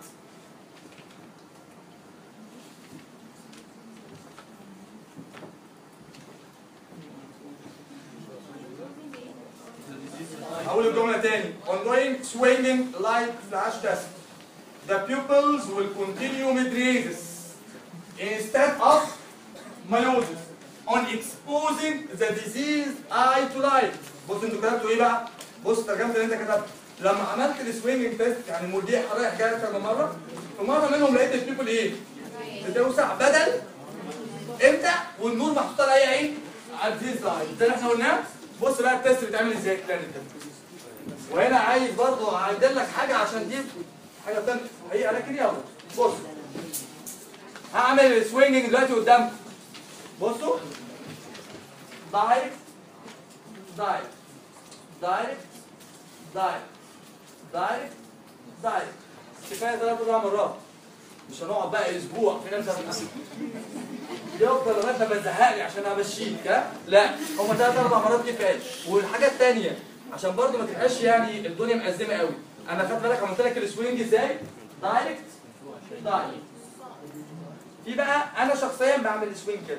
هقول الجملة تاني. Ongoing swinging light flash test. The pupils will continue mydriasis instead of meiosis on exposing the diseased eye to light. بص انتوا كتبتوا ايه بقى؟ بص ترجمة اللي انت كتبته. لما عملت السوينجنج تيست يعني المرجيح رايح جاي كذا مرة في مرة منهم لقيت البيبل ايه؟ بتوسع بدل امتى؟ والنور محطوط على اي عين؟ على الديزيز لاين ده اللي احنا قلناه بص بقى التيست بيتعمل ازاي كلينيكال وهنا عايز برضه اعدل لك حاجة عشان دي حاجة تانية حقيقة لكن يلا بص هعمل السوينجنج دلوقتي قدامكم بصوا دايركت دايركت دايركت دايركت دايركت دايركت كفايه ثلاث اربع مرات مش هنقعد بقى اسبوع في نفس الحاجة. يفضل لغايه ما بتزهقني عشان امشيك ها لا هم ثلاث اربع مرات كفايه والحاجه الثانيه عشان برضو ما تبقاش يعني الدنيا مأزمه قوي انا خدت بالك عملت لك السوينج ازاي دايركت دايركت في بقى انا شخصيا بعمل السوينج كده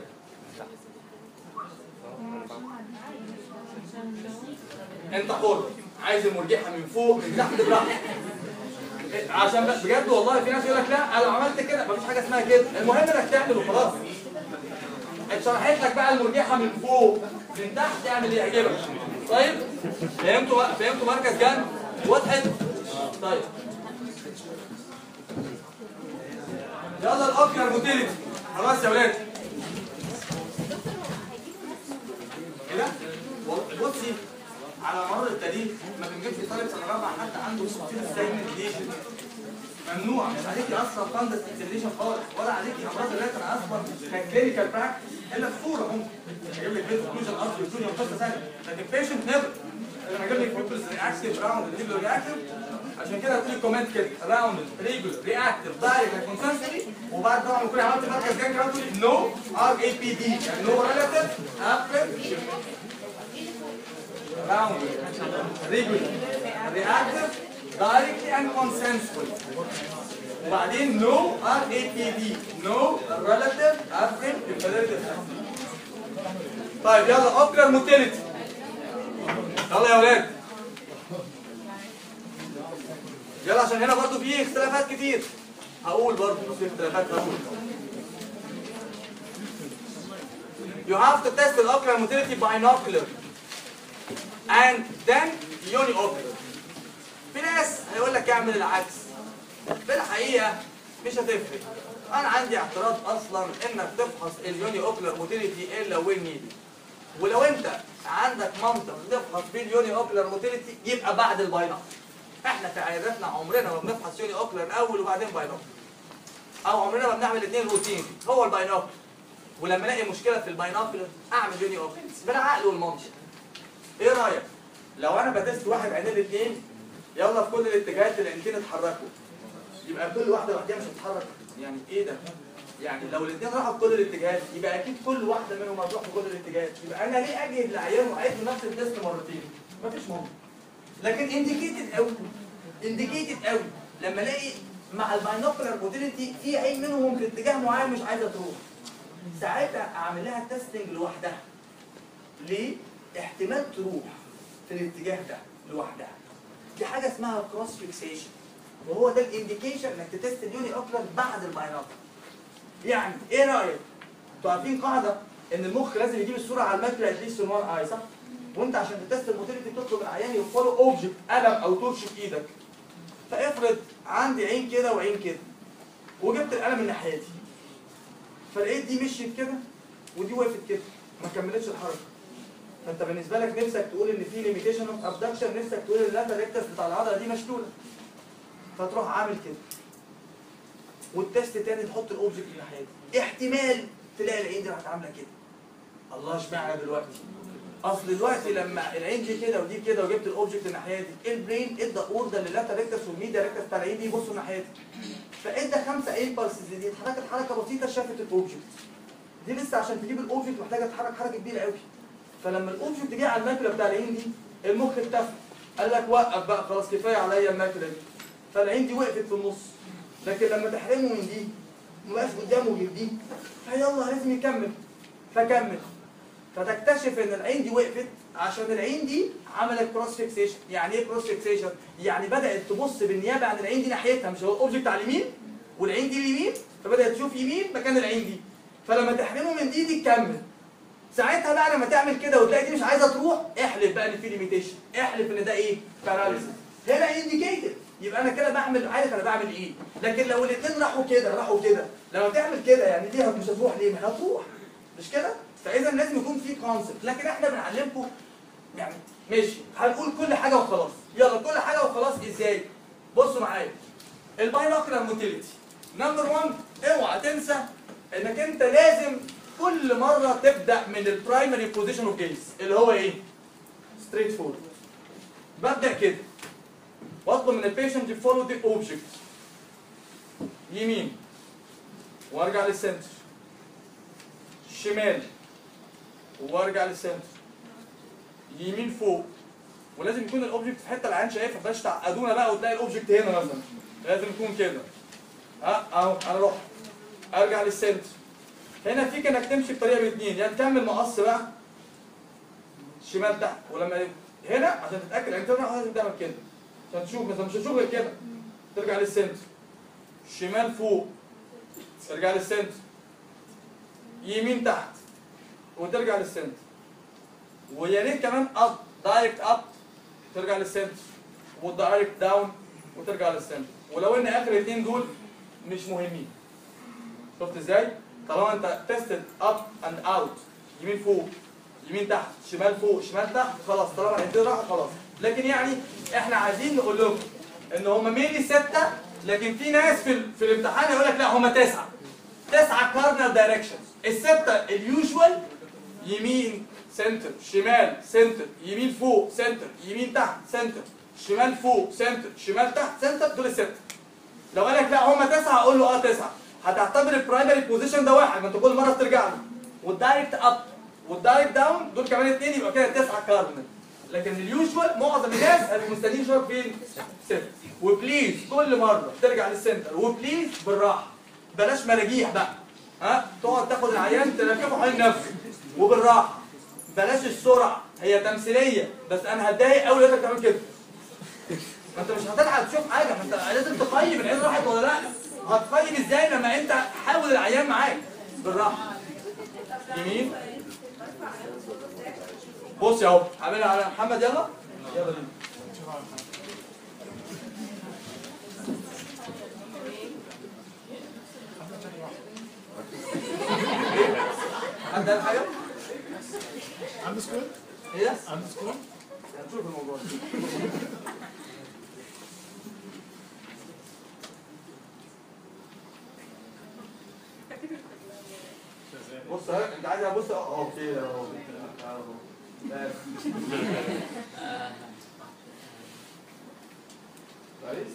انت حر عايز المرجحه من فوق من تحت براحتك عشان بس بجد والله في ناس يقول لك لا انا لو عملت كده مفيش حاجه اسمها كده المهم انك تعمل وخلاص اتشرحت لك بقى المرجحه من فوق من تحت اعمل اللي يعجبك طيب فهمتوا بقى فهمتوا مركز جنب وضحت طيب يلا الاوكيار موتيليتي خلاص يا ولاد كده بصي على مر التاريخ ما بنجيبش طالب سنه رابعه حتى عنده صوتين السايمنت ليجن ممنوع مش عليكي اصلا فاندس اكسلريشن خالص ولا عليكي امراض الرئه اصلا ككلينيكال براكتس الا في صوره ممكن اجيب لك فيزو كلوجن اصلا كلوجن قصه ثانيه لكن بيشنت نيفر انا اجيب لك بيبلز رياكتيف راوند ريجولار رياكتيف عشان كده هتقولي كومنت كده راوند ريجولار رياكتيف دايركت كونسنسري وبعد طبعا ما تكوني عملت مركز جنجي هتقولي نو ار اي بي دي يعني نو ريلاتيف افريد round, regular, reactive, directly and consensual. وبعدين no RAPD, no relative affin imperative طيب يلا ocular motility يلا يا ولاد يلا عشان هنا برضو في اختلافات كتير هقول برضو في اختلافات هقول You have to test the ocular motility binocular and then uniocular في ناس هيقول لك اعمل العكس في الحقيقه مش هتفرق انا عندي اعتراض اصلا انك تفحص اليوني اوكلر موتيليتي الا وين نيدد ولو انت عندك منطق تفحص بيه اليوني اوكلر موتيليتي يبقى بعد الباينوكلر احنا في عياداتنا عمرنا ما بنفحص يوني اوكلر الاول وبعدين باينوكلر او عمرنا ما بنعمل الاثنين روتين هو الباينوكلر ولما الاقي مشكله في الباينوكلر اعمل يوني اوكلر بالعقل والمنطق ايه رايك لو انا بتست واحد عينين الاثنين يلا في كل الاتجاهات العينتين اتحركوا يبقى كل واحده لوحدها مش هتتحرك يعني ايه ده يعني لو الاثنين راحوا في كل الاتجاهات يبقى اكيد كل واحده منهم هتروح في كل الاتجاهات يبقى انا ليه اجهد العيان واعيد له نفس التست مرتين مفيش منطق لكن انديكيتد قوي انديكيتد قوي لما الاقي مع الباينوكولار موتيليتي في عين منهم في اتجاه معين مش عايزه تروح ساعتها اعمل لها تيستنج لوحدها ليه؟ احتمال تروح في الاتجاه ده لوحدها دي حاجه اسمها كروس فيكسيشن وهو ده الانديكيشن انك تتست اليوني اوكلر بعد الباينوكلر يعني ايه رايك؟ انتوا عارفين قاعده ان المخ لازم يجيب الصوره على الماكله اتليست من وان اي صح؟ وانت عشان تتست الموتيليتي بتطلب العيان يوفروا اوبجكت قلم او تورش في ايدك فافرض عندي عين كده وعين كده وجبت القلم من ناحيتي فلقيت دي مشيت كده ودي وقفت كده ما كملتش الحركه فانت بالنسبه لك نفسك تقول ان في ليميتيشن اوف ابدكشن نفسك تقول ان اللاتر ريكتس بتاع العضله دي مشلوله فتروح عامل كده والتست تاني تحط الاوبجكت من ناحيتي احتمال تلاقي العين دي راحت عامله كده الله اشمعنى دلوقتي اصل دلوقتي لما العين دي كده ودي كده وجبت الاوبجكت ناحيتي البرين ادى اوردر لللاتا ريكتس والميديا ريكتس بتاع العين دي يبصوا ناحيتي فادى خمسه امبلسز دي اتحركت حركه بسيطه شافت الاوبجكت دي لسه عشان تجيب الاوبجكت محتاجه تتحرك حركه كبيره قوي فلما الاوبجكت جه على الماكله بتاع العين دي المخ اتفق قال لك وقف بقى خلاص كفايه عليا الماكله دي فالعين دي وقفت في النص لكن لما تحرمه من دي ما بقاش قدامه غير دي فيلا لازم يكمل فكمل فتكتشف ان العين دي وقفت عشان العين دي عملت كروس فيكسيشن يعني ايه كروس فيكسيشن يعني بدات تبص بالنيابه عن العين دي ناحيتها مش هو الاوبجكت على اليمين والعين دي اليمين فبدات تشوف يمين مكان العين دي فلما تحرمه من دي دي تكمل ساعتها بقى لما تعمل كده وتلاقي دي مش عايزه تروح احلف بقى ان في ليميتيشن احلف ان ده ايه باراليسيس هنا انديكيتد يبقى انا كده بعمل عارف انا بعمل ايه لكن لو الاثنين راحوا كده راحوا كده لما تعمل كده يعني دي مش هتروح ليه ما هتروح مش كده فاذا لازم يكون في كونسبت لكن احنا بنعلمكم يعني ماشي هنقول كل حاجه وخلاص يلا كل حاجه وخلاص ازاي بصوا معايا الباينوكلر موتيليتي نمبر 1 اوعى تنسى انك انت لازم كل مره تبدا من البرايمري بوزيشن اوف جيز اللي هو ايه ستريت فورد ببدا كده واطلب من البيشنت يفولو ذا اوبجكت يمين وارجع للسنتر شمال وارجع للسنتر يمين فوق ولازم يكون الاوبجكت في حته العين شايفها بلاش تعقدونا بقى وتلاقي الاوبجكت هنا مثلا لازم يكون كده ها اهو انا رحت ارجع للسنتر هنا فيك انك تمشي بطريقه من اتنين يا تكمل مقص بقى شمال تحت ولما هنا عشان تتاكد انك ترجع لازم تعمل كده عشان تشوف مثلا مش هتشوف غير كده ترجع للسنتر شمال فوق ترجع للسنتر يمين تحت وترجع للسنتر ويا ريت كمان اب دايركت اب ترجع للسنتر والدايركت داون وترجع للسنتر ولو ان اخر الاثنين دول مش مهمين شفت ازاي؟ طالما انت تستد اب اند اوت يمين فوق يمين تحت شمال فوق شمال تحت خلاص طالما الاثنين راحوا خلاص لكن يعني احنا عايزين نقول لكم ان هم ميني سته لكن في ناس في ال- في الامتحان يقول لك لا هم تسعه تسعه كاردينال دايركشنز السته اليوجوال يمين سنتر شمال سنتر يمين فوق سنتر يمين تحت سنتر شمال فوق سنتر شمال تحت سنتر دول السته لو قال لك لا هم تسعه اقول له اه تسعه هتعتبر البرايمري بوزيشن ده واحد ما انت كل مره بترجع له والدايركت اب والدايركت داون دول كمان اثنين يبقى كده تسعه كاردينال لكن اليوجوال معظم الناس هيبقوا مستنيين يشوفك فين؟ صفر وبليز كل مره ترجع للسنتر وبليز بالراحه بلاش مراجيح بقى ها تقعد تاخد العيان تلففه حوالين نفسك وبالراحه بلاش السرعه هي تمثيليه بس انا هتضايق قوي لو انت بتعمل كده ما انت مش هتلحق تشوف حاجه ما انت لازم تقيم العين راحت ولا لا هتقيم ازاي لما انت حاول العيان معاك بالراحه يمين بص يا اهو عاملها على محمد يلا يلا بينا حد قال حاجه؟ عنده سكول؟ ايه ده؟ عنده سكول؟ هنشوف الموضوع ده. بص اهي انت عايز ابص اهو كده اهو اهو بس كويس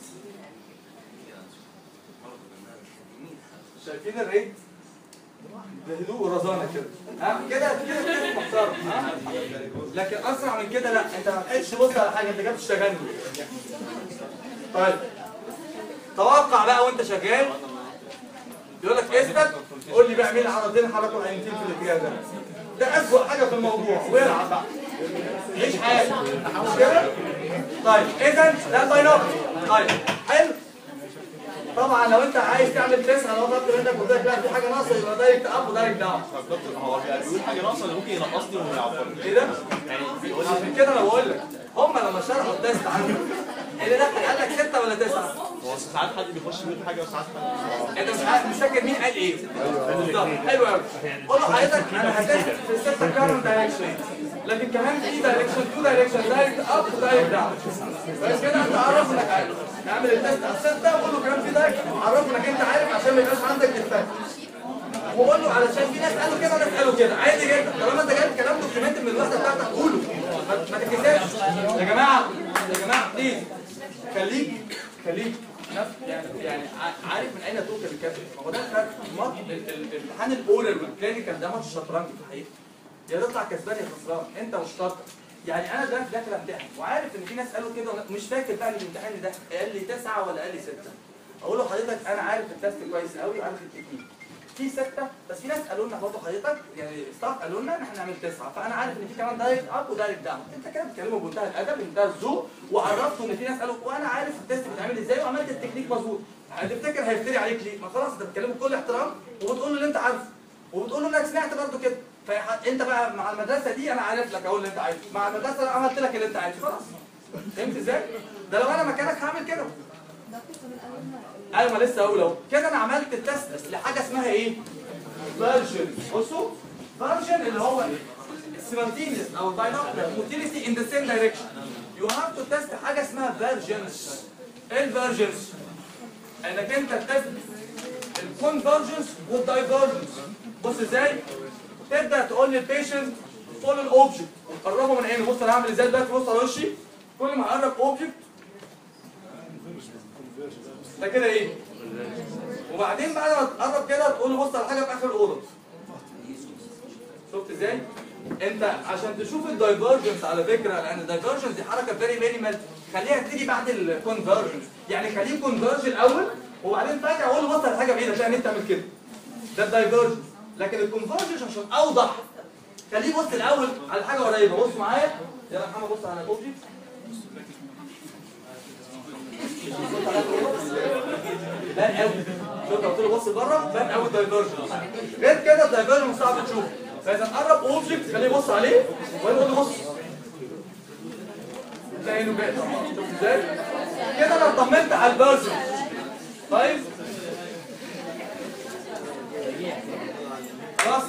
شايفين الريت بهدوء ورزانه كده ها كده كده كده محترم ها لكن اسرع من كده لا انت ما لحقتش تبص على حاجه انت جاي تشتغلني طيب توقع بقى وانت شغال يقول لك اثبت قول لي بقى مين العضلتين حركوا العينتين في الاتجاه ده ده اسوء حاجه في الموضوع ويلعب بقى مفيش حاجه مش كده طيب اذا ده الباينوكل طيب حلو طبعا لو انت عايز تعمل تسعه لو طلبت منك قلت لك لا في حاجه ناقصه يبقى دايركت اب ودايركت داون طب دكتور هو بيقول حاجه ناقصه اللي ممكن ينقصني وما يعبرني ايه ده؟ يعني بيقول لي عشان كده انا بقول لك هم لما شرحوا التيست عندهم اللي دخل قال لك سته ولا تسعه؟ هو ساعات حد بيخش يقول حاجه وساعات حد انت مش عارف مش فاكر مين قال ايه بالظبط حلو قوي قول له حضرتك انا هتست في السته كارن دايركشن لكن كمان في دايركشن تو دايركشن دايركت اب ودايركت داون بس كده انت عرف انك عارف نعمل التست على السته وقول له كمان في دايركت عرف انك انت عارف عشان ما يبقاش عندك ديفكت وقول له علشان في ناس قالوا كده وناس قالوا كده عادي جدا طالما انت جايب كلام دوكيومنت من الوحده بتاعتك قوله ما ما تتكسفش يا جماعه يا جماعه بليز خليك خليك نفس يعني يعني ع- عارف من اين توكل الكاتب ما هو ده الفرق ماتش ال- ال- الامتحان الاورال والكلينيكال ده ماتش شطرنج في الحقيقه يا تطلع كسبان يا خسران انت وشطارتك يعني انا دلوقتي داخل امتحن وعارف ان في ناس قالوا كده ولا- مش فاكر بقى الامتحان ده قال لي تسعه ولا قال لي سته اقول له حضرتك انا عارف التست كويس قوي عارف التكنيك في سته بس في ناس قالوا لنا برضه حضرتك يعني ستاف قالوا لنا ان احنا نعمل تسعه فانا عارف ان في كمان دايركت اب ودايركت داون انت كده بتتكلموا بمنتهى الادب بمنتهى الذوق وعرفته ان في ناس قالوا وانا عارف التست بيتعمل ازاي وعملت التكنيك مظبوط هتفتكر هيفتري عليك ليه؟ ما خلاص انت بتتكلمه بكل احترام وبتقول له اللي انت عارفه وبتقول له انك سمعت برضه كده فانت بقى مع المدرسه دي انا عارف لك اقول اللي انت عايزه مع المدرسه انا عملت لك اللي انت عايزه خلاص فهمت ازاي؟ ده لو انا مكانك هعمل كده ايوه ما لسه هقول اهو كده انا عملت التست لحاجه اسمها ايه؟ فيرجن بصوا فيرجن اللي هو السيمالتينيوس او الباينوكلر موتيليتي ان ذا سيم دايركشن يو هاف تو تيست حاجه اسمها فيرجنز ايه الفيرجنز؟ انك انت تست الكونفرجنس والدايفرجنس بص ازاي؟ تبدا تقول للبيشنت فول الاوبجكت وتقربه من عينه بص انا هعمل ازاي دلوقتي بص على وشي كل ما اقرب اوبجكت ده كده ايه؟ وبعدين بعد ما تقرب كده تقول له بص على حاجه في اخر الاوضه شفت ازاي؟ انت عشان تشوف الدايفرجنس على فكره لان الدايفرجنس دي حركه فيري مينيمال خليها تيجي بعد الكونفرجنس يعني خليه كونفرج الاول وبعدين فجاه اقول له بص على حاجه بعيده تلاقي ان انت تعمل كده ده الدايفرجنس لكن الكونفرجنس عشان اوضح خليه بص الاول على حاجه قريبه بص معايا يلا يا محمد بص على الاوبجكت بان قوي شوف قلت له بص بره بان قوي الدايفرجنس غير كده الدايفرجنس صعب تشوفه فاذا قرب اوبجكت خليه يبص عليه ويقول له بص تلاقي انه جاي شوف ازاي كده انا اطمنت على الفيرجن طيب خلاص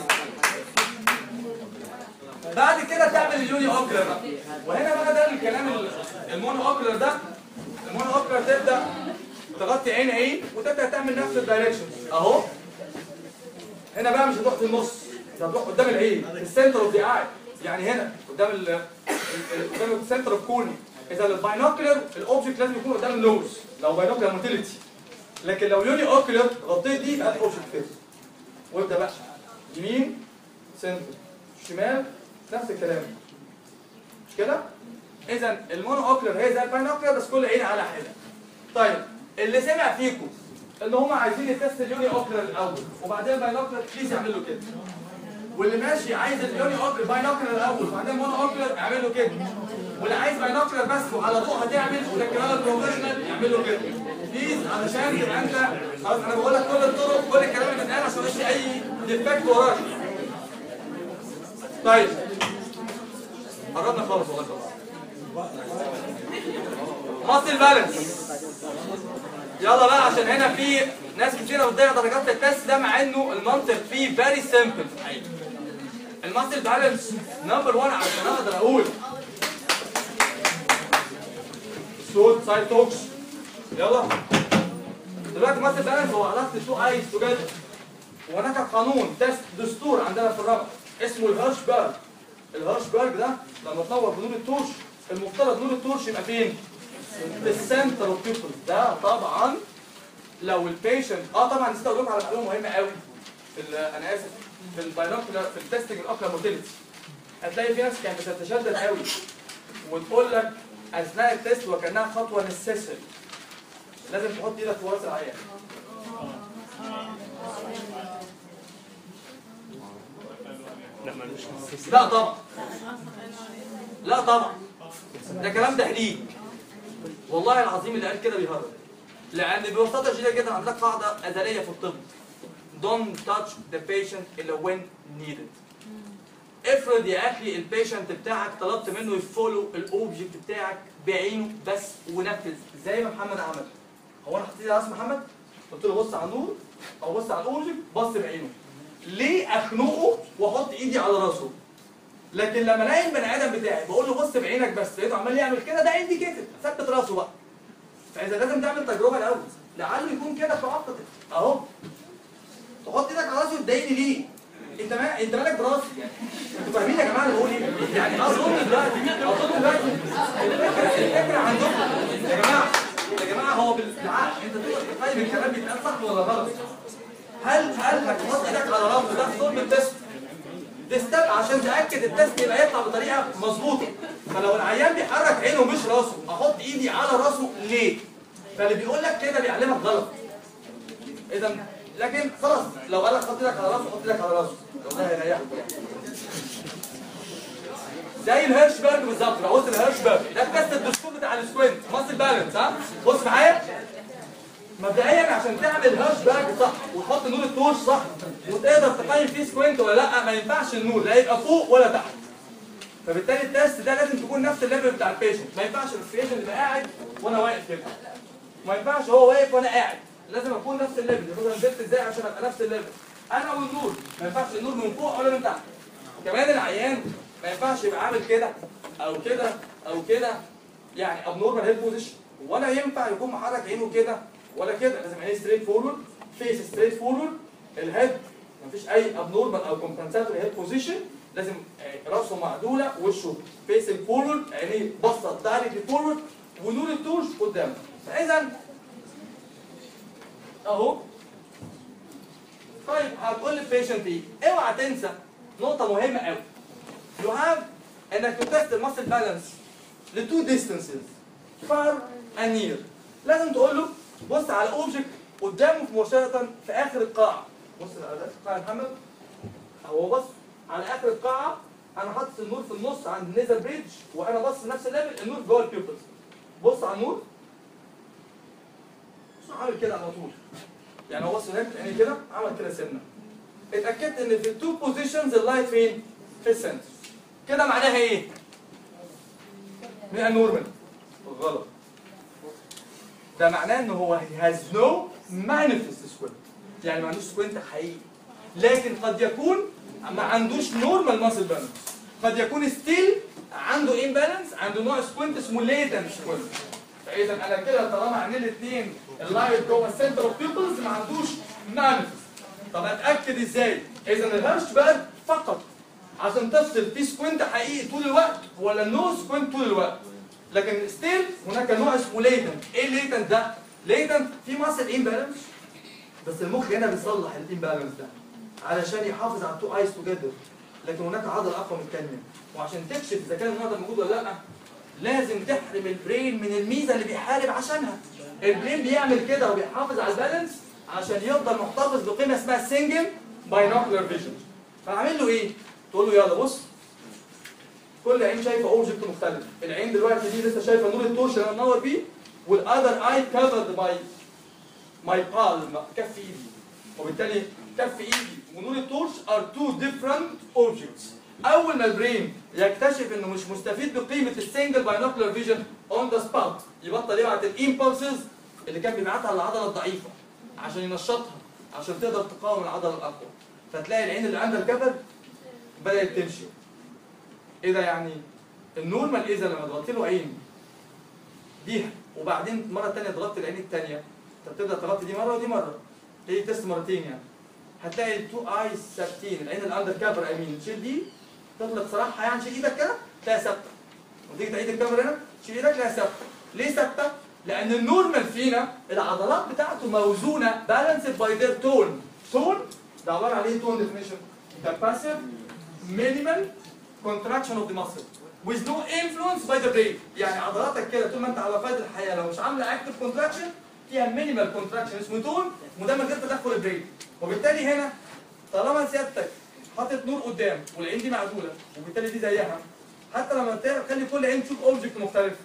بعد كده تعمل اليوني اوكلر بقى وهنا بقى ده الكلام ال- المونو اوكلر ده المونو اوكلر تبدا تغطي عين عين وتبدا تعمل نفس الدايركشن اهو هنا بقى مش هتروح في النص انت هتروح قدام العين في السنتر اوف ذا اي يعني هنا قدام ال ال- ال- قدام السنتر اوف كورني اذا الباينوكلر الاوبجكت لازم يكون قدام النوز لو باينوكلر موتيليتي لكن لو يوني اوكلر غطيت دي هات اوبجكت كده وابدا بقى يمين سنتر شمال نفس الكلام مش كده؟ اذا المونو اوكلر هي زي الباينوكلر بس كل عين على حده طيب اللي سمع فيكم ان هم عايزين يتست اليوني اوكلر الاول وبعدين الباينوكلر بليز يعمل له كده واللي ماشي عايز اليوني اوكلر باينوكلر الاول وبعدين مونو اوكلر اعمل له كده واللي عايز باينوكلر بس وعلى ضوء هتعمل ولكن انا بروفيشنال يعمل له كده بليز علشان تبقى انت خلاص انا بقول لك كل الطرق كل الكلام اللي بيتقال عشان مش اي ديفكت وراك طيب قربنا خالص والله خلاص ماسل بالانس يلا بقى عشان هنا في ناس كتيره بتضيع درجات في التست ده مع انه المنطق فيه فيري سيمبل في الحقيقه الماسل بالانس نمبر 1 عشان اقدر اقول صوت سايد توكس يلا دلوقتي ماسل بالانس هو علاقه التو ايز توجذر وهناك قانون تست دستور عندنا في الرقم اسمه الهرشبرج الهرشبرج ده لما تنور بنور التورش المفترض نور التورش يبقى فين؟ في السنتر اوف بيبل ده طبعا لو البيشنت اه طبعا نسيت اقول لكم على معلومه مهمه قوي في ال- انا اسف في الباينوكلر في التستنج الاوكلر موتيليتي هتلاقي في ناس كانت بتتشدد قوي وتقول لك اثناء التست وكانها خطوه نسيسري لازم تحط ايدك في راس العيان لا ملوش نص لا طبعا لا طبعا ده كلام تهديد والله العظيم اللي قال كده بيهرج لان ببساطه شديده جدا عندك قاعده ازليه في الطب don't touch the patient الا when needed افرض يا اخي البيشنت بتاعك طلبت منه يفولو الاوبجكت بتاعك بعينه بس ونفذ زي ما محمد عمل هو انا حطيت على راس محمد قلت له بص على النور او بص على الاوبجكت بص بعينه ليه اخنقه واحط ايدي على راسه لكن لما الاقي البني ادم بتاعي بقول له بص بعينك بس لقيته عمال يعمل كده ده انديكيتد ثبت راسه بقى فاذا لازم تعمل تجربه الاول لعله يكون كده تعقد اهو تحط ايدك على راسي وتضايقني ليه؟ انت ما انت مالك براسي يعني انتوا فاهمين يا جماعه انا بقول ايه؟ يعني اظن دلوقتي اظن دلوقتي الفكره الفكره عندكم يا جماعه يا جماعه هو بالعقل انت تقدر تقيم الكلام بيتقال صح ولا غلط؟ هل هل هتحط ايدك على راسه ده ظلم التست؟ ده ستيب عشان تاكد التست يبقى يطلع بطريقه مظبوطه فلو العيان بيحرك عينه مش راسه احط ايدي على راسه ليه؟ فاللي بيقول لك كده بيعلمك غلط اذا لكن خلاص لو قال لك حط ايدك على راسه حط ايدك على راسه والله هيريحك يعني. زي الهيرشبرج بالظبط لو قلت الهيرشبرج ده التست الدستور بتاع السكوينت ماسل بالانس ها بص معايا مبدئيا عشان تعمل هاشباج صح وتحط نور التورش صح وتقدر تقيم فيه سكوينت ولا لا ما ينفعش النور لا يبقى فوق ولا تحت فبالتالي التست ده لازم تكون نفس الليفل بتاع البيشنت ما ينفعش البيشنت يبقى قاعد وانا واقف كده ما ينفعش هو واقف وانا قاعد لازم اكون نفس الليفل مثلا نزلت ازاي عشان ابقى نفس الليفل انا والنور ما ينفعش النور من فوق ولا من تحت كمان العيان ما ينفعش يبقى عامل كده او كده او كده يعني ابنورمال هيد بوزيشن ولا ينفع يكون محرك عينه كده ولا كده لازم عينيه ستريت فورورد فيس ستريت فورورد الهيد مفيش اي ابنورمال او كومبنساتوري هيد بوزيشن لازم آه، راسه معدوله وشه فيسنج فورورد عينيه باصه دايركتلي فورورد ونور التورش قدامه فاذا اهو طيب هتقول للبيشنت ايه؟ اوعى تنسى نقطه مهمه قوي يو هاف انك تتست الماسل بالانس لتو ديستانسز فار اند نير لازم تقول له بص على اوبجكت قدامه مباشره في اخر القاعه بص على اخر القاعه يا محمد هو بص على اخر القاعه انا حاطط النور في النص عند النيزل بريدج وانا بص نفس الليفل النور جوه البيوبلز بص على النور بص عامل كده على طول يعني هو بص هناك يعني كده عمل كده سنه اتاكدت ان في التو بوزيشنز اللايت فين؟ في السنتر كده معناها ايه؟ من النورمال غلط ده معناه ان هو has no manifest squint يعني ما عندوش سكوينت حقيقي لكن قد يكون ما عندوش نورمال ماسل بالانس قد يكون ستيل عنده امبالانس عنده نوع سكوينت اسمه ليتن سكوينت فاذا انا كده طالما عندي الاثنين اللايت جوه السنتر اوف بيبلز ما عندوش مانيفست طب اتاكد ازاي؟ اذا الهرش بقى فقط عشان تفصل في سكوينت حقيقي طول الوقت ولا نو سكوينت طول الوقت لكن ستيل هناك نوع اسمه ليتنت ايه الليتنت ده؟ ليتنت في ماسل امبالانس بس المخ هنا بيصلح الامبالانس ده علشان يحافظ على التو ايز توجذر لكن هناك عضله اقوى من الثانيه وعشان تكشف اذا كان النهارده موجود ولا لا لازم تحرم البرين من الميزه اللي بيحارب عشانها البرين بيعمل كده وبيحافظ على البالانس عشان يفضل محتفظ بقيمه اسمها سنجل باينوكلر فيجن فاعمل له ايه؟ تقول له يلا بص كل عين شايفه اوبجكت مختلف العين دلوقتي دي لسه شايفه نور التورش اللي انا منور بيه والاذر اي كفرد باي ماي بالم كف ايدي وبالتالي كف ايدي ونور التورش ار تو ديفرنت اوبجكتس اول ما البرين يكتشف انه مش مستفيد بقيمه السنجل باينوكلر فيجن اون ذا سبوت يبطل يبعت الامبulses اللي كان بيبعتها للعضله الضعيفه عشان ينشطها عشان تقدر تقاوم العضله الاقوى فتلاقي العين اللي عندها الكفر بدات تمشي ايه ده يعني النورمال اذا لما ضغطت له عين بيها وبعدين مره ثانيه ضغطت العين الثانيه انت بتبدا تغطي دي مره ودي مره هي تيست مرتين يعني هتلاقي التو ايز ثابتين العين الاندر كفر امين تشيل دي تطلق صراحه يعني شيل ايدك كده تلاقيها ثابته وتيجي تعيد الكاميرا هنا شيل ايدك تلاقيها ثابته ليه ثابته؟ لان النورمال فينا العضلات بتاعته موزونه بالانسد باي ذير تون تون ده عباره عن ايه تون ديفينيشن؟ ده باسيف مينيمال contraction of the muscle with no influence by the brain يعني عضلاتك كده طول ما انت على قيد الحياه لو مش عامله active contraction فيها minimal contraction اسمه تون وده من غير تدخل البرين وبالتالي هنا طالما سيادتك حاطط نور قدام والعين دي معدوله وبالتالي دي زيها حتى لما تخلي كل عين تشوف اوبجكت مختلف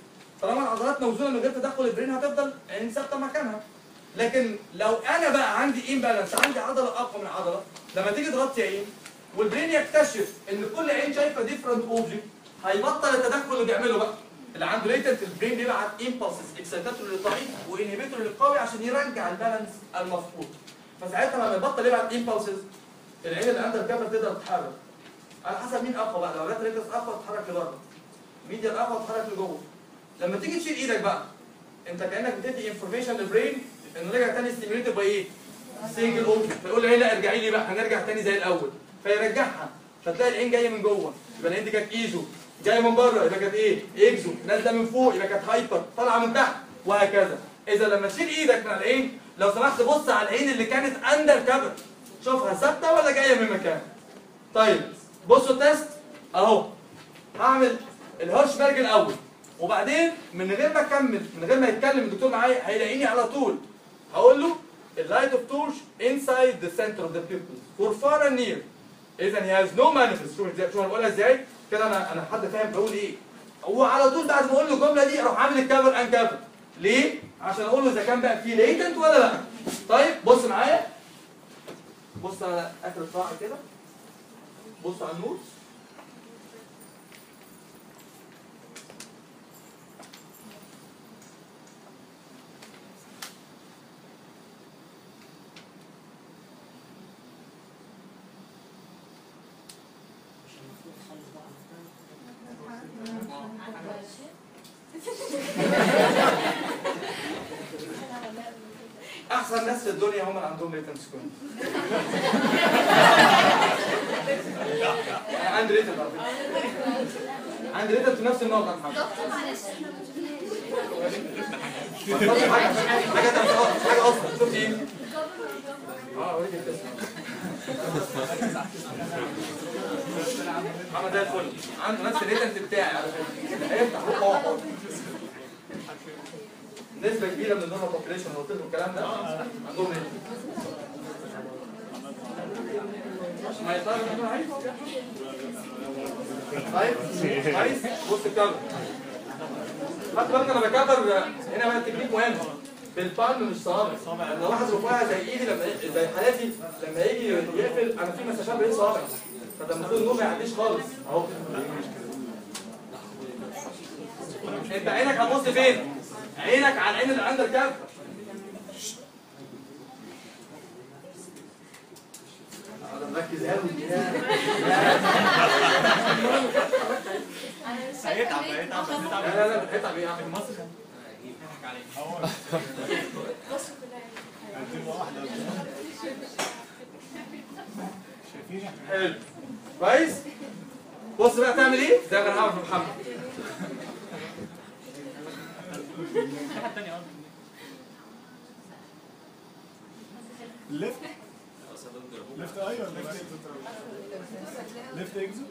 طالما العضلات موزونه من غير تدخل البرين هتفضل عين ثابته مكانها لكن لو انا بقى عندي امبالانس عندي عضله اقوى من عضله لما تيجي تغطي عين والبرين يكتشف ان كل عين شايفه ديفرنت اوبجكت هيبطل التدخل اللي بيعمله بقى اللي عنده ليتنت البرين بيبعت امبulses اكسيتاتور للضعيف وانهبيتور للقوي عشان يرجع البالانس المفقود فساعتها لما يبطل يبعت امبulses العين اللي عندها الكاميرا تقدر تتحرك على حسب مين اقوى بقى لو لقيت ريتس اقوى تتحرك لبره ميديا اقوى تتحرك لجوه لما تيجي تشيل ايدك بقى انت كانك بتدي انفورميشن للبرين انه رجع تاني ستيميوليتد باي ايه؟ سنجل اوبجكت فيقول له ايه لا ارجعي لي بقى هنرجع تاني زي الاول فيرجعها فتلاقي العين جايه من جوه يبقى العين دي كانت ايزو جايه من بره يبقى كانت ايه؟ اكزو نازله من فوق يبقى كانت هايبر طالعه من تحت وهكذا اذا لما تشيل ايدك من العين لو سمحت بص على العين اللي كانت اندر كفر شوفها ثابته ولا جايه من مكان طيب بصوا التست اهو هعمل الهرشبرج الاول وبعدين من غير ما اكمل من غير ما يتكلم الدكتور معايا هيلاقيني على طول هقول له اللايت اوف تورش inside the center of the pupil for far and near اذا he has no manifest شوف ازاي شوف انا بقولها ازاي كده انا انا حد فاهم بقول ايه هو على طول بعد ما اقول له الجمله دي اروح عامل الكفر ان كفر ليه عشان اقول له اذا كان بقى فيه ليتنت ولا لا طيب بص معايا بص على اخر الصاع كده بص على النور مش المفروض خالص بقى مكان احسن ناس في الدنيا هم اللي عندهم ليتنت سكون انا عندي ليتنت على فكرة. عندي ليتنت في نفس النقطه يا محمد دكتور معلش احنا مش حاجه حاجه حاجه حاجه اصلا شفت ايه؟ اه اوريك التسمع محمد زي الفل عنده نفس الليتنت بتاعي على فكره هيفتح هو هو نسبة كبيرة من النورمال بوبيليشن اللي قلت لكم الكلام ده عندهم ايه؟ ما يطلع من عايز طيب كويس بص الكاميرا خد بالك انا بكبر هنا بقى التكنيك مهم بالبالم مش صوابع انا لاحظ رفيع زي ايدي لما زي حالاتي لما يجي يقفل انا في مساشات بايد صوابع فده المفروض النور ما يعديش خالص اهو انت عينك هتبص فين؟ عينك على العين اللي عندك كافه انا مركز قوي انا مش هيتعب شايفة هيتعب ليه. هيتعب لا لا لا بتتعب ايه يا عم مصر يضحك عليك بص كلها شايفين حلو كويس بص بقى تعمل ايه زي ما انا هعمل في محمد ليفت ليفت اي ولا ليفت ليفت اكزو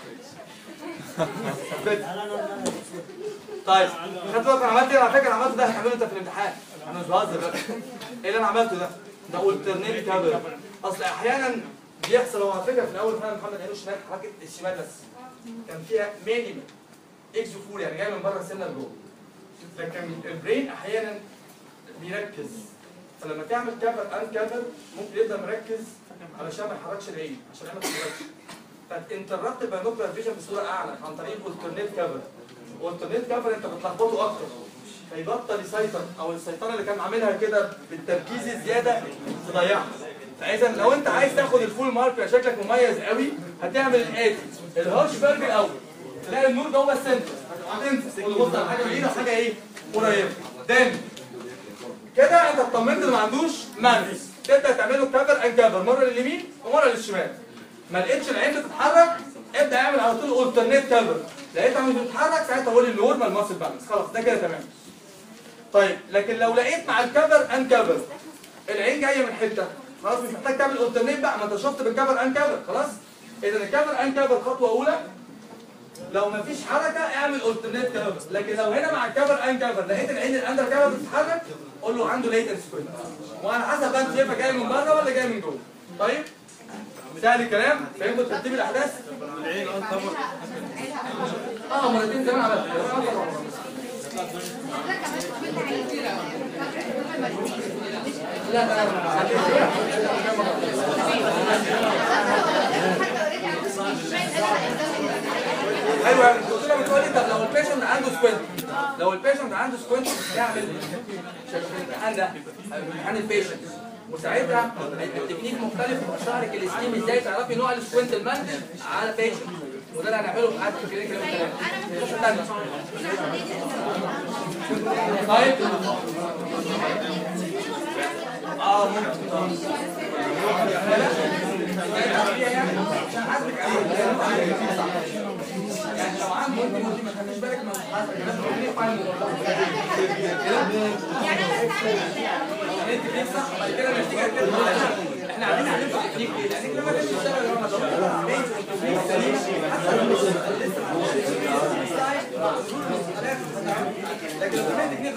لا لا لا لا طيب خدت بالك انا عملت ايه على فكره انا عملته ده هتعمله انت في الامتحان انا مش بهزر بقى ايه اللي انا عملته ده ده الترنيت كابل اصل احيانا بيحصل هو على فكره في الاول فعلا محمد عينه الشمال حركه الشمال بس كان فيها مينيمم اكزوفور يعني جاي من بره السنه لجوه لكن البرين احيانا بيركز فلما تعمل كفر ان كفر ممكن يبدا مركز علشان ما يحركش العين عشان العين ما تتحركش فانتربت باينوكلر فيجن بصوره اعلى عن طريق الترنيت كفر والترنيت كفر انت بتلخبطه اكتر فيبطل يسيطر او السيطره اللي كان عاملها كده بالتركيز الزياده تضيعها فاذا لو انت عايز تاخد الفول مارك يبقى شكلك مميز قوي هتعمل الاتي الهارشبرج الاول تلاقي النور ده هو السنتر هتمسك وتبص على حاجه بعيده وحاجه ايه قريبه دايما كده انت اطمنت ان ما عندوش مانس تبدا تعمله كفر ان كفر مره لليمين ومره للشمال ما لقيتش العين بتتحرك ابدا اعمل على طول الترنيت كفر لقيتها مش بتتحرك ساعتها قول النورمال ماسل بالانس خلاص ده كده تمام طيب لكن لو لقيت مع الكفر ان كفر العين جايه من حته خلاص مش محتاج تعمل الترنيت بقى ما انت شفت بالكفر ان كفر خلاص اذا الكفر ان كفر خطوه اولى لو مفيش حركه اعمل الترنيت كفر لكن لو هنا مع الكفر ان كفر لقيت العين الاندر كفر بتتحرك قول له عنده ليتنس سكوير وعلى حسب بقى انت شايفها جايه من بره ولا جايه من جوه طيب سهل الكلام فهمتوا ترتيب الاحداث اه مرتين زي ما عملت ايوه قلت لها بتقولي طب لو البيشنت عنده سكوينت لو البيشنت عنده سكوينت يعمل شايف الامتحان ده امتحان البيشنت وساعتها التكنيك مختلف وبشرح لك الاسكيم ازاي تعرفي نوع السكوينت المندل على بيشنت وده اللي هنعمله في قعده الكلينيكال الثانيه طيب اه ممكن يعني لو عنده ممكن ممكن ما تخليش بالك من المحاسبه كمان تقولي فاين انت ليه صح بعد كده النتيجه هتبقى احنا عايزين نعلمكم تكنيك ليه؟ لان لما تيجي تشتغل لو انا بيت التكنيك سليم حتى لو مش لكن لو كمان تكنيك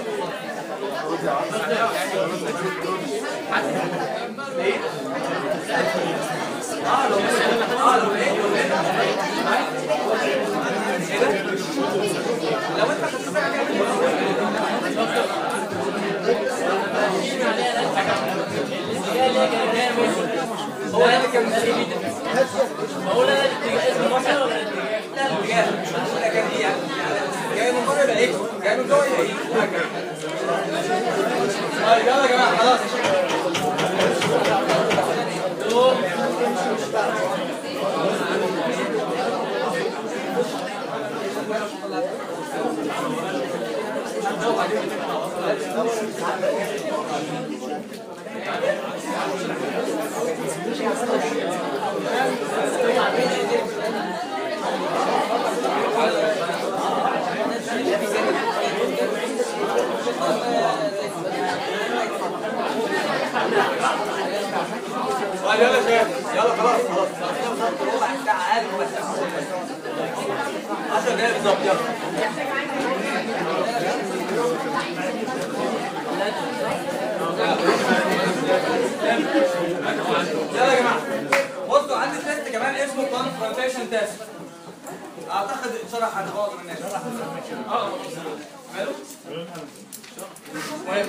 غلط ليه؟ اه لو اه لو لقيت لو لقيت ايه ده؟ لو انت خدت هو ده اللي كان هو ده اسم مصر ولا لا الاتجاه ولا كان ايه يعني جاي من بره يبقى ايه جاي من جوه يبقى ايه هكذا طيب يلا يا جماعه خلاص طيب يلا يا شباب يلا خلاص خلاص ربع ساعة أقل ربع ساعة 10 دقايق بالظبط يلا يلا يا جماعة بصوا عندي تيست كمان اسمه confrontation test اعتقد اتشرح عند بعض من الناس اه ماله؟ مهم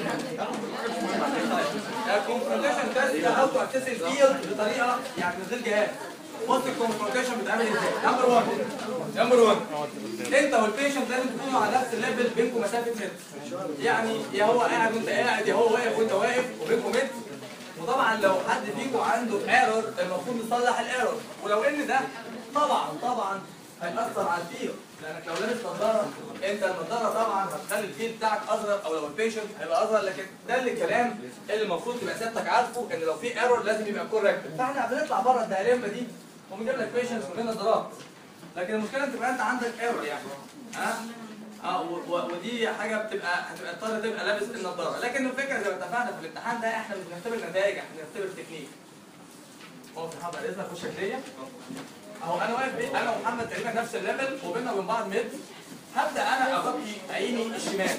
الكونفرونتيشن تيست ده هاو تو اسس الفيلد بطريقه يعني من غير جهاز بص الكونفرونتيشن بيتعمل ازاي نمبر 1 نمبر 1 انت والبيشنت لازم تكونوا على نفس الليفل بينكم مسافه متر يعني يا هو قاعد وانت قاعد يا هو واقف وانت واقف وبينكم متر وطبعا لو حد فيكم عنده ايرور المفروض يصلح الايرور ولو ان ده طبعا طبعا هيأثر على الفيل لانك لو لابس نظاره انت النظاره طبعا هتخلي الفيل بتاعك اصغر او لو البيشنت هيبقى اصغر لكن ده اللي الكلام اللي المفروض تبقى سيادتك عارفه ان لو في ايرور لازم يبقى كوريكت فاحنا بنطلع بره الدايلما دي وبنجيب لك بيشنتس من غير نظارات لكن المشكله ان تبقى انت عندك ايرور يعني ها اه و- و- ودي حاجه بتبقى هتبقى اضطر تبقى لابس النظاره لكن الفكره زي ما اتفقنا في الامتحان ده احنا مش بنختبر نتائج احنا بنختبر تكنيك هو في حاضر اذنك خش ليا اهو انا واقف ايه انا ومحمد تقريبا نفس الليفل وبيننا وبين بعض متر هبدا انا اغطي عيني الشمال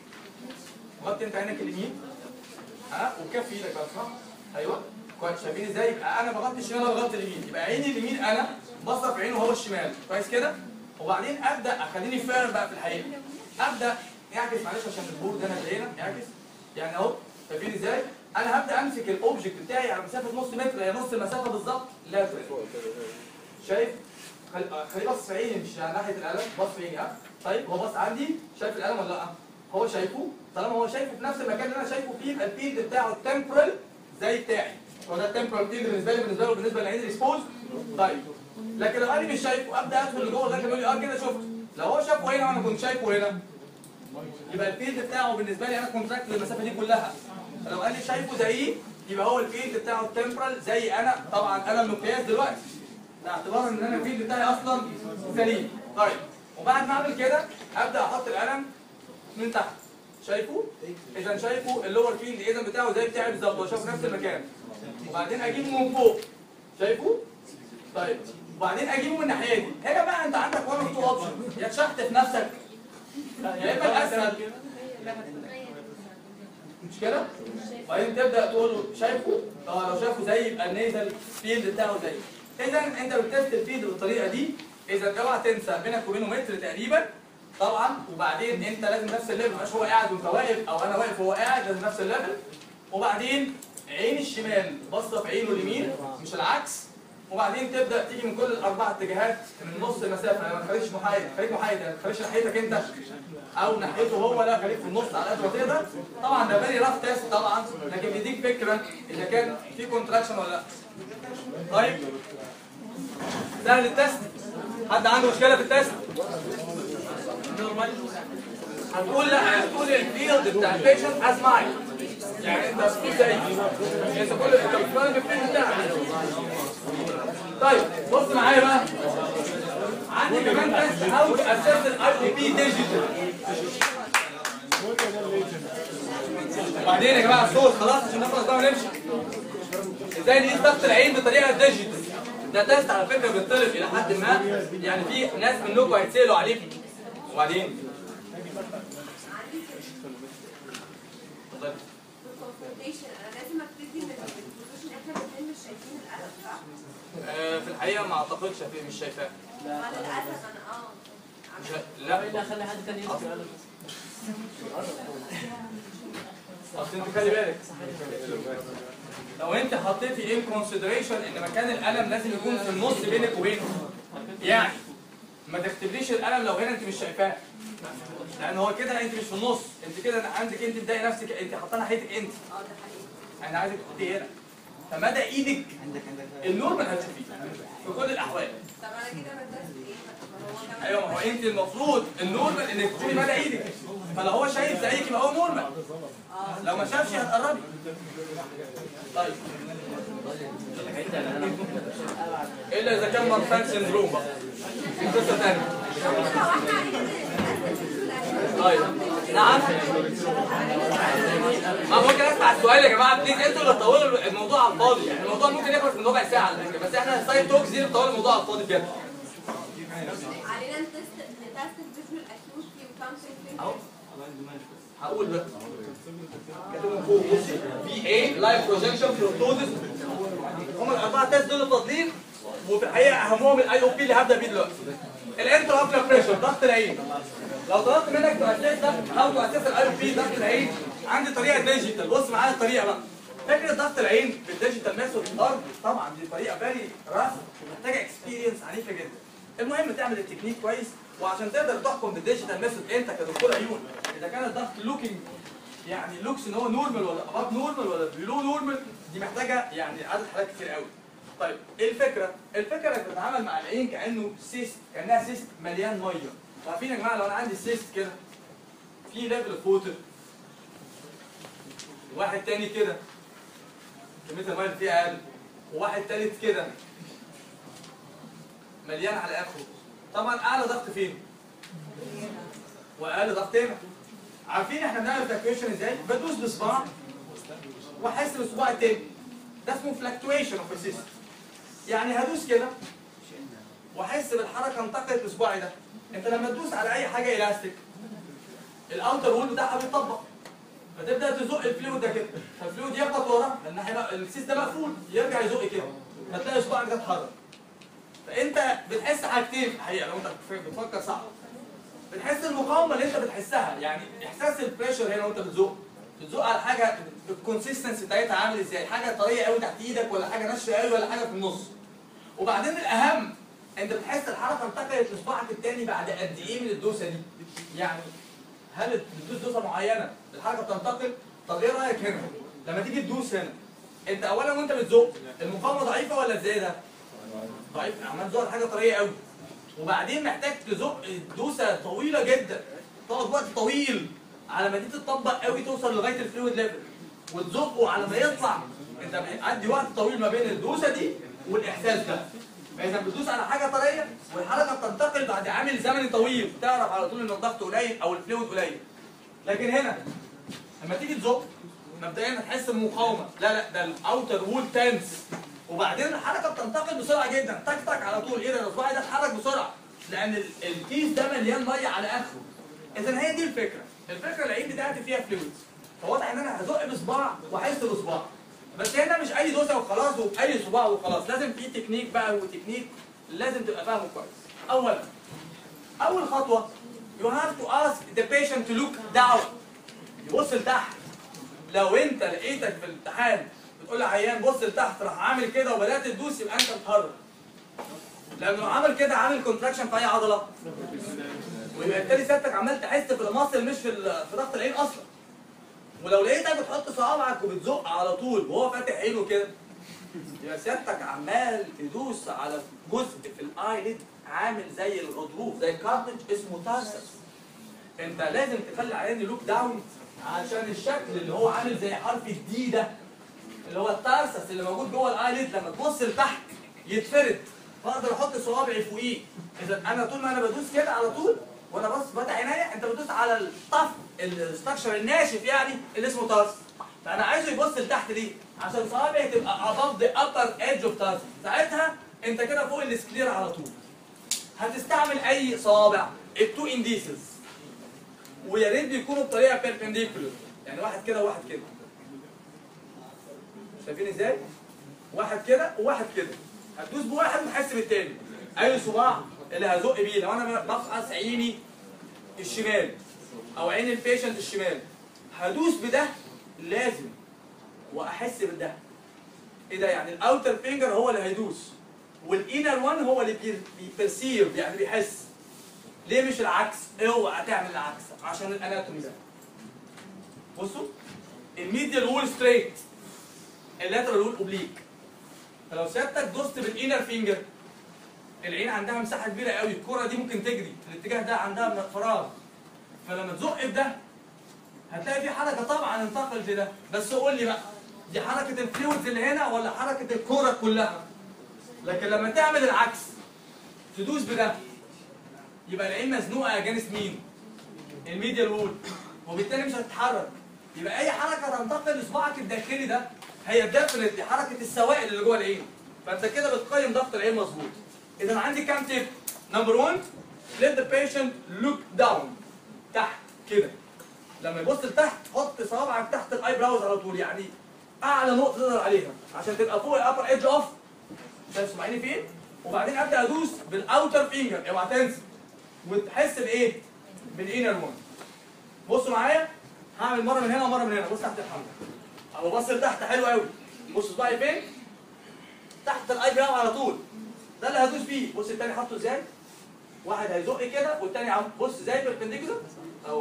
غطي انت عينك اليمين ها وكف ايدك بقى صح ايوه كويس شايفين ازاي يبقى انا بغطي الشمال ولا بغطي اليمين يبقى عيني اليمين انا بصر في عينه وهو الشمال كويس كده وبعدين ابدا اخليني فير بقى في الحقيقه ابدا يعكس معلش عشان البورد هنا هنا يعكس يعني اهو شايفين ازاي انا هبدا امسك الاوبجكت بتاعي على مسافه نص متر هي نص المسافه بالظبط لا شايف خلي آه، خليه بص في عيني مش على ناحيه القلم بص في عيني اه طيب هو بص عندي شايف القلم ولا لا هو شايفه طالما هو شايفه في نفس المكان اللي انا شايفه فيه يبقى الفيلد بتاعه التمبرال زي بتاعي هو ده التمبرال فيلد بالنسبه لي بالنسبه له بالنسبه للعين الاكسبوز طيب لكن لو انا مش شايفه ابدا ادخل لجوه لغايه ما يقول لي اه كده شفته لو هو شافه هنا وانا كنت شايفه هنا يبقى الفيلد بتاعه بالنسبه لي انا كونتراكت للمسافه دي كلها فلو قال لي شايفه زيي يبقى هو الفيلد بتاعه التمبرال زي انا طبعا انا المقياس دلوقتي ده اعتبارا ان انا الفيلد بتاعي اصلا سليم طيب وبعد ما اعمل كده ابدا احط القلم من تحت شايفه اذا شايفه اللور فيلد اذا بتاعه زي بتاعي بالظبط هو شايفه نفس المكان وبعدين اجيبه من فوق شايفه طيب وبعدين اجيبه من الناحيه دي هنا بقى انت عندك وان تو اوبشن يا تشحت في نفسك يا اما الاسهل مش كده؟ وبعدين تبدا تقول له شايفه؟ اه لو شايفه زي يبقى النيزل فيلد بتاعه زي اذا انت بتست الفيلد بالطريقه دي اذا اوعى تنسى بينك وبينه متر تقريبا طبعا وبعدين انت لازم نفس الليفل مش هو قاعد وانت واقف او انا واقف وهو قاعد لازم نفس الليفل وبعدين عين الشمال باصه في عينه اليمين مش العكس وبعدين تبدا تيجي من كل الاربع اتجاهات من نص المسافه يعني ما تخليش محايد خليك محايد يعني ما تخليش ناحيتك انت او ناحيته هو لا خليك في النص على قد ما تقدر طبعا ده فيري راف تيست طبعا لكن بيديك فكره اذا كان في كونتراكشن ولا لا طيب سهل التست حد عنده مشكله في التست هتقول لا هتقول الفيلد بتاع البيشنت از ماين يعني انت زي انت كل انت بتتكلم بالفيلد بتاعك طيب بص معايا بقى عندي كمان تيست هاو تو اسس الاي بي ديجيتال وبعدين يا جماعه الصوت خلاص عشان نخلص بقى ونمشي ازاي نقيس ضغط العين بطريقه ديجيتال ده تيست على فكره بيطلب الى حد ما يعني في ناس منكم هيتسالوا عليه وبعدين اتفضل. الكونفرونتيشن انا لازم ابتدي من البوزيشن احنا الاثنين مش شايفين القلم صح؟ آه، في الحقيقه ما اعتقدش في مش شايفاه مع للاسف انا اه مش- لا لا خلي حد تاني يسأل اصل انت خلي بالك لو انت حطيتي ان كونسيدريشن ان مكان القلم لازم يكون في النص بينك وبينه يعني ما تكتبليش القلم لو هنا انت مش شايفاه لان هو كده انت مش في النص انت كده عندك انت بدايه نفسك انت حاطه ناحيتك انت اه ده حقيقي انا عايزك تحطيه هنا فمدى ايدك النورمال هتشوفيه في كل الاحوال طب انا كده بدرس ايه؟ ما هو كمان ايوه ما هو انت المفروض النورمال انك تشوفي مدى ايدك فلو هو شايف زيك يبقى هو نورمال لو ما شافش هتقربي طيب الا اذا كان مرفان سندروم بقى دي قصه ثانيه طيب نعم ما ممكن اسمع السؤال يا جماعه بليز انتوا اللي تطولوا الموضوع على الفاضي يعني الموضوع ممكن يخلص من ربع ساعه على فكره بس احنا السايد توكس دي اللي بتطول الموضوع على الفاضي بجد علينا نتست نتست الفيجوال اكيوتي وكونسنتريشن اهو هقول بقى كاتبهم فوق بصي في ايه لايف بروجكشن بروتوزس هم الاربعه تيست دول التطبيق وفي الحقيقه اهمهم الاي او بي اللي هبدا بيه دلوقتي الانتر اوبلر بريشر ضغط العين لو طلبت منك تاسس ضغط او تاسس الاي او بي ضغط العين عندي طريقه ديجيتال بص معايا الطريقه بقى فكره ضغط العين بالديجيتال ميثود الارض طبعا دي طريقه فيري راف محتاجه اكسبيرينس عنيفه جدا المهم تعمل التكنيك كويس وعشان تقدر تحكم بالديجيتال ميثود انت كدكتور عيون اذا كان الضغط لوكينج يعني لوكس ان هو نورمال ولا اباب نورمال ولا بلو نورمال دي محتاجه يعني عدد حالات كتير قوي طيب ايه الفكره؟ الفكره انك بتتعامل مع العين كانه سيست كانها سيست مليان ميه عارفين يا جماعه لو انا عندي سيست كده في ليفل اوف ووتر واحد تاني كده كميه الميه اللي فيها اقل وواحد تالت كده مليان على اخره طبعا اعلى ضغط فين؟ واقل ضغط هنا عارفين احنا بنعمل فلاكتويشن ازاي؟ بدوس بصباع واحس بصباع التاني ده اسمه فلاكتويشن اوف سيستم يعني هدوس كده واحس بالحركه انتقلت بصباعي ده انت لما تدوس على اي حاجه الاستيك الاوتر وول بتاعها بيطبق فتبدا تزق الفلويد ده كده فالفلويد يخبط ورا الناحيه بقى السيس ده مقفول يرجع يزق كده فتلاقي صباعك ده اتحرك فانت بتحس حاجتين الحقيقه لو انت بتفكر صح بتحس المقاومه اللي انت بتحسها يعني احساس البريشر هنا وانت بتزق بتزق على حاجه الكونسيستنسي بتاعتها عامل ازاي حاجه طريه قوي تحت ايدك ولا حاجه ناشفه قوي ولا حاجه في النص وبعدين الاهم انت بتحس الحركه انتقلت لصباعك التاني بعد قد ايه من الدوسه دي يعني هل بتدوس دوسه معينه الحركه بتنتقل طب ايه رايك هنا لما تيجي تدوس هنا انت اولا وانت بتزق المقاومه ضعيفه ولا زياده ضعيف عمال تزق حاجه طريه قوي وبعدين محتاج تزق دوسه طويله جدا تقعد وقت طويل على ما دي تتطبق قوي توصل لغايه الفلويد ليفل وتزقه على ما يطلع انت بتعدي وقت طويل ما بين الدوسه دي والاحساس ده فاذا بتدوس على حاجه طريه والحركه بتنتقل بعد عامل زمني طويل تعرف على طول ان الضغط قليل او الفلويد قليل لكن هنا لما تيجي تزق مبدئيا هتحس بمقاومه لا لا ده الاوتر وول تنس وبعدين الحركه بتنتقل بسرعه جدا تك تك على طول ايه ده اصبعي ده اتحرك بسرعه لان ال- الكيس ده مليان ميه على اخره اذا هي دي الفكره الفكره العين بتاعتي فيها فلويدز فواضح ان انا هزق بصباع واحس بصباع بس هنا مش اي دوسه وخلاص وباي صباع وخلاص لازم في تكنيك بقى وتكنيك لازم تبقى فاهمه كويس اولا اول خطوه you have to ask the patient to look down يبص لتحت لو انت لقيتك في الامتحان بتقول لعيان بص لتحت راح عامل كده وبدات تدوس يبقى انت بتهرب لانه لو عمل كده عامل كونتراكشن في اي عضله ويبقى بالتالي سيادتك عمال تحس في المصل مش في ال- في ضغط العين اصلا ولو لقيتك بتحط صوابعك وبتزق على طول وهو فاتح عينه كده يبقى سيادتك عمال تدوس على جزء في الايلid عامل زي الغضروف زي الكارتج اسمه تارسس انت لازم تخلي عيان لوك داون عشان الشكل اللي هو عامل زي حرف الدي ده اللي هو التارسس اللي موجود جوه الايلid لما تبص لتحت يتفرد فاقدر احط صوابعي فوقيه اذا انا طول ما انا بدوس كده على طول وانا بص فاتح عينيا انت بتدوس على الطف الاستراكشر الناشف يعني اللي اسمه تارسس فانا عايزه يبص لتحت ليه؟ عشان صوابعي تبقى above the upper edge of tarsus ساعتها انت كده فوق السكلير على طول هتستعمل اي صوابع التو انديسز ويا ريت بيكونوا بطريقه بيربنديكولر يعني واحد كده وواحد كده شايفين ازاي؟ واحد كده وواحد كده هتدوس بواحد وتحس بالتاني اي صباع اللي هزق بيه لو انا بفحص عيني الشمال او عين البيشنت الشمال هدوس بده لازم واحس بده ايه ده يعني الاوتر فينجر هو اللي هيدوس والانر وان هو اللي بيرسيف يعني بيحس ليه مش العكس اوعى تعمل العكس عشان الاناتومي ده بصوا الميديال وول ستريت اللاترال وول اوبليك فلو سيادتك دوست بالانر فينجر العين عندها مساحه كبيره قوي الكره دي ممكن تجري في الاتجاه ده عندها فراغ فلما تزق بده هتلاقي في حركه طبعا انتقلت لده بس قول لي بقى دي حركه الفلويدز اللي هنا ولا حركه الكوره كلها لكن لما تعمل العكس تدوس بده يبقى العين مزنوقه اجانس مين الميديال وول وبالتالي مش هتتحرك يبقى اي حركه تنتقل لصباعك الداخلي ده هي ديفنتلي حركه السوائل اللي جوه العين فانت كده بتقيم ضغط العين مظبوط اذا عندي كام تيب نمبر 1 let the patient look down تحت كده لما يبص لتحت حط صوابعك تحت الاي براوز على طول يعني اعلى نقطه تقدر عليها عشان تبقى فوق الابر ايدج اوف شايف صباعيني فين وبعدين ابدا ادوس بالاوتر فينجر اوعى تنسى وتحس بايه بالانر وان بصوا معايا هعمل مره من هنا ومره من هنا بص تحت الحمل اهو بص لتحت حلو قوي بص صباعي فين تحت الاي براو على طول ده اللي هدوس بيه بص التاني حاطه ازاي واحد هيزق كده والتاني عم بص زي بيربنديكولار اهو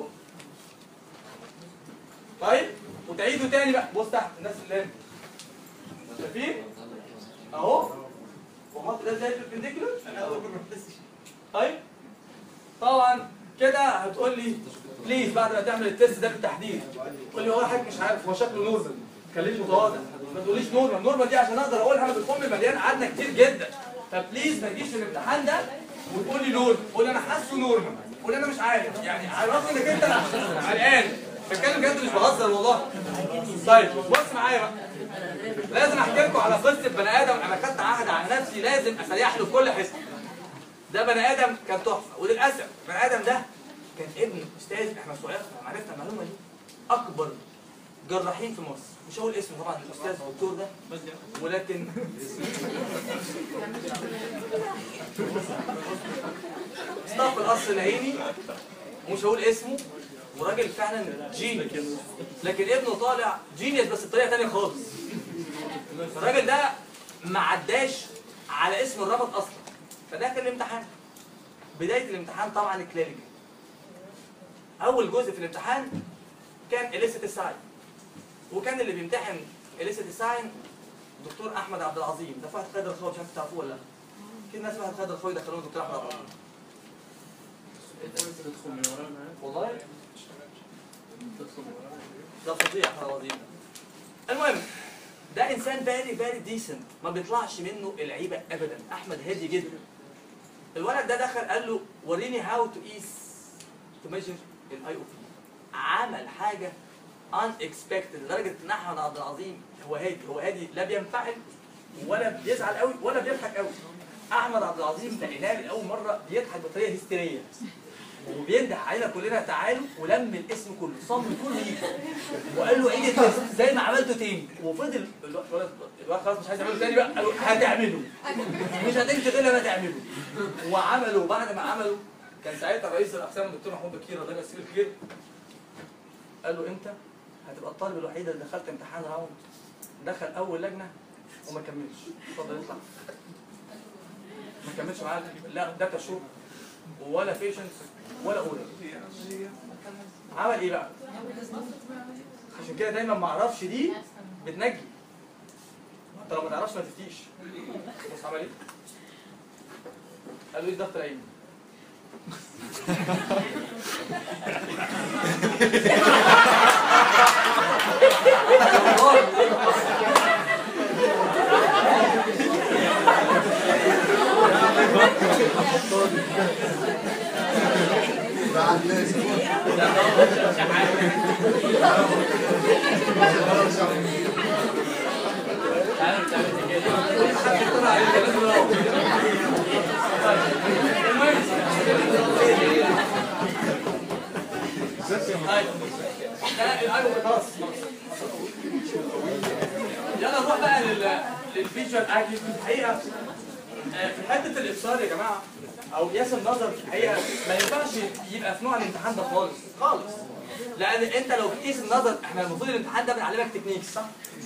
طيب وتعيده تاني بقى بص تحت الناس اللي هنا شايفين اهو وحط ده زي البربنديكولار طيب طبعا كده هتقول لي بليز بعد ما تعمل التست ده بالتحديد تقول لي هو حضرتك مش عارف هو شكله نورمال خليك متواضع ما تقوليش نورمال نورمال دي عشان اقدر اقولها انا بالفم مليان قعدنا كتير جدا فبليز ما تجيش في الامتحان ده وتقول لي نورمال قول انا حاسه نورمال قول انا مش عارف يعني عرفني انك انت قلقان بتكلم بجد مش بهزر والله طيب بص معايا بقى لازم احكي لكم على قصه بني ادم انا خدت عهد على نفسي لازم اسيح له في كل حصه ده بني ادم كان تحفه وللاسف البني ادم ده كان ابن استاذ احنا صغير عرفنا المعلومه دي اكبر جراحين في مصر مش هقول اسمه طبعا الاستاذ الدكتور ده ولكن استاف القصر العيني ومش هقول اسمه وراجل فعلا جينيوس لكن ابنه طالع جينيوس بس بطريقه ثانيه خالص الراجل ده ما عداش على اسم الربط اصلا فداخل الامتحان بدايه الامتحان طبعا الكلينيكال اول جزء في الامتحان كان اليسيت الساين وكان اللي بيمتحن اليسيت الساين دكتور احمد عبد العظيم ده فهد خالد الخوي مش عارف تعرفوه ولا لا كل الناس فهد خالد الخوي دخلوه دكتور احمد عبد العظيم تدخل من ورا معايا والله تدخل من ورا ده فظيع احمد العظيم المهم ده انسان فيري فيري ديسنت ما بيطلعش منه العيبه ابدا احمد هادي جدا الولد ده دخل قال له وريني هاو تو ايس تو ميجر الاي او بي عمل حاجه ان اكسبكتد لدرجه ان احمد عبد العظيم هو هادي هو هادي لا بينفعل ولا بيزعل قوي ولا بيضحك قوي احمد عبد العظيم لقيناه لاول مره بيضحك بطريقه هستيريه وبينده علينا كلنا تعالوا ولم الاسم كله صم كل ايده وقال له عيد التست زي ما عملته تاني وفضل الواد الواد- الواد خلاص مش عايز يعمله تاني بقى قالوا هتعمله مش هتمشي غير لما تعمله وعمله بعد ما عمله كان ساعتها رئيس الاقسام الدكتور محمود بكير الله يمسيه بالخير قال له انت هتبقى الطالب الوحيد اللي دخلت امتحان راوند دخل اول لجنه وما كملش اتفضل اطلع ما كملش معاه لا داتا شو ولا بيشنس ولا اورال عمل ايه بقى؟ عشان كده دايما ما اعرفش دي بتنجي انت لو ما تعرفش ما تفتيش بص عمل ايه؟ قال له ايه ضغط العين؟ بعد لازم لا ايوه خلاص يلا نروح بقى لل للفيجوال اكيد في الحقيقه آه، في حته الابصار يا جماعه او قياس النظر في الحقيقه ما ينفعش يبقى في نوع الامتحان ده خالص خالص لان انت لو بتقيس النظر احنا المفروض الامتحان ده بنعلمك تكنيك صح؟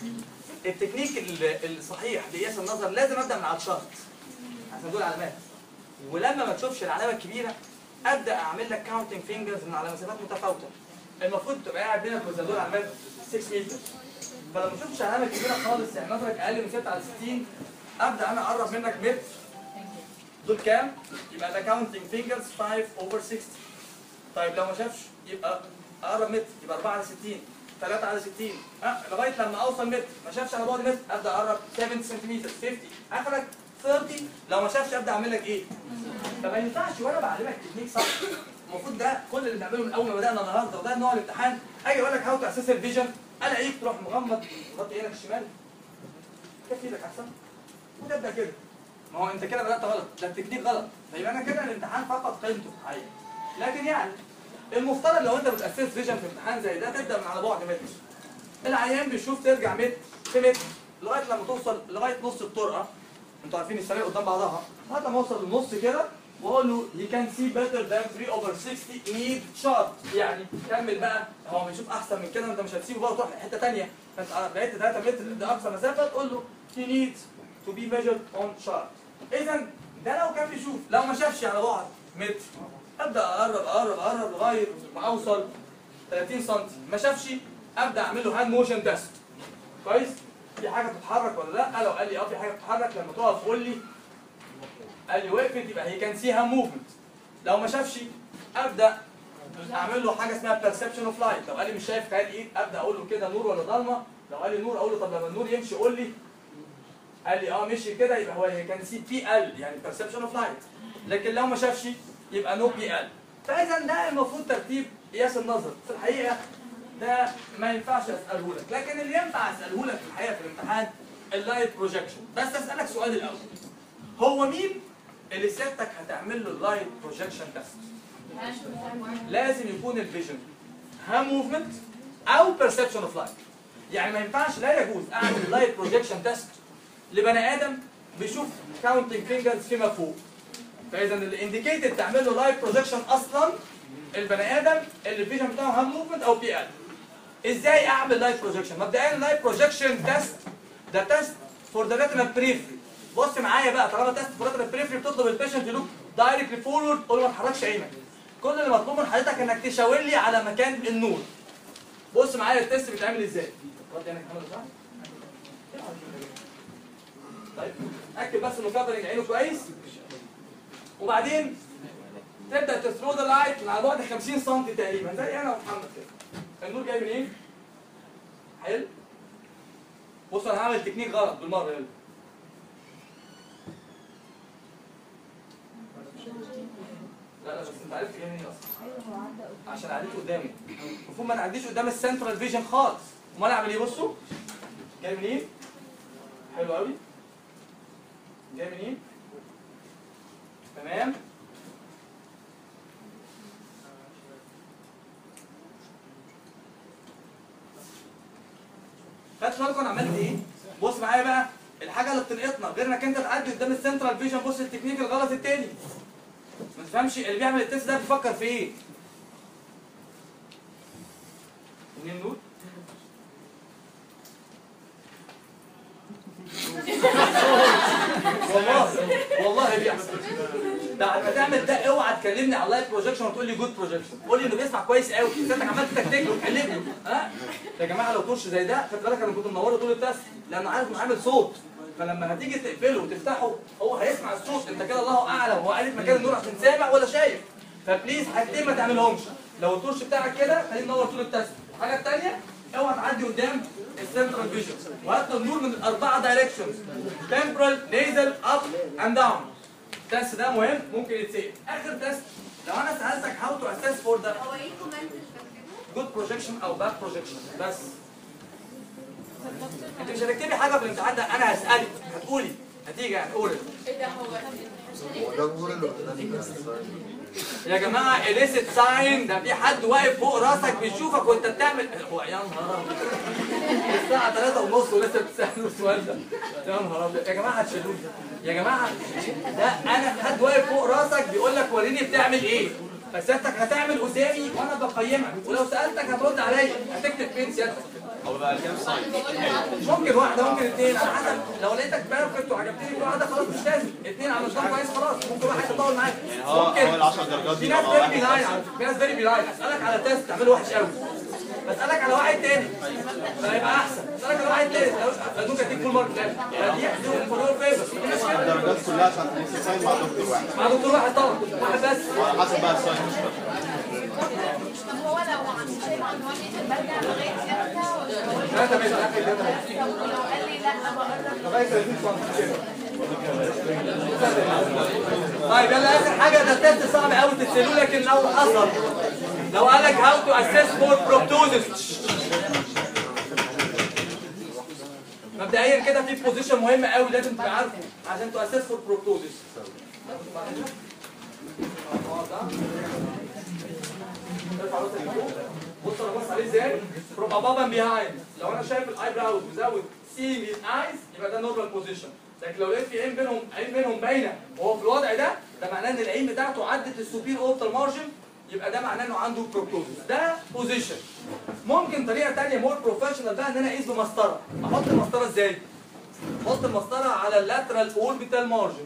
التكنيك ال- الصحيح لقياس النظر لازم ابدا من على الشارت عشان دول علامات ولما ما تشوفش العلامه الكبيره ابدا اعمل لك كاونتنج فينجرز من على مسافات متفاوته المفروض تبقى قاعد بينك وبين دول علامات 6 متر فلو ما شفتش علامه كبيره خالص يعني نظرك اقل من 6 على 60 ابدا انا اقرب منك متر دول كام؟ يبقى ده كاونتنج فينجرز 5 اوفر 60 طيب لو ما شافش يبقى اقرب متر يبقى 4 على 60 3 على 60 أه لغايه لما اوصل متر ما شافش على بعد متر ابدا اقرب 7 سنتيمتر 50 اخرك 30 لو ما شافش ابدا اعمل لك ايه؟ فما ينفعش وانا بعلمك تكنيك صح المفروض ده كل اللي بنعمله من اول ما بدانا النهارده وده نوع الامتحان اجي اقول لك هاو تو اساس الفيجن الاقيك تروح مغمض غطي عينك الشمال كف ايدك احسن وتبدا كده ما هو انت كده بدات غلط ده التكنيك غلط فيبقى انا كده الامتحان فقط قيمته حقيقي لكن يعني المفترض لو انت بتاسس فيجن في امتحان زي ده تبدا من على بعد متر العيان بيشوف ترجع متر في متر لغايه لما توصل لغايه نص الطرقه انتوا عارفين السراير قدام بعضها لغايه لما اوصل للنص كده واقول له he can see better than 3 over 60 need chart يعني كمل بقى هو بيشوف احسن من كده انت مش هتسيبه بقى وتروح حته ثانيه فانت بقيت 3 متر ده اقصى مسافه تقول له he needs to be measured on chart اذا ده لو كان بيشوف لو ما شافش على بعد متر ابدا اقرب اقرب اقرب لغايه ما اوصل 30 سم ما شافش ابدا اعمل له هاند موشن تيست كويس في حاجه بتتحرك ولا لا لو قال لي اه في حاجه بتتحرك لما تقف قول لي قال لي وقفت يبقى هي كان سيها موفمنت لو ما شافش ابدا اعمل له حاجه اسمها بيرسبشن اوف لايت لو قال لي مش شايف خيال ايد ابدا اقول له كده نور ولا ضلمه لو قال لي نور اقول له طب لما النور يمشي قول لي قال لي اه مشي كده يبقى هو هي كان سي بي ال يعني بيرسبشن اوف لايت لكن لو ما شافش يبقى نو بي ال فاذا ده المفروض ترتيب قياس النظر في الحقيقه ده ما ينفعش اساله لك لكن اللي ينفع اساله لك في الحقيقه في الامتحان اللايت بروجكشن بس اسالك سؤال الاول هو مين اللي سيادتك هتعمل له اللايت بروجكشن تيست لازم يكون الفيجن ها موفمنت او بيرسبشن اوف لايت يعني ما ينفعش لا يجوز اعمل لايت بروجكشن تيست لبني ادم بيشوف كاونتنج فينجرز فيما فوق فاذا الانديكيتد تعمل له لايت بروجكشن اصلا البني ادم اللي الفيجن بتاعه ها موفمنت او بي ال ازاي اعمل لايت بروجكشن مبدئيا لايت بروجكشن تيست ده تيست فور ذا ريتنال بريفري بص معايا بقى طالما تيست فور ريتنال بريفري بتطلب البيشنت يلوك دايركتلي فورورد قول له ما تحركش عينك كل اللي مطلوب من حضرتك انك تشاور لي على مكان النور بص معايا التيست بيتعمل ازاي رد عينك محمد صح طيب اكد بس انه كفرنج عينه كويس وبعدين تبدا تثرو ذا لايت من على بعد 50 سم تقريبا زي انا ومحمد كده النور جاي منين؟ حلو بص انا هعمل تكنيك غلط بالمره يلا لا لا بس انت عرفت جاي منين اصلا عشان عديت قدامي المفروض ما تعديش قدام السنترال فيجن خالص امال اعمل ايه بصوا جاي منين حلو قوي جاي منين تمام خدت بالكم انا عملت ايه بص معايا بقى الحاجه اللي بتنقطنا غير انك انت تعدي قدام السنترال فيجن بص التكنيك الغلط التاني تفهمش اللي بيعمل التست ده بيفكر في ايه منين دول والله والله بيحصل ده لما تعمل ده اوعى تكلمني على اللايف بروجكشن وتقول لي جود بروجكشن قول لي انه بيسمع كويس قوي انت عمال تكتك له تقلب له ها يا جماعه لو طرش زي ده خد بالك انا كنت منوره طول التست لانه عارف انه عامل صوت فلما هتيجي تقفله وتفتحه هو هيسمع الصوت انت كده الله اعلم هو قالب مكان النور عشان سامع ولا شايف فبليز حاجتين ما تعملهمش لو الطرش بتاعك كده خليه منور طول التست الحاجه الثانيه اوعى تعدي قدام السنترال فيجن وهات له النور من الاربعه دايركشنز temporal nasal up and down التست ده مهم ممكن يتسال اخر تست لو انا سالتك هاو تو اسس فور ذا هو ايه كومنت اللي بكتبه؟ جود بروجكشن او باد بروجكشن بس انت مش هتكتبي حاجه في الامتحان ده انا هسالك هتقولي هتيجي يعني قولي ايه ده هو هو ده المورال ولا ده يا جماعه اليسيت ساين ده في حد واقف فوق راسك بيشوفك وانت بتعمل هو يا نهار ابيض الساعه 3 ونص ولسه بتسالوا السؤال ده يا نهار ابيض يا جماعه هتشيلوني يا جماعه ده انا حد واقف فوق راسك بيقول لك وريني بتعمل ايه فسيادتك هتعمل قدامي وانا بقيمك ولو سالتك هترد عليا هتكتب فين سيادتك هو بقى كام ساين ممكن واحده ممكن اثنين على حسب لو لقيتك بيرفكت وعجبتني في واحده خلاص مش لازم اثنين على مستوى كويس خلاص ممكن واحد يطول معاك هو هو ال 10 درجات في دي ناس طبعاً فيري واحد بيلاين في ناس فيري بيلاين اسالك على تيست تعمله وحش قوي بسالك على واحد تاني فيبقى احسن اسالك على واحد تاني لو ممكن اديك فول مارك تاني فدي يحسبوا فور فيفر في ناس كده الدرجات كلها عشان تنسي ساين مع دكتور واحد مع دكتور واحد طبعا واحد بس وعلى حسب بقى الساين مش فاكر طب هو لو عن شايف عنوان برجع لغايه امتى ولا بقول ثلاثة ماشي اخر كده لو لو قال لي لا بقرب لغايه 30 سم كده طيب يلا اخر حاجه ده التست صعب قوي تسالوه لكن لو حصل لو قال لك هاو تو اسيس فور بروبتوزس مبدئيا كده في بوزيشن مهم قوي لازم تبقى عارفه عشان تو اسيس فور بروبتوزس بص انا بص عليه ازاي from above and behind لو انا شايف الاي براوز without seeing his eyes يبقى ده نورمال بوزيشن لكن لو لقيت في عين بينهم عين بينهم باينه وهو في الوضع ده ده معناه ان العين بتاعته عدت السوبير اورتال مارجن يبقى ده معناه انه عنده بروبتوزس ده بوزيشن ممكن طريقه ثانيه مور بروفيشنال بقى ان انا اقيس بمسطره احط المسطره ازاي؟ احط المسطره على اللاترال اوربيتال مارجن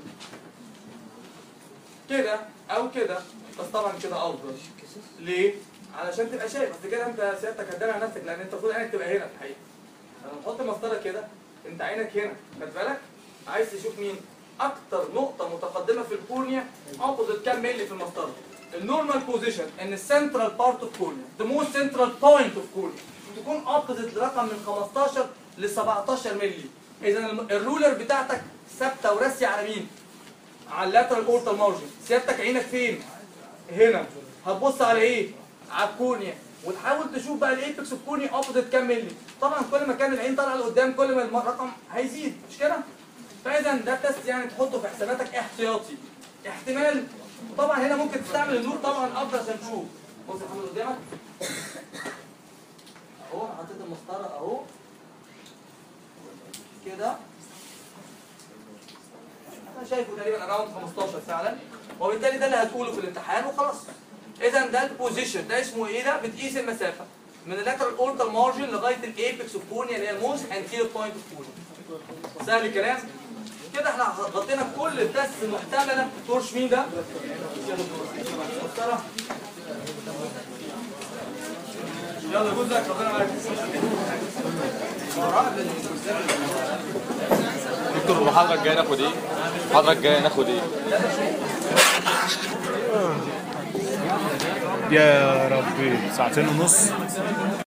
كده او كده بس طبعا كده افضل ليه؟ علشان تبقى شايف اصل كده انت سيادتك هتداري على نفسك لان انت المفروض عينك تبقى هنا في الحقيقه لما تحط مسطره كده انت عينك هنا خد بالك عايز تشوف مين اكتر نقطه متقدمه في الكورنيا اوبوزيت كام مللي في المسطره النورمال بوزيشن ان السنترال بارت اوف كورنيا ذا موست سنترال بوينت اوف كورنيا تكون اوبوزيت لرقم من 15 ل 17 مللي اذا الرولر بتاعتك ثابته وراسيه على مين على اللاترال اورتال مارجن سيادتك عينك فين هنا هتبص على ايه على الكورنيا وتحاول تشوف بقى الايبكس اوف كورنيا اوبوزيت كام مللي طبعا كل ما كان العين طالعه لقدام كل ما الم- الرقم هيزيد مش كده فاذا ده تست يعني تحطه في حساباتك احتياطي احتمال طبعا هنا ممكن تستعمل النور طبعا افضل عشان تشوف بص يا محمد قدامك اهو انا حطيت المسطره اهو كده انا شايفه تقريبا اراوند 15 فعلا وبالتالي ده اللي هتقوله في الامتحان وخلاص اذا ده البوزيشن ده اسمه ايه ده بتقيس المسافه من اللاترال اورتال مارجن لغايه الايبكس اوف كورنيا اللي هي الموست انتيريور بوينت اوف كورنيا سهل الكلام كده احنا غطينا كل التست المحتمله تورش مين ده مسطرة. يلا جوزك ربنا معاك دكتور المحاضرة الجاية ناخد ايه؟ المحاضرة الجاية ناخد ايه؟ يا ربي ساعتين ونص